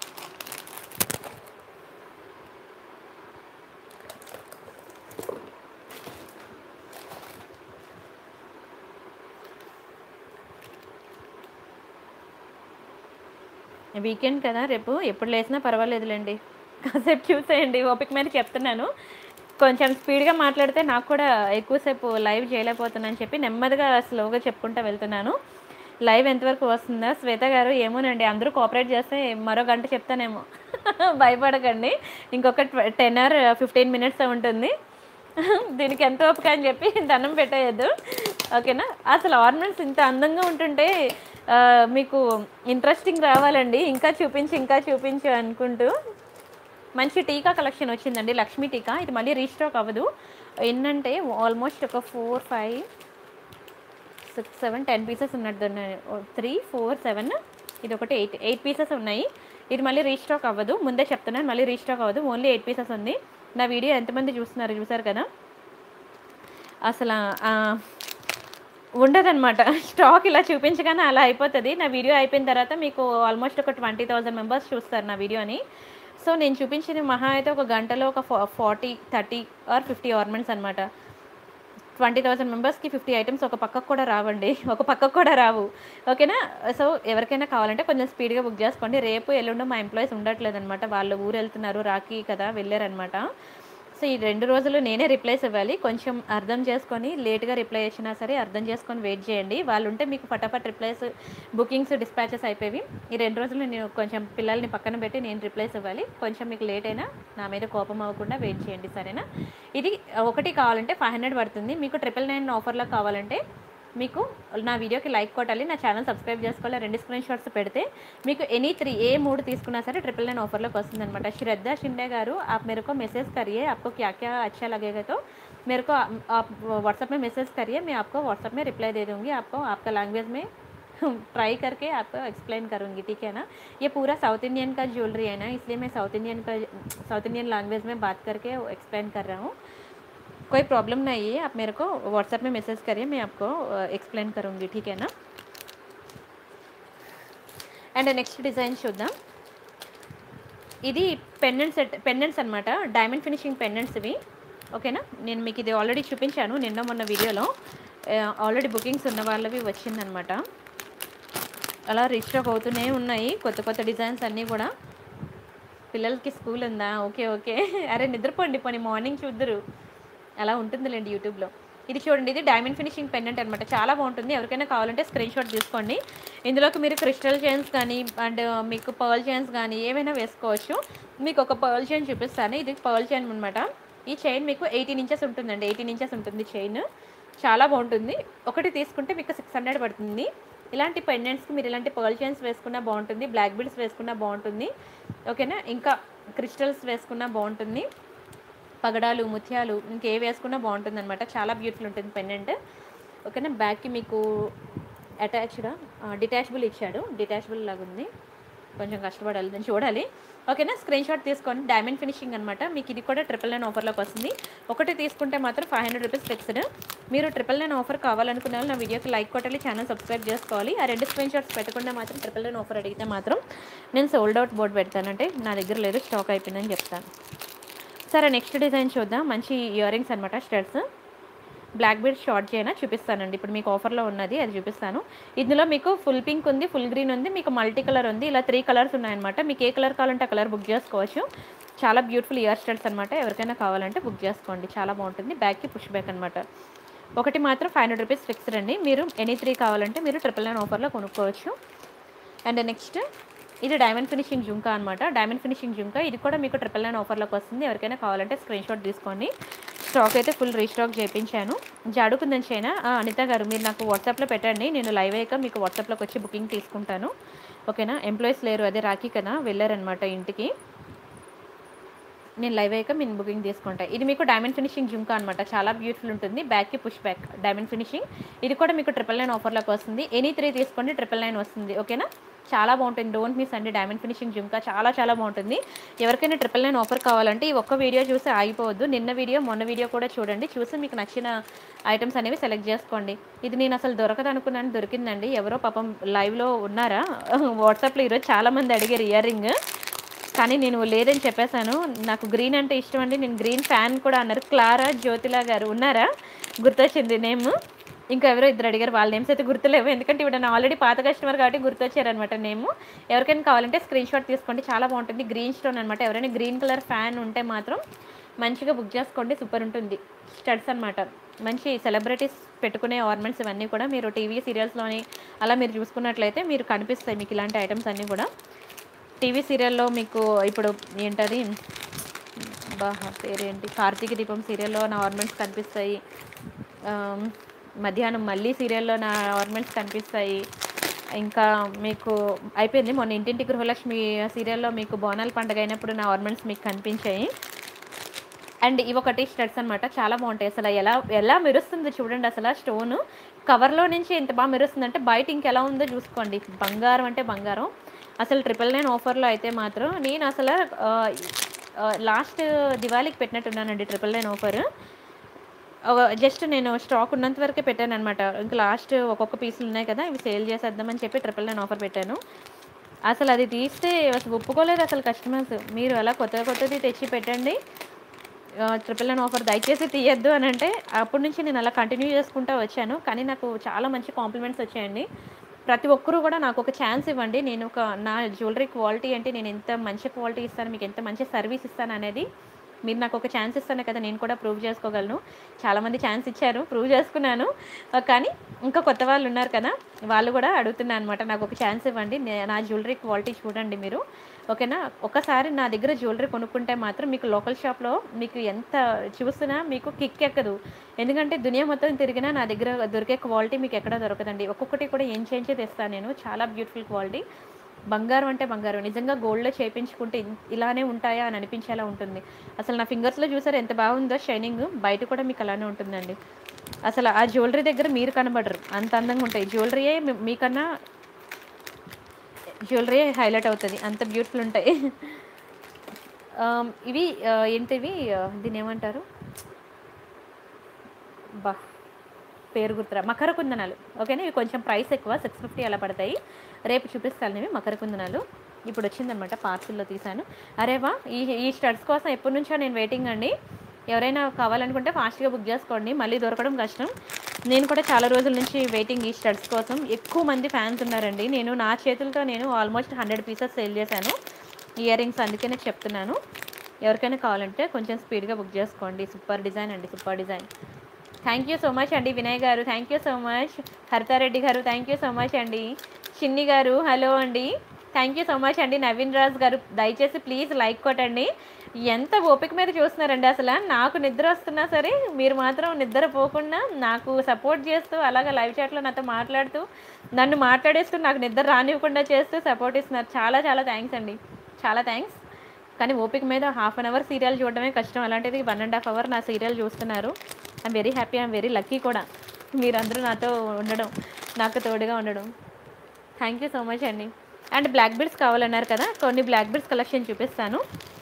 వీకెండ్ కదా రేపు ఎప్పుడు లేచినా పర్వాలేదులేండి కాసేపు చూసేయండి ఓపిక మీద చెప్తున్నాను కొంచెం స్పీడ్గా మాట్లాడితే నాకు కూడా ఎక్కువసేపు లైవ్ చేయలేకపోతున్నాను చెప్పి నెమ్మదిగా స్లోగా చెప్పుకుంటూ వెళ్తున్నాను లైవ్ ఎంతవరకు వస్తుందా శ్వేత గారు ఏమోనండి అందరూ కోఆపరేట్ చేస్తే మరో గంట చెప్తానేమో భయపడకండి ఇంకొక టెన్ ఆర్ ఫిఫ్టీన్ మినిట్స్ ఉంటుంది దీనికి ఎంత ఓపిక అని చెప్పి దండం పెట్టేయద్దు ఓకేనా అసలు ఆర్నమెంట్స్ ఇంత అందంగా ఉంటుంటే ఆ, మీకు ఇంట్రెస్టింగ్ రావాలండి ఇంకా చూపించి ఇంకా చూపించు అనుకుంటూ మంచి టీకా కలెక్షన్ వచ్చిందండి లక్ష్మీ టీకా ఇది మళ్ళీ రీస్టాక్ అవ్వదు ఏంటంటే ఆల్మోస్ట్ ఒక four five six seven ten pieces ఉన్నట్టు త్రీ ఫోర్ సెవెన్ ఇది ఒకటి ఎయిట్ ఎయిట్ పీసెస్ ఉన్నాయి ఇది మళ్ళీ రీస్టాక్ అవ్వదు ముందే చెప్తున్నాను మళ్ళీ రీస్టాక్ అవ్వదు ఓన్లీ ఎయిట్ పీసెస్ ఉంది నా వీడియో ఎంతమంది చూస్తున్నారు చూసారు కదా అసలు ఆ, ఉండదన్నమాట స్టాక్ ఇలా చూపించగానే అలా అయిపోతుంది నా వీడియో అయిపోయిన తర్వాత మీకు ఆల్మోస్ట్ ఒక ట్వంటీ థౌజండ్ మెంబర్స్ చూస్తారు నా వీడియోని సో నేను చూపించింది మహా అయితే ఒక గంటలో ఒక forty thirty or fifty ornaments అనమాట ట్వంటీ థౌసండ్ మెంబర్స్కి ఫిఫ్టీ ఐటమ్స్ ఒక పక్కకు కూడా రావండి ఒక పక్కకు కూడా రావు ఓకేనా సో ఎవరికైనా కావాలంటే కొంచెం స్పీడ్గా బుక్ చేసుకోండి రేపు ఎల్లుండో మా ఎంప్లాయీస్ ఉండట్లేదు అనమాట వాళ్ళు ఊరు వెళ్తున్నారు రాఖీ కదా వెళ్ళారనమాట సో ఈ రెండు రోజులు నేనే రిప్లైస్ ఇవ్వాలి కొంచెం అర్థం చేసుకొని లేట్గా రిప్లై ఇచ్చినా సరే అర్థం చేసుకొని వెయిట్ చేయండి వాళ్ళు ఉంటే మీకు ఫటాఫట్ రిప్లైస్ బుకింగ్స్ డిస్పాచెస్ అయిపోయి ఈ రెండు రోజులు నేను కొంచెం పిల్లల్ని పక్కన పెట్టి నేను రిప్లైస్ ఇవ్వాలి కొంచెం మీకు లేట్ అయినా నా మీద కోపం అవ్వకుండా వెయిట్ చేయండి సరేనా ఇది ఒకటి కావాలంటే ఫైవ్ హండ్రెడ్ పడుతుంది మీకు ట్రిపుల్ నైన్ ఆఫర్లో కావాలంటే మీకు నా వీడియోకి లైక్ కొట్టాలి నా ఛానల్ సబ్స్క్రైబ్ చేసుకోవాలి రెండు స్క్రీన్ షాట్స్ పెడితే మీకు ఎనీ త్రీ ఏ మూడు తీసుకున్నా సరే ట్రిపుల్ నైన్ ఆఫర్లోకి వస్తుంది అనమాట శ్రద్ధ షిండే గారు आप मेरे को मैसेज करिए आपको क्या क्या अच्छा लगेगा तो मेरे को आप व्हाट्सएप में मैसेज करिए मैं आपको व्हाट्सएप में रिप्लाई दे दूँगी आपको आपका लैंग्वेज में ट्राई करके आपको एक्सप्लेन करूँगी ठीक है ना ये पूरा साउथ इंडियन का ज्वेलरी है ना इसलिए मैं साउथ इंडियन का साउथ इंडियन लैंग्वेज में बात करके एक्सप्लेन कर रहा हूँ कोई प्रॉब्लम नहीं है आप मेरे को व्हाट्सएप में मैसेज करिए मैं आपको एक्सप्लेन करूँगी ठीक है ना అండ్ నెక్స్ట్ డిజైన్ చూద్దాం ఇది పెండెంట్ సెట్ పెండెంట్స్ అనమాట డైమండ్ ఫినిషింగ్ పెండెంట్స్ ఇవి ఓకేనా నేను మీకు ఇది ఆల్రెడీ చూపించాను నిన్న మొన్న వీడియోలో ఆల్రెడీ బుకింగ్స్ ఉన్న వాళ్ళవి వచ్చిందనమాట అలా రీస్టాక్ అవుతూనే ఉన్నాయి కొత్త కొత్త డిజైన్స్ అన్నీ కూడా పిల్లలకి స్కూల్ ఉందా ఓకే ఓకే అరే నిద్రపోండి పోనీ మార్నింగ్ చూద్దరు అలా ఉంటుందిలేండి యూట్యూబ్లో ఇది చూడండి ఇది డైమండ్ ఫినిషింగ్ పెండెంట్ అనమాట చాలా బాగుంటుంది ఎవరికైనా కావాలంటే స్క్రీన్ షాట్ తీసుకోండి ఇందులోకి మీరు క్రిస్టల్ చైన్స్ కానీ అండ్ మీకు పర్ల్ చైన్స్ కానీ ఏమైనా వేసుకోవచ్చు మీకు ఒక పర్ల్ చైన్ చూపిస్తాను ఇది పర్ల్ చైన్ అనమాట ఈ చైన్ మీకు ఎయిటీన్ ఇంచెస్ ఉంటుందండి ఎయిటీన్ ఇంచెస్ ఉంటుంది చైన్ చాలా బాగుంటుంది ఒకటి తీసుకుంటే మీకు సిక్స్ హండ్రెడ్ పడుతుంది ఇలాంటి పెండెంట్స్కి మీరు ఇలాంటి పర్ల్ చైన్స్ వేసుకున్నా బాగుంటుంది బ్లాక్ బీడ్స్ వేసుకున్నా బాగుంటుంది ఓకేనా ఇంకా క్రిస్టల్స్ వేసుకున్నా బాగుంటుంది పగడాలు ముత్యాలు ఇంకే వేసుకున్నా బాగుంటుంది అనమాట చాలా బ్యూటిఫుల్ ఉంటుంది పెండెంట్ ఓకేనా బ్యాక్కి మీకు అటాచ్డ్ డిటాచబుల్ ఇచ్చాడు డిటాచబుల్ లాగా ఉంది కొంచెం కష్టపడాలి దాన్ని చూడాలి ఓకేనా స్క్రీన్ షాట్ తీసుకొని డైమండ్ ఫినిషింగ్ అనమాట మీకు ఇది కూడా ట్రిపుల్ నైన్ ఆఫర్లోకి వస్తుంది ఒకటి తీసుకుంటే మాత్రం ఫైవ్ హండ్రెడ్ రూపీస్ ఫిక్స్డ్ మీరు ట్రిపుల్ నైన్ ఆఫర్ కావాలనుకున్న వాళ్ళు నా వీడియోకి లైక్ కొట్టాలి ఛానల్ సబ్స్క్రైబ్ చేసుకోవాలి ఆ రెండు స్క్రీన్ షాట్స్ పెట్టకుండా మాత్రం ట్రిపుల్ నైన్ ఆఫర్ అడిగితే మాత్రం నేను సోల్డ్ అవుట్ బోర్డు పెడతానంటే నా దగ్గర లేదు స్టాక్ అయిపోయిందని చెప్తాను సరే నెక్స్ట్ డిజైన్ చూద్దాం మంచి ఇయర్ రింగ్స్ అనమాట స్టడ్స్ బ్లాక్ బీడ్ షార్ట్ చేయనా చూపిస్తానండి ఇప్పుడు మీకు ఆఫర్లో ఉన్నది అది చూపిస్తాను ఇందులో మీకు ఫుల్ పింక్ ఉంది ఫుల్ గ్రీన్ ఉంది మీకు మల్టీ కలర్ ఉంది ఇలా త్రీ కలర్స్ ఉన్నాయన్నమాట మీకు ఏ కలర్ కావాలంటే ఆ కలర్ బుక్ చేసుకోవచ్చు చాలా బ్యూటిఫుల్ ఇయర్ స్టడ్స్ అనమాట ఎవరికైనా కావాలంటే బుక్ చేసుకోండి చాలా బాగుంటుంది బ్యాక్కి పుష్ బ్యాక్ అనమాట ఒకటి మాత్రం ఫైవ్ హండ్రెడ్ రూపీస్ ఫిక్స్డ్ అండి మీరు ఎనీ త్రీ కావాలంటే మీరు ట్రిపుల్ నైన్ ఆఫర్లో కొనుక్కోవచ్చు అండ్ నెక్స్ట్ ఇది డైమండ్ ఫినిషింగ్ జుంకా అనమాట డైమండ్ ఫినిషింగ్ జుంకా ఇది కూడా మీకు ట్రిపుల్ నైన్ ఆఫర్లోకి వస్తుంది ఎవరికైనా కావాలంటే స్క్రీన్ షాట్ తీసుకోండి స్టాక్ అయితే ఫుల్ రీస్టాక్ చేయించాను జాడుకుందని చైనా ఆ, అనిత గారు మీరు నాకు వాట్సాప్లో పెట్టండి నేను లైవ్ అయ్యాక మీకు వాట్సాప్లోకి వచ్చి బుకింగ్ తీసుకుంటాను ఓకేనా ఎంప్లాయీస్ లేరు అదే రాఖీ కదా వెళ్ళారనమాట ఇంటికి నేను లైవ్ అయ్యాక నేను బుకింగ్ తీసుకుంటా ఇది మీకు డైమండ్ ఫినిషింగ్ జుంకా అనమాట చాలా బ్యూటిఫుల్ ఉంటుంది బ్యాక్కి పుష్ బ్యాక్ డైమండ్ ఫినిషింగ్ ఇది కూడా మీకు ట్రిపుల్ నైన్ ఆఫర్లోకి వస్తుంది ఎనీ త్రీ తీసుకోండి ట్రిపుల్ నైన్ వస్తుంది ఓకేనా చాలా బాగుంటుంది డోంట్ మిస్ అండి డైమండ్ ఫినిషింగ్ జుంకా చాలా చాలా బాగుంటుంది ఎవరికైనా ట్రిపుల్ నైన్ ఆఫర్ కావాలంటే ఈ ఒక్క వీడియో చూసి ఆగిపోవద్దు నిన్న వీడియో మొన్న వీడియో కూడా చూడండి చూసి మీకు నచ్చిన ఐటమ్స్ అనేవి సెలెక్ట్ చేసుకోండి ఇది నేను అసలు దొరకదు అనుకున్నాను దొరికిందండి ఎవరో పాపం లైవ్లో ఉన్నారా వాట్సాప్లో ఈరోజు చాలామంది అడిగారు ఇయర్ రింగ్ కానీ నేను లేదని చెప్పేశాను నాకు గ్రీన్ అంటే ఇష్టం అండి నేను గ్రీన్ ఫ్యాన్ కూడా అన్నారు క్లారా జ్యోతిలా గారు ఉన్నారా గుర్తొచ్చింది నేమ్ ఇంకా ఎవరో ఇద్దరు అడిగారు వాళ్ళ నేమ్స్ అయితే గుర్తులేవు ఎందుకంటే ఇప్పుడు నా ఆల్రెడీ పాత కస్టమర్ కాబట్టి గుర్తొచ్చారనమాట నేమ్ ఎవరికైనా కావాలంటే స్క్రీన్ షాట్ తీసుకోండి చాలా బాగుంటుంది గ్రీన్ స్టోన్ అనమాట ఎవరైనా గ్రీన్ కలర్ ఫ్యాన్ ఉంటే మాత్రం మంచిగా బుక్ చేసుకోండి సూపర్ ఉంటుంది స్టడ్స్ అనమాట మంచి సెలబ్రిటీస్ పెట్టుకునే ఆర్నమెంట్స్ ఇవన్నీ కూడా మీరు టీవీ సీరియల్స్లోని అలా మీరు చూసుకున్నట్లయితే మీరు కనిపిస్తాయి మీకు ఇలాంటి ఐటమ్స్ అన్నీ కూడా టీవీ సీరియల్లో మీకు ఇప్పుడు ఏంటది బాహా పేరేంటి కార్తీక దీపం సీరియల్లో నా ఆర్నమెంట్స్ కనిపిస్తాయి ఆమ్, మధ్యాహ్నం మళ్ళీ సీరియల్లో నా ఆర్నమెంట్స్ కనిపిస్తాయి ఇంకా మీకు అయిపోయింది మొన్న ఇంటింటి గృహలక్ష్మి సీరియల్లో మీకు బోనాల పండుగ అయినప్పుడు నా ఆర్నమెంట్స్ మీకు కనిపించాయి అండ్ ఇవి ఒకటి స్టడ్స్ అనమాట చాలా బాగుంటాయి అసలు ఎలా ఎలా మెరుస్తుంది చూడండి అసలు ఆ స్టోన్ కవర్లో నుంచి ఎంత బాగా మెరుస్తుంది అంటే బయట ఇంకెలా ఉందో చూసుకోండి బంగారం అంటే బంగారం అసలు ట్రిపుల్ నైన్ ఆఫర్లో అయితే మాత్రం నేను అసలు లాస్ట్ దివాళీకి పెట్టినట్టున్నానండి ట్రిపుల్ నైన్ ఆఫర్ జస్ట్ నేను స్టాక్ ఉన్నంత వరకే పెట్టాను అనమాట ఇంకా లాస్ట్ ఒక్కొక్క పీసులు ఉన్నాయి కదా ఇవి సేల్ చేసేద్దామని చెప్పి ట్రిపుల్ నైన్ ఆఫర్ పెట్టాను అసలు అది తీస్తే అసలు ఒప్పుకోలేదు అసలు కస్టమర్స్ మీరు అలా కొత్త కొత్తది తెచ్చి పెట్టండి ట్రిపుల్ నైన్ ఆఫర్ దయచేసి తీయద్దు అని అంటే అప్పటి నుంచి నేను అలా కంటిన్యూ చేసుకుంటూ వచ్చాను కానీ నాకు చాలా మంచి కాంప్లిమెంట్స్ వచ్చాయండి ప్రతి ఒక్కరూ కూడా నాకు ఒక ఛాన్స్ ఇవ్వండి నేను ఒక నా జ్యువెలరీ క్వాలిటీ అంటే నేను ఎంత మంచి క్వాలిటీ ఇస్తాను మీకు ఎంత మంచి సర్వీస్ ఇస్తాను అనేది మీరు నాకు ఒక ఛాన్స్ ఇస్తాను కదా నేను కూడా ప్రూవ్ చేసుకోగలను చాలామంది ఛాన్స్ ఇచ్చారు ప్రూవ్ చేసుకున్నాను ఆ, కానీ ఇంకా కొత్త వాళ్ళు ఉన్నారు కదా వాళ్ళు కూడా అడుగుతున్నాను అనమాట నాకు ఒక ఛాన్స్ ఇవ్వండి నే- నా జ్యువెలరీ క్వాలిటీ చూడండి మీరు ఓకేనా ఒకసారి నా దగ్గర జ్యువెలరీ కొనుక్కుంటే మాత్రం మీకు లోకల్ షాప్లో మీకు ఎంత చూసినా మీకు కిక్ ఎక్కదు ఎందుకంటే దునియా మొత్తం తిరిగినా నా దగ్గర దొరికే క్వాలిటీ మీకు ఎక్కడ దొరకదండి ఒక్కొక్కటి కూడా ఏం చేంచే తెస్తాను నేను చాలా బ్యూటిఫుల్ క్వాలిటీ బంగారం అంటే బంగారం నిజంగా గోల్డ్లో చేయించుకుంటే ఇన్- ఇలానే ఉంటాయా అని అనిపించేలా ఉంటుంది అసలు నా ఫింగర్స్లో చూసారు ఎంత బాగుందో షైనింగ్ బయట కూడా మీకు అలానే ఉంటుందండి అసలు ఆ జ్యువెలరీ దగ్గర మీరు కనబడరు అంత అందంగా ఉంటాయి జ్యువెలరీయే మీ- మీకన్నా జ్యువెలరీ హైలైట్ అవుతుంది అంత బ్యూటిఫుల్ ఉంటాయి ఆమ్, ఇవి ఆ, ఏంటివి ఆ, దీన్ని ఏమంటారు బా పేరు గుర్తురా మకర కుందనాలు ఓకేనా ఇవి కొంచెం ప్రైస్ ఎక్కువ సిక్స్ ఫిఫ్టీ అలా పడతాయి రేపు చూపిస్తాను ఇవి మకర కుందనాలు ఇప్పుడు వచ్చిందనమాట పార్సిల్లో తీసాను అరే వా ఈ ఈ స్టడ్స్ కోసం ఎప్పటి నుంచో నేను వెయిటింగ్ అండి ఎవరైనా కావాలనుకుంటే ఫాస్ట్గా బుక్ చేసుకోండి మళ్ళీ దొరకడం కష్టం నేను కూడా చాలా రోజుల నుంచి వెయిటింగ్ ఈ స్టడ్స్ కోసం ఎక్కువ మంది ఫ్యాన్స్ ఉన్నారండి నేను నా చేతులతో నేను ఆల్మోస్ట్ హండ్రెడ్ పీసెస్ సేల్ చేశాను ఇయర్ రింగ్స్ అందుకనే చెప్తున్నాను ఎవరికైనా కావాలంటే కొంచెం స్పీడ్గా బుక్ చేసుకోండి సూపర్ డిజైన్ అండి super design thank you so much అండి Vinay garu thank you so much Haritha Reddy garu thank you so much అండి చిన్ని గారు హలో అండి థ్యాంక్ యూ సో మచ్ అండి నవీన్ రాజ్ గారు దయచేసి ప్లీజ్ లైక్ కొట్టండి ఎంత ఓపిక మీద చూస్తున్నారండి అసలు నాకు నిద్ర వస్తున్నా సరే మీరు మాత్రం నిద్ర పోకుండా నాకు సపోర్ట్ చేస్తూ అలాగే లైవ్ చాట్లో నాతో మాట్లాడుతూ నన్ను మాట్లాడేస్తూ నాకు నిద్ర రానివ్వకుండా చేస్తూ సపోర్ట్ ఇస్తున్నారు చాలా చాలా థ్యాంక్స్ అండి చాలా థ్యాంక్స్ కానీ ఓపిక మీద హాఫ్ అన్ అవర్ సీరియల్ చూడడమే కష్టం అలాంటిది వన్ అండ్ హాఫ్ అవర్ నా సీరియల్ చూస్తున్నారు I'm very happy I'm very lucky కూడా మీరందరూ నాతో ఉండడం నాకు తోడుగా ఉండడం థ్యాంక్ యూ సో మచ్ అండి అండ్ బ్లాక్ బీడ్స్ కావాలన్నారు కదా కొన్ని బ్లాక్ బీడ్స్ కలెక్షన్ చూపిస్తాను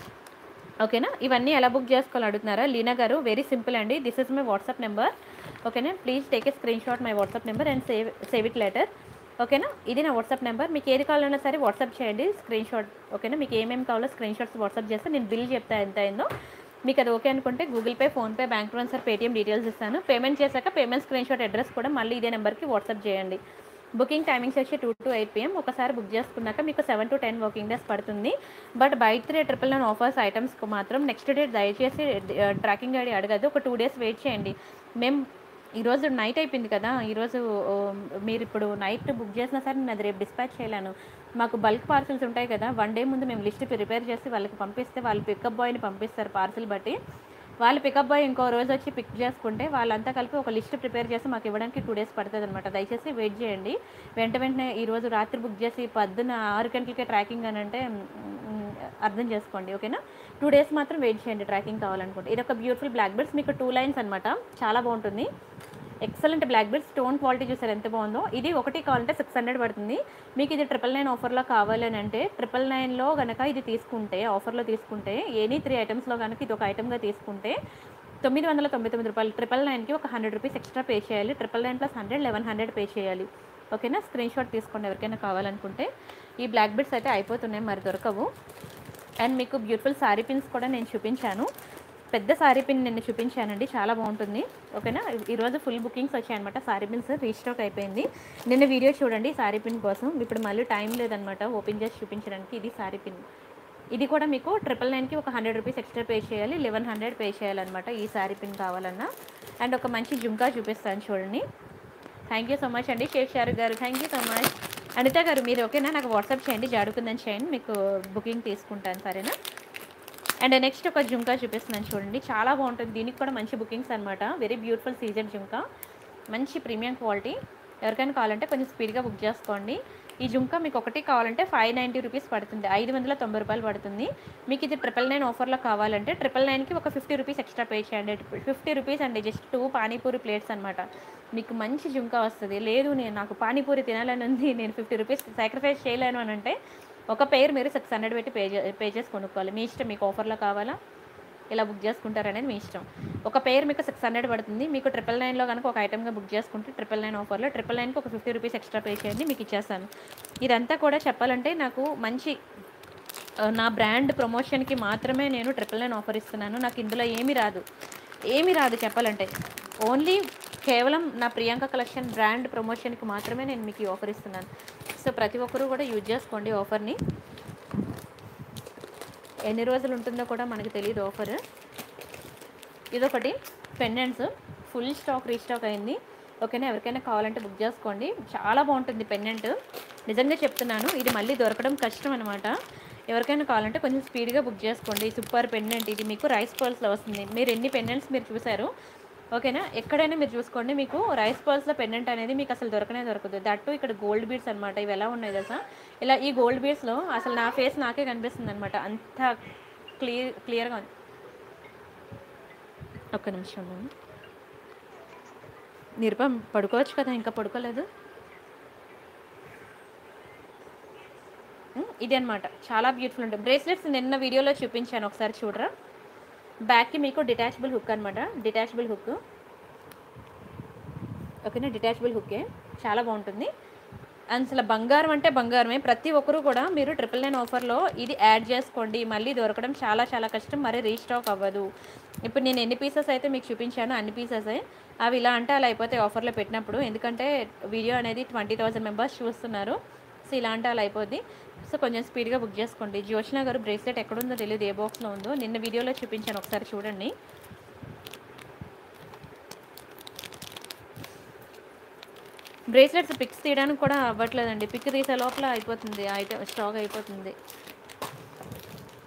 ఓకేనా ఇవన్నీ ఎలా బుక్ చేసుకోవాలి అడుగుతున్నారా లీనా గారు వెరీ సింపుల్ అండి this is my WhatsApp number ఓకేనా please take a screen shot my WhatsApp number and save save it later ఓకేనా ఇది నా వాట్సాప్ నెంబర్ మీకు ఏది కావాలన్నా సరే వాట్సాప్ చేయండి స్క్రీన్ షాట్ ఓకేనా మీకు ఏమేమి కావాలో స్క్రీన్ షాట్స్ వాట్సాప్ చేస్తే నేను బిల్ చెప్తా ఎంత అయిందో మీకు అది ఓకే అనుకుంటే Google Pay PhonePe bank transfer Paytm details ఇస్తాను పేమెంట్ చేశాక పేమెంట్ స్క్రీన్ షాట్ అడ్రస్ కూడా మళ్ళీ ఇదే నెంబర్కి వాట్సాప్ చేయండి బుకింగ్ టైమింగ్స్ వచ్చి టూ టు ఎయిట్ పిఎం ఒకసారి బుక్ చేసుకున్నాక మీకు seven to ten working days పడుతుంది but buy three triple nine offers ఐటమ్స్కి మాత్రం నెక్స్ట్ డే దయచేసి ట్రాకింగ్ ఐడి అడగదు ఒక టూ డేస్ వెయిట్ చేయండి మేము ఈరోజు నైట్ అయిపోయింది కదా ఈరోజు ఓ, మీరు ఇప్పుడు నైట్ బుక్ చేసినా సరే నేను అది రేపు డిస్పాచ్ చేయలేను మాకు బల్క్ పార్సల్స్ ఉంటాయి కదా వన్ డే ముందు మేము లిస్ట్ ప్రిపేర్ చేసి వాళ్ళకి పంపిస్తే వాళ్ళు పికప్ బాయ్ని పంపిస్తారు పార్సిల్ బట్టి వాళ్ళు పికప్ బాయ్ ఇంకో రోజు వచ్చి పిక్ చేసుకుంటే వాళ్ళంతా కలిపి ఒక లిస్ట్ ప్రిపేర్ చేసి మాకు ఇవ్వడానికి టూ డేస్ పడుతుంది అనమాట దయచేసి వెయిట్ చేయండి వెంట వెంటనే ఈ రోజు రాత్రి బుక్ చేసి పొద్దున్న ఆరు గంటలకే ట్రాకింగ్ అని అంటే మ్, అర్థం చేసుకోండి ఓకేనా టూ డేస్ మాత్రం వెయిట్ చేయండి ట్రాకింగ్ కావాలనుకుంటే ఇది ఒక బ్యూటిఫుల్ బ్లాక్ బెల్ట్స్ మీకు టూ లైన్స్ అనమాట చాలా బాగుంటుంది excellent black belt stone quality చూసారు ఎంత బాగుందో ఇది ఒకటి కావాలంటే సిక్స్ హండ్రెడ్ పడుతుంది మీకు ఇది ట్రిపుల్ నైన్ ఆఫర్లో కావాలి అని అంటే ట్రిపుల్ నైన్లో కనుక ఇది తీసుకుంటే ఆఫర్లో తీసుకుంటే ఎనీ త్రీ ఐటమ్స్లో కనుక ఇది ఒక ఐటమ్గా తీసుకుంటే తొమ్మిది వందల తొంభై తొమ్మిది రూపాయలు ట్రిపుల్ నైన్కి ఒక హండ్రెడ్ రూపీస్ ఎక్స్ట్రా పే చేయాలి triple nine plus hundred eleven hundred pay చేయాలి ఓకేనా స్క్రీన్ షాట్ తీసుకోండి ఎవరికైనా కావాలనుకుంటే ఈ బ్లాక్ బెడ్స్ అయితే అయిపోతున్నాయి మరి దొరకవు అండ్ మీకు బ్యూటిఫుల్ శారీ పిన్స్ కూడా నేను చూపించాను పెద్ద శారీ పిన్ నిన్న చూపించానండి చాలా బాగుంటుంది ఓకేనా ఈరోజు ఫుల్ బుకింగ్స్ వచ్చాయన్నమాట శారీ పిన్స్ రీస్టాక్ అయిపోయింది నిన్న వీడియో చూడండి శారీ పిన్ కోసం ఇప్పుడు మళ్ళీ టైం లేదనమాట ఓపెన్ చేసి చూపించడానికి ఇది శారీ పిన్ ఇది కూడా మీకు ట్రిపుల్ నైన్కి ఒక హండ్రెడ్ రూపీస్ ఎక్స్ట్రా పే చేయాలి లెవెన్ హండ్రెడ్ పే చేయాలన్నమాట ఈ శారీ పిన్ కావాలన్నా అండ్ ఒక మంచి జుంకా చూపిస్తాను చూడండి థ్యాంక్ యూ సో మచ్ అండి Sheikh Shahrukh garu thank you so much Anitha garu మీరు ఓకేనా నాకు వాట్సాప్ చేయండి జాడుకుందని చేయండి మీకు బుకింగ్ తీసుకుంటాను సరేనా అండ్ నెక్స్ట్ ఒక జుంకా చూపిస్తున్నాను చూడండి చాలా బాగుంటుంది దీనికి కూడా మంచి బుకింగ్స్ అనమాట వెరీ బ్యూటిఫుల్ సీజన్ జుంకా మంచి ప్రీమియం క్వాలిటీ ఎవరికైనా కావాలంటే కొంచెం స్పీడ్గా బుక్ చేసుకోండి ఈ జుంకా మీకు ఒకటి కావాలంటే ఫైవ్ నైంటీ రూపీస్ పడుతుంది ఐదు వందల తొంభై రూపాయలు పడుతుంది మీకు ఇది ట్రిపుల్ నైన్ ఆఫర్లో కావాలంటే ట్రిపుల్ నైన్కి ఒక ఫిఫ్టీ రూపీస్ ఎక్స్ట్రా పే చేయండి ఫిఫ్టీ రూపీస్ అండి జస్ట్ టూ పానీపూరి ప్లేట్స్ అనమాట మీకు మంచి జుంకా వస్తుంది లేదు నేను నాకు పానీపూరి తినాలని ఉంది నేను ఫిఫ్టీ రూపీస్ సాక్రిఫైస్ చేయలేను అని అంటే ఒక పేరు మీరు సిక్స్ హండ్రెడ్ పెట్టి పే చే- పే చేసి కొనుక్కోవాలి మీ ఇష్టం మీకు ఆఫర్లో కావాలా ఇలా బుక్ చేసుకుంటారనేది మీ ఇష్టం ఒక పేరు మీకు సిక్స్ హండ్రెడ్ పడుతుంది మీకు ట్రిపుల్ నైన్లో కనుక ఒక ఐటమ్గా బుక్ చేసుకుంటే ట్రిపుల్ నైన్ ఆఫర్లో ట్రిపుల్ నైన్కి ఒక ఫిఫ్టీ రూపీస్ ఎక్స్ట్రా పే చేయండి మీకు ఇచ్చేస్తాను ఇదంతా కూడా చెప్పాలంటే నాకు మంచి ఆ, నా బ్రాండ్ ప్రమోషన్కి మాత్రమే నేను ట్రిపుల్ నైన్ ఆఫర్ ఇస్తున్నాను నాకు ఇందులో ఏమీ రాదు ఏమీ రాదు చెప్పాలంటే ఓన్లీ కేవలం నా ప్రియాంక కలెక్షన్ బ్రాండ్ ప్రమోషన్కి మాత్రమే నేను మీకు ఈ ఆఫర్ ఇస్తున్నాను సో ప్రతి ఒక్కరూ కూడా యూజ్ చేసుకోండి ఆఫర్ని ఎన్ని రోజులు ఉంటుందో కూడా మనకు తెలియదు ఆఫర్ ఇదొకటి పెండెంట్స్ ఫుల్ స్టాక్ రీస్టాక్ అయింది ఓకేనా ఎవరికైనా కావాలంటే బుక్ చేసుకోండి చాలా బాగుంటుంది పెండెంట్ నిజంగా చెప్తున్నాను ఇది మళ్ళీ దొరకడం కష్టం అనమాట ఎవరికైనా కావాలంటే కొంచెం స్పీడ్గా బుక్ చేసుకోండి సూపర్ పెండెంట్ ఇది మీకు రైస్ పర్ల్స్లో వస్తుంది మీరు ఎన్ని పెండెంట్స్ మీరు చూసారు ఓకేనా ఎక్కడైనా మీరు చూసుకోండి మీకు రైస్ పర్ల్స్లో పెండెంట్ అనేది మీకు అసలు దొరకనే దొరకదు దట్టు ఇక్కడ గోల్డ్ బీడ్స్ అనమాట ఇవి ఎలా ఉన్నాయి తెలుసా ఇలా ఈ గోల్డ్ బీడ్స్లో అసలు నా ఫేస్ నాకే కనిపిస్తుంది అనమాట అంత క్లియర్ క్లియర్గా ఉంది ఒక్క నిమిషం నిరుపం పడుకోవచ్చు కదా ఇంకా పడుకోలేదు ఉమ్, ఇది అనమాట చాలా బ్యూటిఫుల్ ఉంటుంది బ్రేస్లెట్స్ నిన్న వీడియోలో చూపించాను ఒకసారి చూడరా బ్యాక్కి మీకు డిటాచబుల్ హుక్ అనమాట డిటాచబుల్ హుక్ ఓకేనా డిటాచబుల్ హుక్కే చాలా బాగుంటుంది అసలు బంగారం అంటే బంగారమే ప్రతి ఒక్కరూ కూడా మీరు ట్రిపుల్ నైన్ ఆఫర్లో ఇది యాడ్ చేసుకోండి మళ్ళీ దొరకడం చాలా చాలా కష్టం మరి రీస్టాక్ అవ్వదు ఇప్పుడు నేను ఎన్ని పీసెస్ అయితే మీకు చూపించాను అన్ని పీసెస్ అవి ఇలా అంటే అలా అయిపోతాయి ఆఫర్లో పెట్టినప్పుడు ఎందుకంటే వీడియో అనేది ట్వంటీ థౌసండ్ మెంబర్స్ చూస్తున్నారు సో ఇలా అంటే అలా అయిపోద్ది సో కొంచెం స్పీడ్గా బుక్ చేసుకోండి జ్యోష్న గారు బ్రేస్లెట్ ఎక్కడుందో తెలియదు ఏ బాక్స్లో ఉందో నిన్న వీడియోలో చూపించాను ఒకసారి చూడండి బ్రేస్లెట్స్ పిక్స్ తీయడానికి కూడా అవ్వట్లేదండి పిక్ తీసే లోపల అయిపోతుంది ఐటమ్ స్టాక్ అయిపోతుంది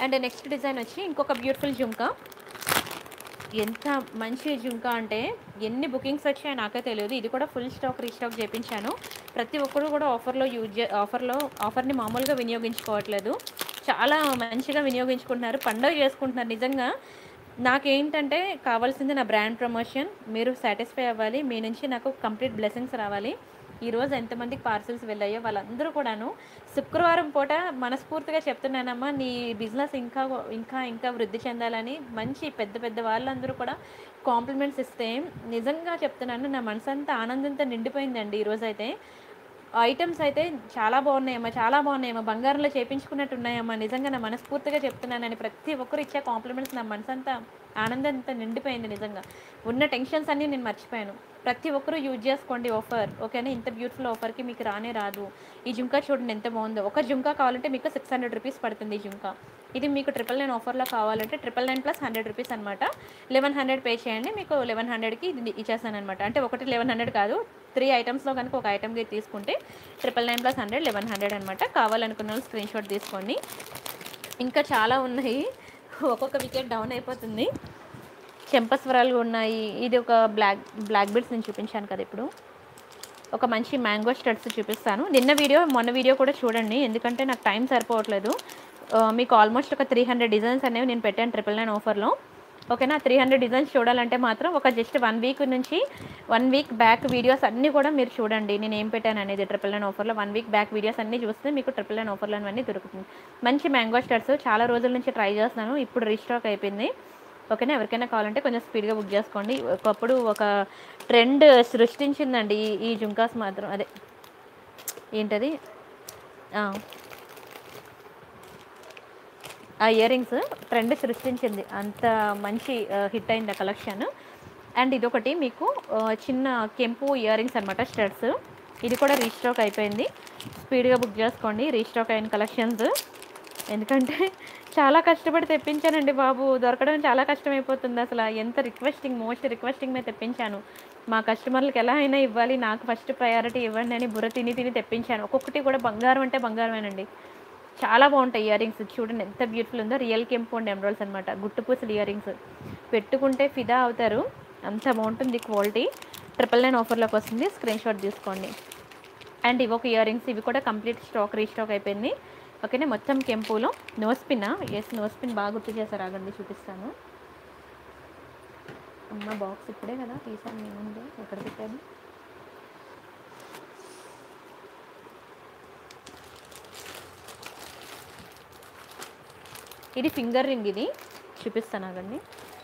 అండ్ నెక్స్ట్ డిజైన్ వచ్చి ఇంకొక బ్యూటిఫుల్ జుంకా ఎంత మంచి జుంకా అంటే ఎన్ని బుకింగ్స్ వచ్చాయో నాకే తెలియదు ఇది కూడా ఫుల్ స్టాక్ రీస్టాక్ చేయించాను ప్రతి ఒక్కరు కూడా ఆఫర్లో యూజ్ చే ఆఫర్లో ఆఫర్ని మామూలుగా వినియోగించుకోవట్లేదు చాలా మంచిగా వినియోగించుకుంటున్నారు పండుగ చేసుకుంటున్నారు నిజంగా నాకేంటంటే కావాల్సింది నా బ్రాండ్ ప్రమోషన్ మీరు సాటిస్ఫై అవ్వాలి మీ నుంచి నాకు కంప్లీట్ బ్లెస్సింగ్స్ రావాలి ఈరోజు ఎంతమందికి పార్సిల్స్ వెళ్ళాయో వాళ్ళందరూ కూడాను శుక్రవారం పూట మనస్ఫూర్తిగా చెప్తున్నానమ్మా నీ బిజినెస్ ఇంకా ఇంకా ఇంకా వృద్ధి చెందాలని మంచి పెద్ద పెద్ద వాళ్ళందరూ కూడా కాంప్లిమెంట్స్ ఇస్తే నిజంగా చెప్తున్నాను నా మనసంతా ఆనందంతో నిండిపోయిందండి ఈరోజు అయితే ఐటమ్స్ అయితే చాలా బాగున్నాయమ్మా చాలా బాగున్నాయమ్మా బంగారంలో చేపించుకున్నట్టు ఉన్నాయమ్మా నిజంగా నా మనస్ఫూర్తిగా చెప్తున్నానని ప్రతి ఒక్కరు ఇచ్చే కాంప్లిమెంట్స్ నా మనసంతా ఆనందంతో నిండిపోయింది నిజంగా ఉన్న టెన్షన్స్ అన్నీ నేను మర్చిపోయాను ప్రతి ఒక్కరూ యూజ్ చేసుకోండి ఆఫర్ ఓకేనా ఇంత బ్యూటిఫుల్ ఆఫర్కి మీకు రానే రాదు ఈ జుంకా చూడండి ఎంత బాగుందో ఒక జుంకా కావాలంటే మీకు సిక్స్ హండ్రెడ్ రూపీస్ పడుతుంది ఈ జుంకా ఇది మీకు ట్రిపుల్ నైన్ ఆఫర్లో కావాలంటే triple nine plus hundred rupees అనమాట లెవెన్ హండ్రెడ్ పే చేయండి మీకు లెవెన్ హండ్రెడ్కి ఇది ఇచ్చేస్తాను అనమాట అంటే ఒకటి లెవెన్ హండ్రెడ్ కాదు త్రీ ఐటమ్స్లో కనుక ఒక ఐటమ్కి తీసుకుంటే triple nine plus hundred eleven hundred అనమాట కావాలనుకున్న వాళ్ళు స్క్రీన్ షాట్ తీసుకోండి ఇంకా చాలా ఉన్నాయి ఒక్కొక్క వికెట్ డౌన్ అయిపోతుంది చెంపస్వరాలు ఉన్నాయి ఇది ఒక బ్లాక్ బ్లాక్ బీడ్స్ నేను చూపించాను కదా ఇప్పుడు ఒక మంచి మ్యాంగో స్టడ్స్ చూపిస్తాను నిన్న వీడియో మొన్న వీడియో కూడా చూడండి ఎందుకంటే నాకు టైం సరిపోవట్లేదు ఆ, మీకు ఆల్మోస్ట్ ఒక త్రీ హండ్రెడ్ డిజైన్స్ అనేవి నేను పెట్టాను ట్రిపుల్ నైన్ ఆఫర్లో ఓకేనా త్రీ హండ్రెడ్ డిజైన్స్ చూడాలంటే మాత్రం ఒక జస్ట్ వన్ వీక్ నుంచి వన్ వీక్ బ్యాక్ వీడియోస్ అన్నీ కూడా మీరు చూడండి నేను ఏం పెట్టాను అనేది ట్రిపుల్ నైన్ ఆఫర్లో వన్ వీక్ బ్యాక్ వీడియోస్ అన్నీ చూస్తే మీకు ట్రిపుల్ నైన్ ఆఫర్లో అన్నీ దొరుకుతుంది మంచి మ్యాంగో స్టడ్స్ చాలా రోజుల నుంచి ట్రై చేస్తున్నాను ఇప్పుడు రీస్టాక్ అయిపోయింది ఓకేనా ఎవరికైనా కావాలంటే కొంచెం స్పీడ్గా బుక్ చేసుకోండి ఒకప్పుడు ఒక ట్రెండ్ సృష్టించిందండి ఈ ఈ జుంకాస్ మాత్రం అదే ఏంటది ఆ. ఆ ఇయర్ రింగ్స్ ట్రెండ్ సృష్టించింది అంత మంచి హిట్ అయింది ఆ కలెక్షన్ అండ్ ఇదొకటి మీకు ఆ, చిన్న కెంపు ఇయర్ రింగ్స్ అనమాట స్టడ్స్ ఇది కూడా రీస్టాక్ అయిపోయింది స్పీడ్గా బుక్ చేసుకోండి రీస్టాక్ అయిన కలెక్షన్స్ ఎందుకంటే చాలా కష్టపడి తెప్పించానండి బాబు దొరకడం చాలా కష్టమైపోతుంది అసలు ఎంత రిక్వెస్టింగ్ మోస్ట్ రిక్వెస్టింగ్ మీద తెప్పించాను మా కస్టమర్లకు ఎలా అయినా ఇవ్వాలి నాకు ఫస్ట్ ప్రయారిటీ ఇవ్వండి అని బుర్ర తిని తిని తెప్పించాను ఒక్కొక్కటి కూడా బంగారం అంటే బంగారమేనండి చాలా బాగుంటాయి ఇయర్ రింగ్స్ చూడండి ఎంత బ్యూటిఫుల్ ఉందో రియల్ కెంపు అండ్ ఎమరాల్స్ అనమాట గుట్టుపూసలు ఇయర్ రింగ్స్ పెట్టుకుంటే ఫిదా అవుతారు అంత బాగుంటుంది క్వాలిటీ ట్రిపుల్ నైన్ ఆఫర్లోకి వస్తుంది స్క్రీన్ షాట్ తీసుకోండి అండ్ ఇవి ఒక ఇయర్ రింగ్స్ ఇవి కూడా కంప్లీట్ స్టాక్ రీస్టాక్ అయిపోయింది ఓకేనా మొత్తం కెంపులో nose pin yes nose pin బాగా గుర్తు చేశారు ఆగండి చూపిస్తాను అమ్మ బాక్స్ ఇప్పుడే కదా తీసాను మీ ముందు ఎక్కడ పెట్టాను ఇది ఫింగర్ రింగ్ ఇది చూపిస్తాను ఆగండి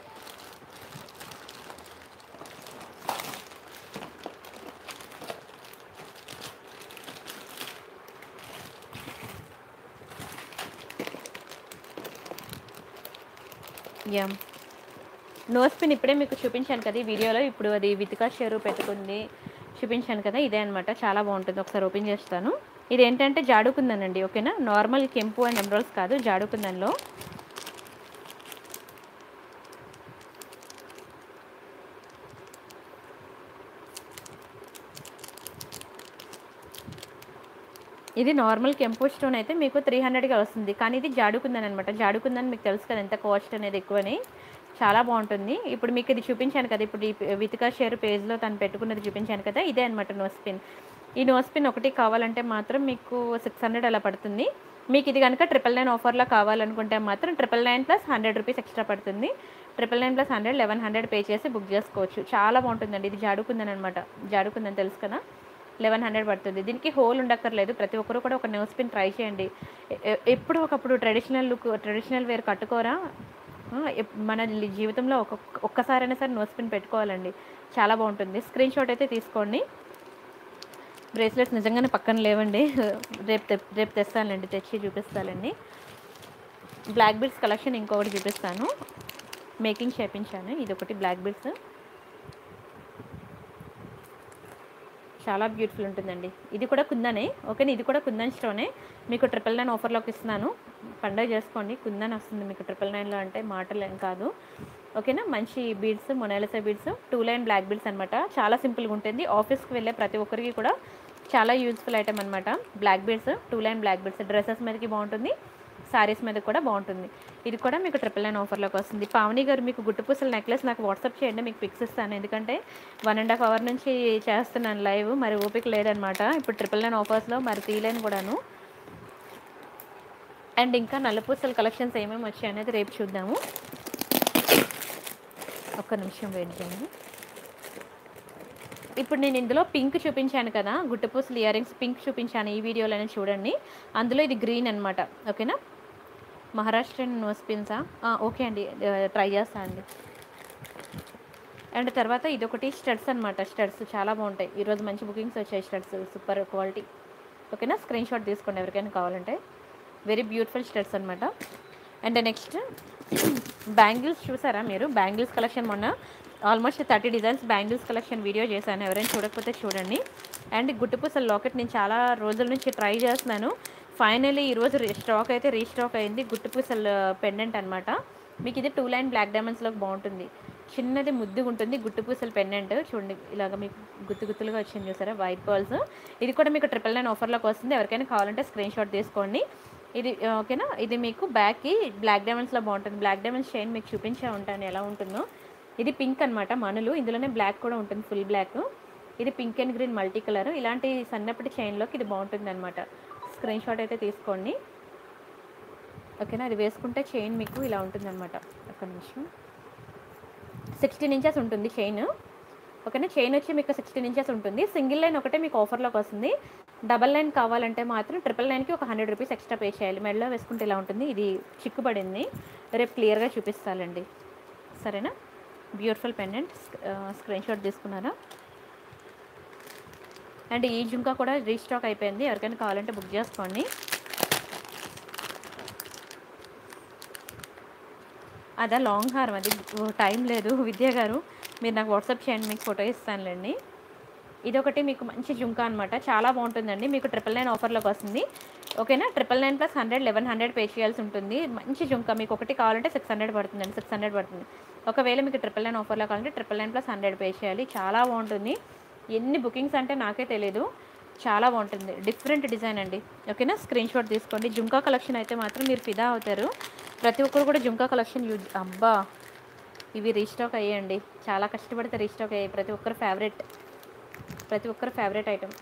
యా నోస్ పిన్ ఇప్పుడే మీకు చూపించాను కదా ఈ వీడియోలో ఇప్పుడు అది వితికా షేరు పెట్టుకుంది చూపించాను కదా ఇదే అనమాట చాలా బాగుంటుంది ఒకసారి ఓపెన్ చేస్తాను ఇది ఏంటంటే జాడుకుందనండి ఓకేనా నార్మల్ కెంపు అండ్ ఎమరాల్స్ కాదు జాడుకుందన్లో ఇది నార్మల్ కెంపు స్టోన్ అయితే మీకు త్రీ హండ్రెడ్గా వస్తుంది కానీ ఇది జాడుకుందని అనమాట జాడుకుందని మీకు తెలుసు కదా ఎంత కాస్ట్ అనేది ఎక్కువని చాలా బాగుంటుంది ఇప్పుడు మీకు ఇది చూపించాను కదా ఇప్పుడు ఈ వితికా షేర్ పేజ్లో తను పెట్టుకున్నది చూపించాను కదా ఇదే అనమాట నోస్ పిన్ ఈ నోస్ పిన్ ఒకటి కావాలంటే మాత్రం మీకు సిక్స్ హండ్రెడ్ అలా పడుతుంది మీకు ఇది కనుక ట్రిపుల్ నైన్ ఆఫర్లో కావాలనుకుంటే మాత్రం triple nine plus hundred rupees extra పడుతుంది triple nine plus hundred eleven hundred pay చేసి బుక్ చేసుకోవచ్చు చాలా బాగుంటుందండి ఇది జాడుకుందని అనమాట జాడుకుందని తెలుసు కదా లెవెన్ హండ్రెడ్ పడుతుంది దీనికి హోల్ ఉండక్కర్లేదు ప్రతి ఒక్కరు కూడా ఒక నోస్ పిన్ ట్రై చేయండి ఎ- ఎ- ఎప్పుడు ఒకప్పుడు ట్రెడిషనల్ లుక్ ట్రెడిషనల్ వేర్ కట్టుకోరా ఆ, ఎప్- మన లి- జీవితంలో ఒక ఒక్కసారైనా సరే నోస్ పిన్ పెట్టుకోవాలండి చాలా బాగుంటుంది స్క్రీన్ షాట్ అయితే తీసుకోండి బ్రేస్లెట్స్ నిజంగానే పక్కన లేవండి రేపు తె రేపు తెస్తానండి తెచ్చి చూపిస్తానండి బ్లాక్ బీడ్స్ కలెక్షన్ ఇంకొకటి చూపిస్తాను మేకింగ్ చేపించాను ఇది ఒకటి బ్లాక్ బీడ్స్ చాలా బ్యూటిఫుల్ ఉంటుందండి ఇది కూడా కుందనే ఓకేనా ఇది కూడా కుందన్ స్టోనే మీకు ట్రిపుల్ నైన్ ఆఫర్లోకి ఇస్తున్నాను పండగ చేసుకోండి కుందన్ వస్తుంది మీకు ట్రిపుల్ నైన్లో అంటే మాటలు ఏం కాదు ఓకేనా మంచి beads Mona Lisa beads two line black beads అనమాట చాలా సింపుల్గా ఉంటుంది ఆఫీస్కి వెళ్ళే ప్రతి ఒక్కరికి కూడా చాలా యూజ్ఫుల్ ఐటమ్ అనమాట black beads two line black beads dresses మీదకి బాగుంటుంది శారీస్ మీద కూడా బాగుంటుంది ఇది కూడా మీకు ట్రిపుల్ నైన్ ఆఫర్లోకి వస్తుంది పావని గారు మీకు గుట్టుపూసల నెక్లెస్ నాకు వాట్సాప్ చేయండి మీకు పిక్స్ ఇస్తాను ఎందుకంటే వన్ అండ్ హాఫ్ అవర్ నుంచి చేస్తున్నాను లైవ్ మరి ఓపిక లేదనమాట ఇప్పుడు ట్రిపుల్ నైన్ ఆఫర్స్లో మరి తీయలేను కూడాను అండ్ ఇంకా నల్లపూసల కలెక్షన్స్ ఏమేమి వచ్చాయి అనేది రేపు చూద్దాము ఒక్క నిమిషం వెయిట్ చేయండి ఇప్పుడు నేను ఇందులో పింక్ చూపించాను కదా గుట్టపూసలు ఇయర్ రింగ్స్ పింక్ చూపించాను ఈ వీడియోలోనే చూడండి అందులో ఇది గ్రీన్ అనమాట ఓకేనా మహారాష్ట్రన్ నోస్ పిన్సా ఓకే అండి ట్రై చేస్తాను అండి అండ్ తర్వాత ఇదొకటి స్టడ్స్ అనమాట స్టడ్స్ చాలా బాగుంటాయి ఈరోజు మంచి బుకింగ్స్ వచ్చాయి స్టడ్స్ సూపర్ క్వాలిటీ ఓకేనా స్క్రీన్ షాట్ తీసుకోండి ఎవరికైనా కావాలంటే వెరీ బ్యూటిఫుల్ స్టడ్స్ అనమాట అండ్ నెక్స్ట్ బ్యాంగిల్స్ చూసారా మీరు బ్యాంగిల్స్ కలెక్షన్ మొన్న almost thirty designs bangles collection video చేశాను ఎవరైనా చూడకపోతే చూడండి అండ్ గుట్టుపూసల లాకెట్ నేను చాలా రోజుల నుంచి ట్రై చేస్తున్నాను ఫైనలీ ఈరోజు స్టాక్ అయితే రీస్టాక్ అయింది గుట్టుపూసల పెండెంట్ అనమాట మీకు ఇది టూ లైన్ బ్లాక్ డైమండ్స్లోకి బాగుంటుంది చిన్నది ముద్దుగా ఉంటుంది గుట్టుపూసల పెండెంట్ చూడండి ఇలాగ మీకు గుత్తు గుత్తులుగా వచ్చింది చూసారా వైట్ పర్ల్స్ ఇది కూడా మీకు ట్రిపుల్ నైన్ ఆఫర్లోకి వస్తుంది ఎవరికైనా కావాలంటే స్క్రీన్ షాట్ తీసుకోండి ఇది ఓకేనా ఇది మీకు బ్యాక్కి బ్లాక్ డైమండ్స్లో బాగుంటుంది బ్లాక్ డైమండ్స్ చైన్ మీకు చూపించే ఉంటాను ఎలా ఉంటుందో ఇది పింక్ అనమాట మనులు ఇందులోనే బ్లాక్ కూడా ఉంటుంది ఫుల్ బ్లాక్ ఇది pink and green multi colour ఇలాంటి సన్నప్పటి చైన్లోకి ఇది బాగుంటుంది అనమాట స్క్రీన్ షాట్ అయితే తీసుకోండి ఓకేనా అది వేసుకుంటే చైన్ మీకు ఇలా ఉంటుంది అనమాట ఒక నిమిషం సిక్స్టీన్ ఇంచెస్ ఉంటుంది చైన్ ఓకేనా చైన్ వచ్చి మీకు సిక్స్టీన్ ఇంచెస్ ఉంటుంది సింగిల్ లైన్ ఒకటే మీకు ఆఫర్లోకి వస్తుంది డబల్ లైన్ కావాలంటే మాత్రం ట్రిపుల్ లైన్కి ఒక హండ్రెడ్ రూపీస్ ఎక్స్ట్రా పే చేయాలి మెడలో వేసుకుంటే ఇలా ఉంటుంది ఇది చిక్కుపడింది రేపు క్లియర్గా చూపిస్తానండి సరేనా బ్యూటిఫుల్ పెండెంట్ స్క్రీన్ షాట్ తీసుకున్నారా అండ్ ఈ జుంకా కూడా రీస్టాక్ అయిపోయింది ఎవరికైనా కావాలంటే బుక్ చేసుకోండి అదా లాంగ్ హారం అది టైం లేదు విద్య గారు మీరు నాకు వాట్సాప్ చేయండి మీకు ఫోటో ఇస్తానులేండి ఇదొకటి మీకు మంచి జుంకా అనమాట చాలా బాగుంటుందండి మీకు ట్రిపుల్ నైన్ ఆఫర్లోకి వస్తుంది ఓకేనా triple nine plus hundred eleven hundred pay చేయాల్సి ఉంటుంది మంచి జుంకా మీకు ఒకటి కావాలంటే సిక్స్ హండ్రెడ్ పడుతుందండి సిక్స్ హండ్రెడ్ పడుతుంది ఒకవేళ మీకు ట్రిపుల్ నైన్ ఆఫర్లో కావాలంటే triple nine plus hundred pay చేయాలి చాలా బాగుంటుంది ఎన్ని బుకింగ్స్ అంటే నాకే తెలియదు చాలా బాగుంటుంది డిఫరెంట్ డిజైన్ అండి ఓకేనా స్క్రీన్ షాట్ తీసుకోండి జుంకా కలెక్షన్ అయితే మాత్రం మీరు ఫిదా అవుతారు ప్రతి ఒక్కరు కూడా జుంకా కలెక్షన్ యూజ్ అబ్బా ఇవి రీస్టాక్ అయ్యాయండి చాలా కష్టపడితే రీస్టాక్ అయ్యాయి ప్రతి ఒక్కరు ఫేవరెట్ ప్రతి ఒక్కరు ఫేవరెట్ ఐటమ్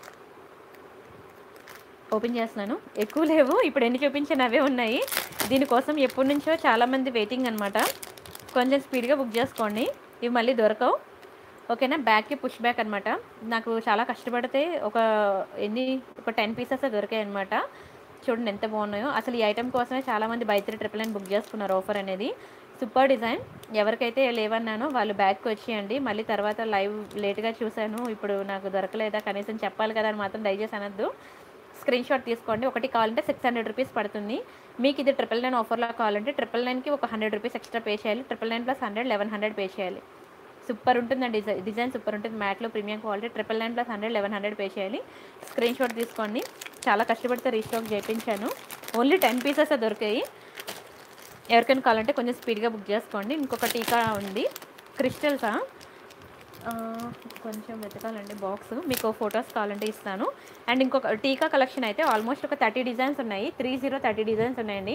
ఓపెన్ చేస్తున్నాను ఎక్కువ లేవు ఇప్పుడు ఎన్ని చూపించిన అవే ఉన్నాయి దీనికోసం ఎప్పటి నుంచో చాలామంది వెయిటింగ్ అనమాట కొంచెం స్పీడ్గా బుక్ చేసుకోండి ఇవి మళ్ళీ దొరకవు ఓకేనా బ్యాక్కి పుష్ బ్యాక్ అనమాట నాకు చాలా కష్టపడితే ఒక ఎన్ని ఒక టెన్ పీసెస్ దొరికాయి అనమాట చూడండి ఎంత బాగున్నాయో అసలు ఈ ఐటెం కోసమే చాలామంది buy three triple nine book చేసుకున్నారు ఆఫర్ అనేది సూపర్ డిజైన్ ఎవరికైతే లేవన్నానో వాళ్ళు బ్యాక్కి వచ్చేయండి మళ్ళీ తర్వాత లైవ్ లేట్గా చూశాను ఇప్పుడు నాకు దొరకలేదా కనీసం చెప్పాలి కదా అని మాత్రం దయచేసి అనొద్దు స్క్రీన్ షాట్ తీసుకోండి ఒకటి కావాలంటే సిక్స్ హండ్రెడ్ రూపీస్ పడుతుంది మీకు ఇది ట్రిపుల్ నైన్ ఆఫర్లో కావాలంటే ట్రిపుల్ నైన్కి ఒక హండ్రెడ్ రూపీస్ ఎక్స్ట్రా పే చేయాలి triple nine plus hundred eleven hundred pay చేయాలి సూపర్ ఉంటుందండి డిజైన్ డిజైన్ సూపర్ ఉంటుంది మ్యాట్లో premium quality triple nine plus hundred eleven hundred pay చేయాలి స్క్రీన్ షాట్ తీసుకోండి చాలా కష్టపడితే రీస్టాక్ చేయించాను ఓన్లీ టెన్ పీసెస్ దొరికాయి ఎవరికైనా కావాలంటే కొంచెం స్పీడ్గా బుక్ చేసుకోండి ఇంకొక టీకా ఉంది క్రిస్టల్సా ఆ, కొంచెం వెతకాలండి బాక్స్ మీకు ఫొటోస్ కావాలంటే ఇస్తాను అండ్ ఇంకొక టీకా కలెక్షన్ అయితే ఆల్మోస్ట్ ఒక థర్టీ డిజైన్స్ ఉన్నాయి త్రీ జీరో థర్టీ డిజైన్స్ ఉన్నాయండి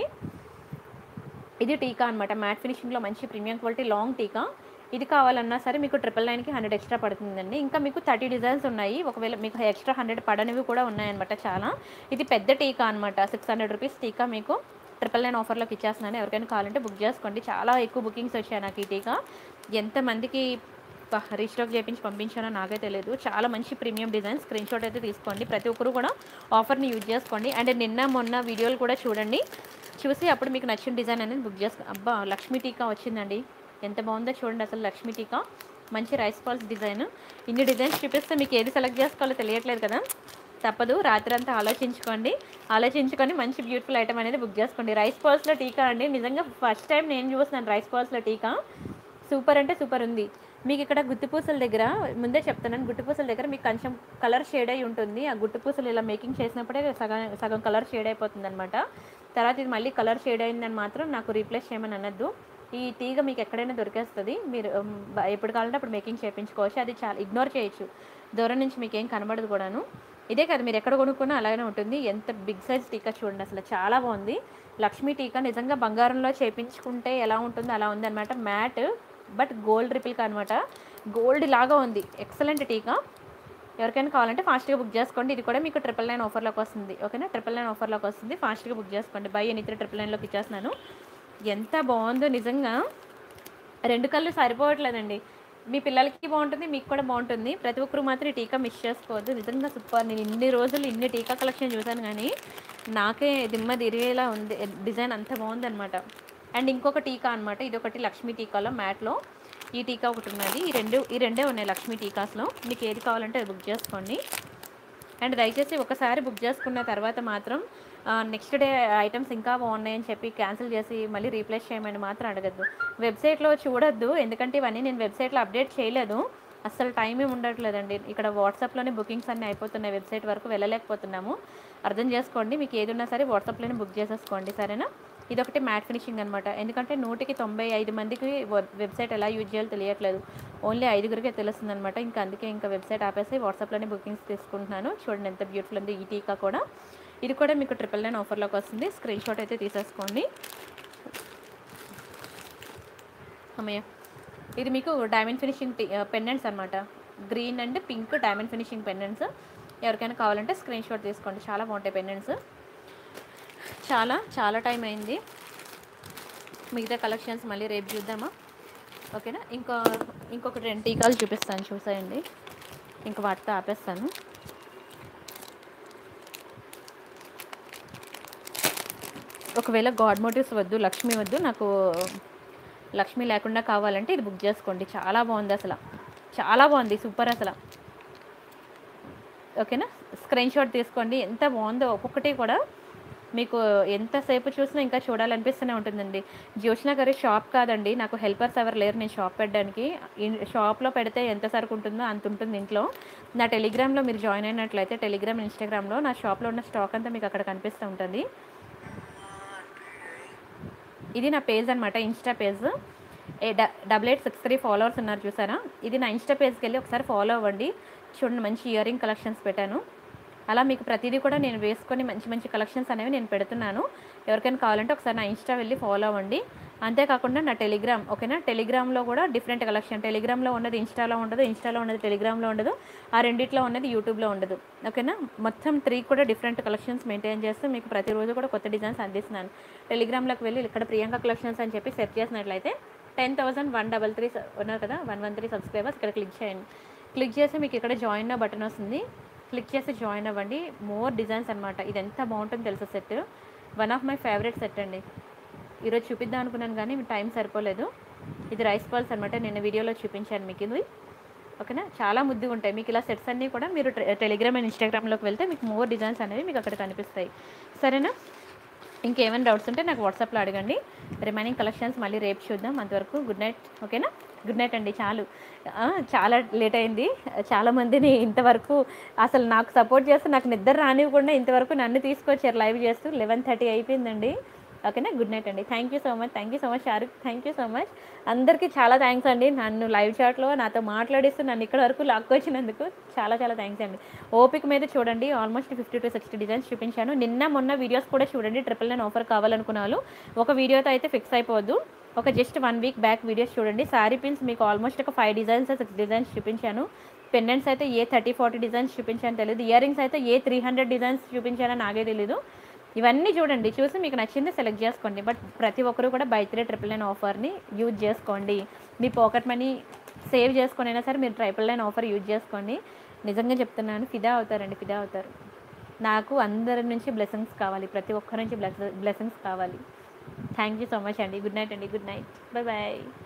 ఇది టీకా అనమాట మ్యాట్ ఫినిషింగ్లో మంచి ప్రీమియం క్వాలిటీ లాంగ్ టీకా ఇది కావాలన్నా సరే మీకు ట్రిపుల్ నైన్కి హండ్రెడ్ ఎక్స్ట్రా పడుతుందండి ఇంకా మీకు థర్టీ డిజైన్స్ ఉన్నాయి ఒకవేళ మీకు ఎక్స్ట్రా హండ్రెడ్ పడనివి కూడా ఉన్నాయన్నమాట చాలా ఇది పెద్ద టీకా అనమాట సిక్స్ హండ్రెడ్ రూపీస్ టీకా మీకు ట్రిపుల్ నైన్ ఆఫర్లోకి ఇచ్చేస్తున్నాను ఎవరికైనా కావాలంటే బుక్ చేసుకోండి చాలా ఎక్కువ బుకింగ్స్ వచ్చాయి నాకు ఈ టీకా ఎంతమందికి రీస్టాక్ చేయించి పంపించానో నాకే తెలియదు చాలా మంచి ప్రీమియం డిజైన్ స్క్రీన్ షాట్ అయితే తీసుకోండి ప్రతి ఒక్కరు కూడా ఆఫర్ని యూజ్ చేసుకోండి అండ్ నిన్న మొన్న వీడియోలు కూడా చూడండి చూసి అప్పుడు మీకు నచ్చిన డిజైన్ అనేది బుక్ చేసుకో అబ్బా లక్ష్మీ టీకా వచ్చిందండి ఎంత బాగుందో చూడండి అసలు లక్ష్మీ టీకా మంచి రైస్ పాల్స్ డిజైన్ ఇన్ని డిజైన్స్ చూపిస్తే మీకు ఏది సెలెక్ట్ చేసుకోవాలో తెలియట్లేదు కదా తప్పదు రాత్రి అంతా ఆలోచించుకోండి ఆలోచించుకొని మంచి బ్యూటిఫుల్ ఐటమ్ అనేది బుక్ చేసుకోండి రైస్ పాల్స్లో టీకా అండి నిజంగా ఫస్ట్ టైం నేను చూస్తున్నాను రైస్ పాల్స్లో టీకా సూపర్ అంటే సూపర్ ఉంది మీకు ఇక్కడ గుత్తిపూసల దగ్గర ముందే చెప్తున్నాను గుత్తిపూసల దగ్గర మీకు కొంచెం కలర్ షేడ్ అయి ఉంటుంది ఆ గుత్తిపూసలు ఇలా మేకింగ్ చేసినప్పుడే సగం సగం కలర్ షేడ్ అయిపోతుంది అనమాట తర్వాత ఇది మళ్ళీ కలర్ షేడ్ అయిందని మాత్రం నాకు రీప్లేస్ చేయమని అనొద్దు ఈ తీగ మీకు ఎక్కడైనా దొరికేస్తుంది మీరు ఉమ్, బ- ఎప్పుడు కావాలంటే అప్పుడు మేకింగ్ చేయించుకోవచ్చు అది చాలా ఇగ్నోర్ చేయొచ్చు దూరం నుంచి మీకు ఏం కనబడదు కూడాను ఇదే కదా మీరు ఎక్కడ కొనుక్కున్నా అలాగే ఉంటుంది ఎంత బిగ్ సైజ్ టీకా చూడండి అసలు చాలా బాగుంది లక్ష్మీ టీకా నిజంగా బంగారంలో చేపించుకుంటే ఎలా ఉంటుందో అలా ఉంది అనమాట మ్యాట్ బట్ గోల్డ్ రిపిల్కా అనమాట గోల్డ్ లాగా ఉంది ఎక్సలెంట్ టీకా ఎవరికైనా కావాలంటే ఫాస్ట్గా బుక్ చేసుకోండి ఇది కూడా మీకు ట్రిపుల్ నైన్ ఆఫర్లోకి వస్తుంది ఓకేనా ట్రిపుల్ నైన్ ఆఫర్లోకి వస్తుంది ఫాస్ట్గా బుక్ చేసుకోండి బై ఎనీ త్రీ ట్రిపుల్ నైన్లోకి ఇచ్చేస్తున్నాను ఎంత బాగుందో నిజంగా రెండు కళ్ళు సరిపోవట్లేదండి మీ పిల్లలకి బాగుంటుంది మీకు కూడా బాగుంటుంది ప్రతి ఒక్కరు మాత్రం ఈ టీకా మిస్ చేసుకోవద్దు నిజంగా సూపర్ నేను ఇన్ని రోజులు ఇన్ని టీకా కలెక్షన్ చూశాను కానీ నాకే దిమ్మ తిరిగేలా ఉంది డిజైన్ అంత బాగుందన్నమాట అండ్ ఇంకొక టీకా అనమాట ఇది ఒకటి లక్ష్మీ టీకాలో మ్యాట్లో ఈ టీకా ఒకటి ఉన్నది ఈ రెండు ఈ రెండే ఉన్నాయి లక్ష్మీ టీకాస్లో మీకు ఏది కావాలంటే అది బుక్ చేసుకోండి అండ్ దయచేసి ఒకసారి బుక్ చేసుకున్న తర్వాత మాత్రం నెక్స్ట్ డే ఐటమ్స్ ఇంకా బాగున్నాయని చెప్పి క్యాన్సిల్ చేసి మళ్ళీ రీప్లేస్ చేయమని మాత్రం అడగద్దు వెబ్సైట్లో చూడొద్దు ఎందుకంటే ఇవన్నీ నేను వెబ్సైట్లో అప్డేట్ చేయలేదు అస్సలు టైం ఏమి ఉండట్లేదండి ఇక్కడ వాట్సాప్లోనే బుకింగ్స్ అన్నీ అయిపోతున్నాయి వెబ్సైట్ వరకు వెళ్ళలేకపోతున్నాము అర్థం చేసుకోండి మీకు ఏది ఉన్నా సరే వాట్సాప్లోనే బుక్ చేసేసుకోండి సరేనా ఇదొకటి మ్యాట్ ఫినిషింగ్ అనమాట ఎందుకంటే నూటికి తొంభై ఐదు మందికి వెబ్సైట్ ఎలా యూజ్ చేయాలో తెలియట్లేదు ఓన్లీ ఐదుగురికే తెలుస్తుంది అనమాట ఇంకా అందుకే ఇంకా వెబ్సైట్ ఆపేసి వాట్సాప్లోనే బుకింగ్స్ తీసుకుంటున్నాను చూడండి ఎంత బ్యూటిఫుల్ ఉంది ఈ టీకా కూడా ఇది కూడా మీకు ట్రిపుల్ నైన్ ఆఫర్లోకి వస్తుంది స్క్రీన్ షాట్ అయితే తీసేసుకోండి అమ్మయ్య ఇది మీకు డైమండ్ ఫినిషింగ్ పెండెంట్స్ అనమాట green and pink diamond finishing pendants ఎవరికైనా కావాలంటే స్క్రీన్ షాట్ తీసుకోండి చాలా బాగుంటాయి పెండెంట్స్ చాలా చాలా టైం అయింది మిగతా కలెక్షన్స్ మళ్ళీ రేపు చూద్దామా ఓకేనా ఇంకా ఇంకొక రెండు టీకాలు చూపిస్తాను చూసేయండి ఇంకా వాటితో ఆపేస్తాను ఒకవేళ గాడ్ మోటివ్స్ వద్దు లక్ష్మి వద్దు నాకు లక్ష్మి లేకుండా కావాలంటే ఇది బుక్ చేసుకోండి చాలా బాగుంది అసలు చాలా బాగుంది సూపర్ అసలు ఓకేనా స్క్రీన్ షాట్ తీసుకోండి ఎంత బాగుందో ఒక్కొక్కటి కూడా మీకు ఎంతసేపు చూసినా ఇంకా చూడాలనిపిస్తూనే ఉంటుందండి జ్యోష్ణ గారి షాప్ కాదండి నాకు హెల్పర్స్ ఎవరు లేరు నేను షాప్ పెట్టడానికి ఇన్- షాప్లో పెడితే ఎంత సరుకు ఉంటుందో అంత ఉంటుంది ఇంట్లో నా టెలిగ్రామ్లో మీరు జాయిన్ అయినట్లయితే టెలిగ్రామ్ ఇన్స్టాగ్రామ్లో నా షాప్లో ఉన్న స్టాక్ అంతా మీకు అక్కడ కనిపిస్తూ ఉంటుంది ఇది నా పేజ్ అనమాట ఇన్స్టా పేజ్ ఏ డ- double eight six three followers ఉన్నారు చూసారా ఇది నా ఇన్స్టా పేజ్కి వెళ్ళి ఒకసారి ఫాలో అవ్వండి చూడండి మంచి ఇయర్ రింగ్ కలెక్షన్స్ పెట్టాను అలా మీకు ప్రతిదీ కూడా నేను వేసుకొని మంచి మంచి కలెక్షన్స్ అనేవి నేను పెడుతున్నాను ఎవరికైనా కావాలంటే ఒకసారి నా ఇన్స్టా వెళ్ళి ఫాలో అవ్వండి అంతేకాకుండా నా టెలిగ్రామ్ ఓకేనా టెలిగ్రామ్లో కూడా డిఫరెంట్ కలెక్షన్ టెలిగ్రామ్లో ఉన్నది ఇన్స్టాలో ఉండదు ఇన్స్టాలో ఉన్నది టెలిగ్రామ్లో ఉండదు ఆ రెండిట్లో ఉన్నది యూట్యూబ్లో ఉండదు ఓకేనా మొత్తం త్రీ కూడా డిఫరెంట్ కలెక్షన్స్ మెయింటైన్ చేస్తూ మీకు ప్రతిరోజు కూడా కొత్త డిజైన్స్ అందిస్తున్నాను టెలిగ్రామ్లోకి వెళ్ళి ఇక్కడ ప్రియాంక కలెక్షన్స్ అని చెప్పి సెర్చ్ చేసినట్లయితే ten thousand one double three ఉన్నారు కదా వన్ వన్ త్రీ సబ్స్క్రైబర్స్ ఇక్కడ క్లిక్ చేయండి క్లిక్ చేసి మీకు ఇక్కడ జాయిన్ బటన్ వస్తుంది క్లిక్ చేసి జాయిన్ అవ్వండి మోర్ డిజైన్స్ అనమాట ఇది ఎంత బాగుంటుందో తెలుసా set one of my favourite set అండి ఈరోజు చూపిద్దాం అనుకున్నాను కానీ టైం సరిపోలేదు ఇది రైస్ బాల్స్ అనమాట నేను వీడియోలో చూపించాను మీకు ఇది ఓకేనా చాలా ముద్దుగా ఉంటాయి మీకు ఇలా సెట్స్ అన్నీ కూడా మీరు టె- టెలిగ్రామ్ అండ్ ఇన్స్టాగ్రామ్లోకి వెళ్తే మీకు మోర్ డిజైన్స్ అనేవి మీకు అక్కడ కనిపిస్తాయి సరేనా ఇంకేమైనా డౌట్స్ ఉంటే నాకు వాట్సాప్లో అడగండి రిమైనింగ్ కలెక్షన్స్ మళ్ళీ రేపు చూద్దాం అంతవరకు గుడ్ నైట్ ఓకేనా గుడ్ నైట్ అండి చాలు ఆ, చాలా లేట్ అయింది చాలా మందిని ఇంతవరకు అసలు నాకు సపోర్ట్ చేస్తూ నాకు నిద్ర రానివ్వకుండా ఇంతవరకు నన్ను తీసుకొచ్చారు లైవ్ చేస్తూ లెవెన్ థర్టీ అయిపోయిందండి ఓకేనా గుడ్ నైట్ అండి thank you so much thank you so much Shahrukh thank you so much అందరికీ చాలా థ్యాంక్స్ అండి నన్ను లైవ్ చాట్లో నాతో మాట్లాడిస్తూ నన్ను ఇక్కడ వరకు లాక్కొచ్చినందుకు చాలా చాలా థ్యాంక్స్ అండి ఓపిక మీద చూడండి almost fifty to sixty designs చూపించాను నిన్న మొన్న వీడియోస్ కూడా చూడండి ట్రిపుల్ నైన్ ఆఫర్ కావాలనుకున్న వాళ్ళు ఒక వీడియోతో అయితే ఫిక్స్ అయిపోవద్దు ఒక just one week back videos చూడండి శారీ పిన్స్ మీకు ఆల్మోస్ట్ ఒక ఫైవ్ డిజైన్స్ సిక్స్ డిజైన్స్ చూపించాను పెండెంట్స్ అయితే ఏ థర్టీ ఫార్టీ డిజైన్స్ చూపించాను తెలియదు ఇయర్ రింగ్స్ అయితే ఏ త్రీ హండ్రెడ్ డిజైన్స్ చూపించానో నాకే తెలీదు ఇవన్నీ చూడండి చూసి మీకు నచ్చింది సెలెక్ట్ చేసుకోండి బట్ ప్రతి ఒక్కరు కూడా బై త్రీ ట్రిపుల్ నైన్ ఆఫర్ని యూజ్ చేసుకోండి మీ పాకెట్ మనీ సేవ్ చేసుకొని అయినా సరే మీరు ట్రిపుల్ నైన్ ఆఫర్ యూజ్ చేసుకోండి నిజంగా చెప్తున్నాను ఫిదా అవుతారండి ఫిదా అవుతారు నాకు అందరి నుంచి బ్లెస్సింగ్స్ కావాలి ప్రతి ఒక్కరి నుంచి బ్లెస్సింగ్స్ కావాలి థ్యాంక్ యూ సో మచ్ అండి గుడ్ నైట్ అండి గుడ్ నైట్ బాయ్ బాయ్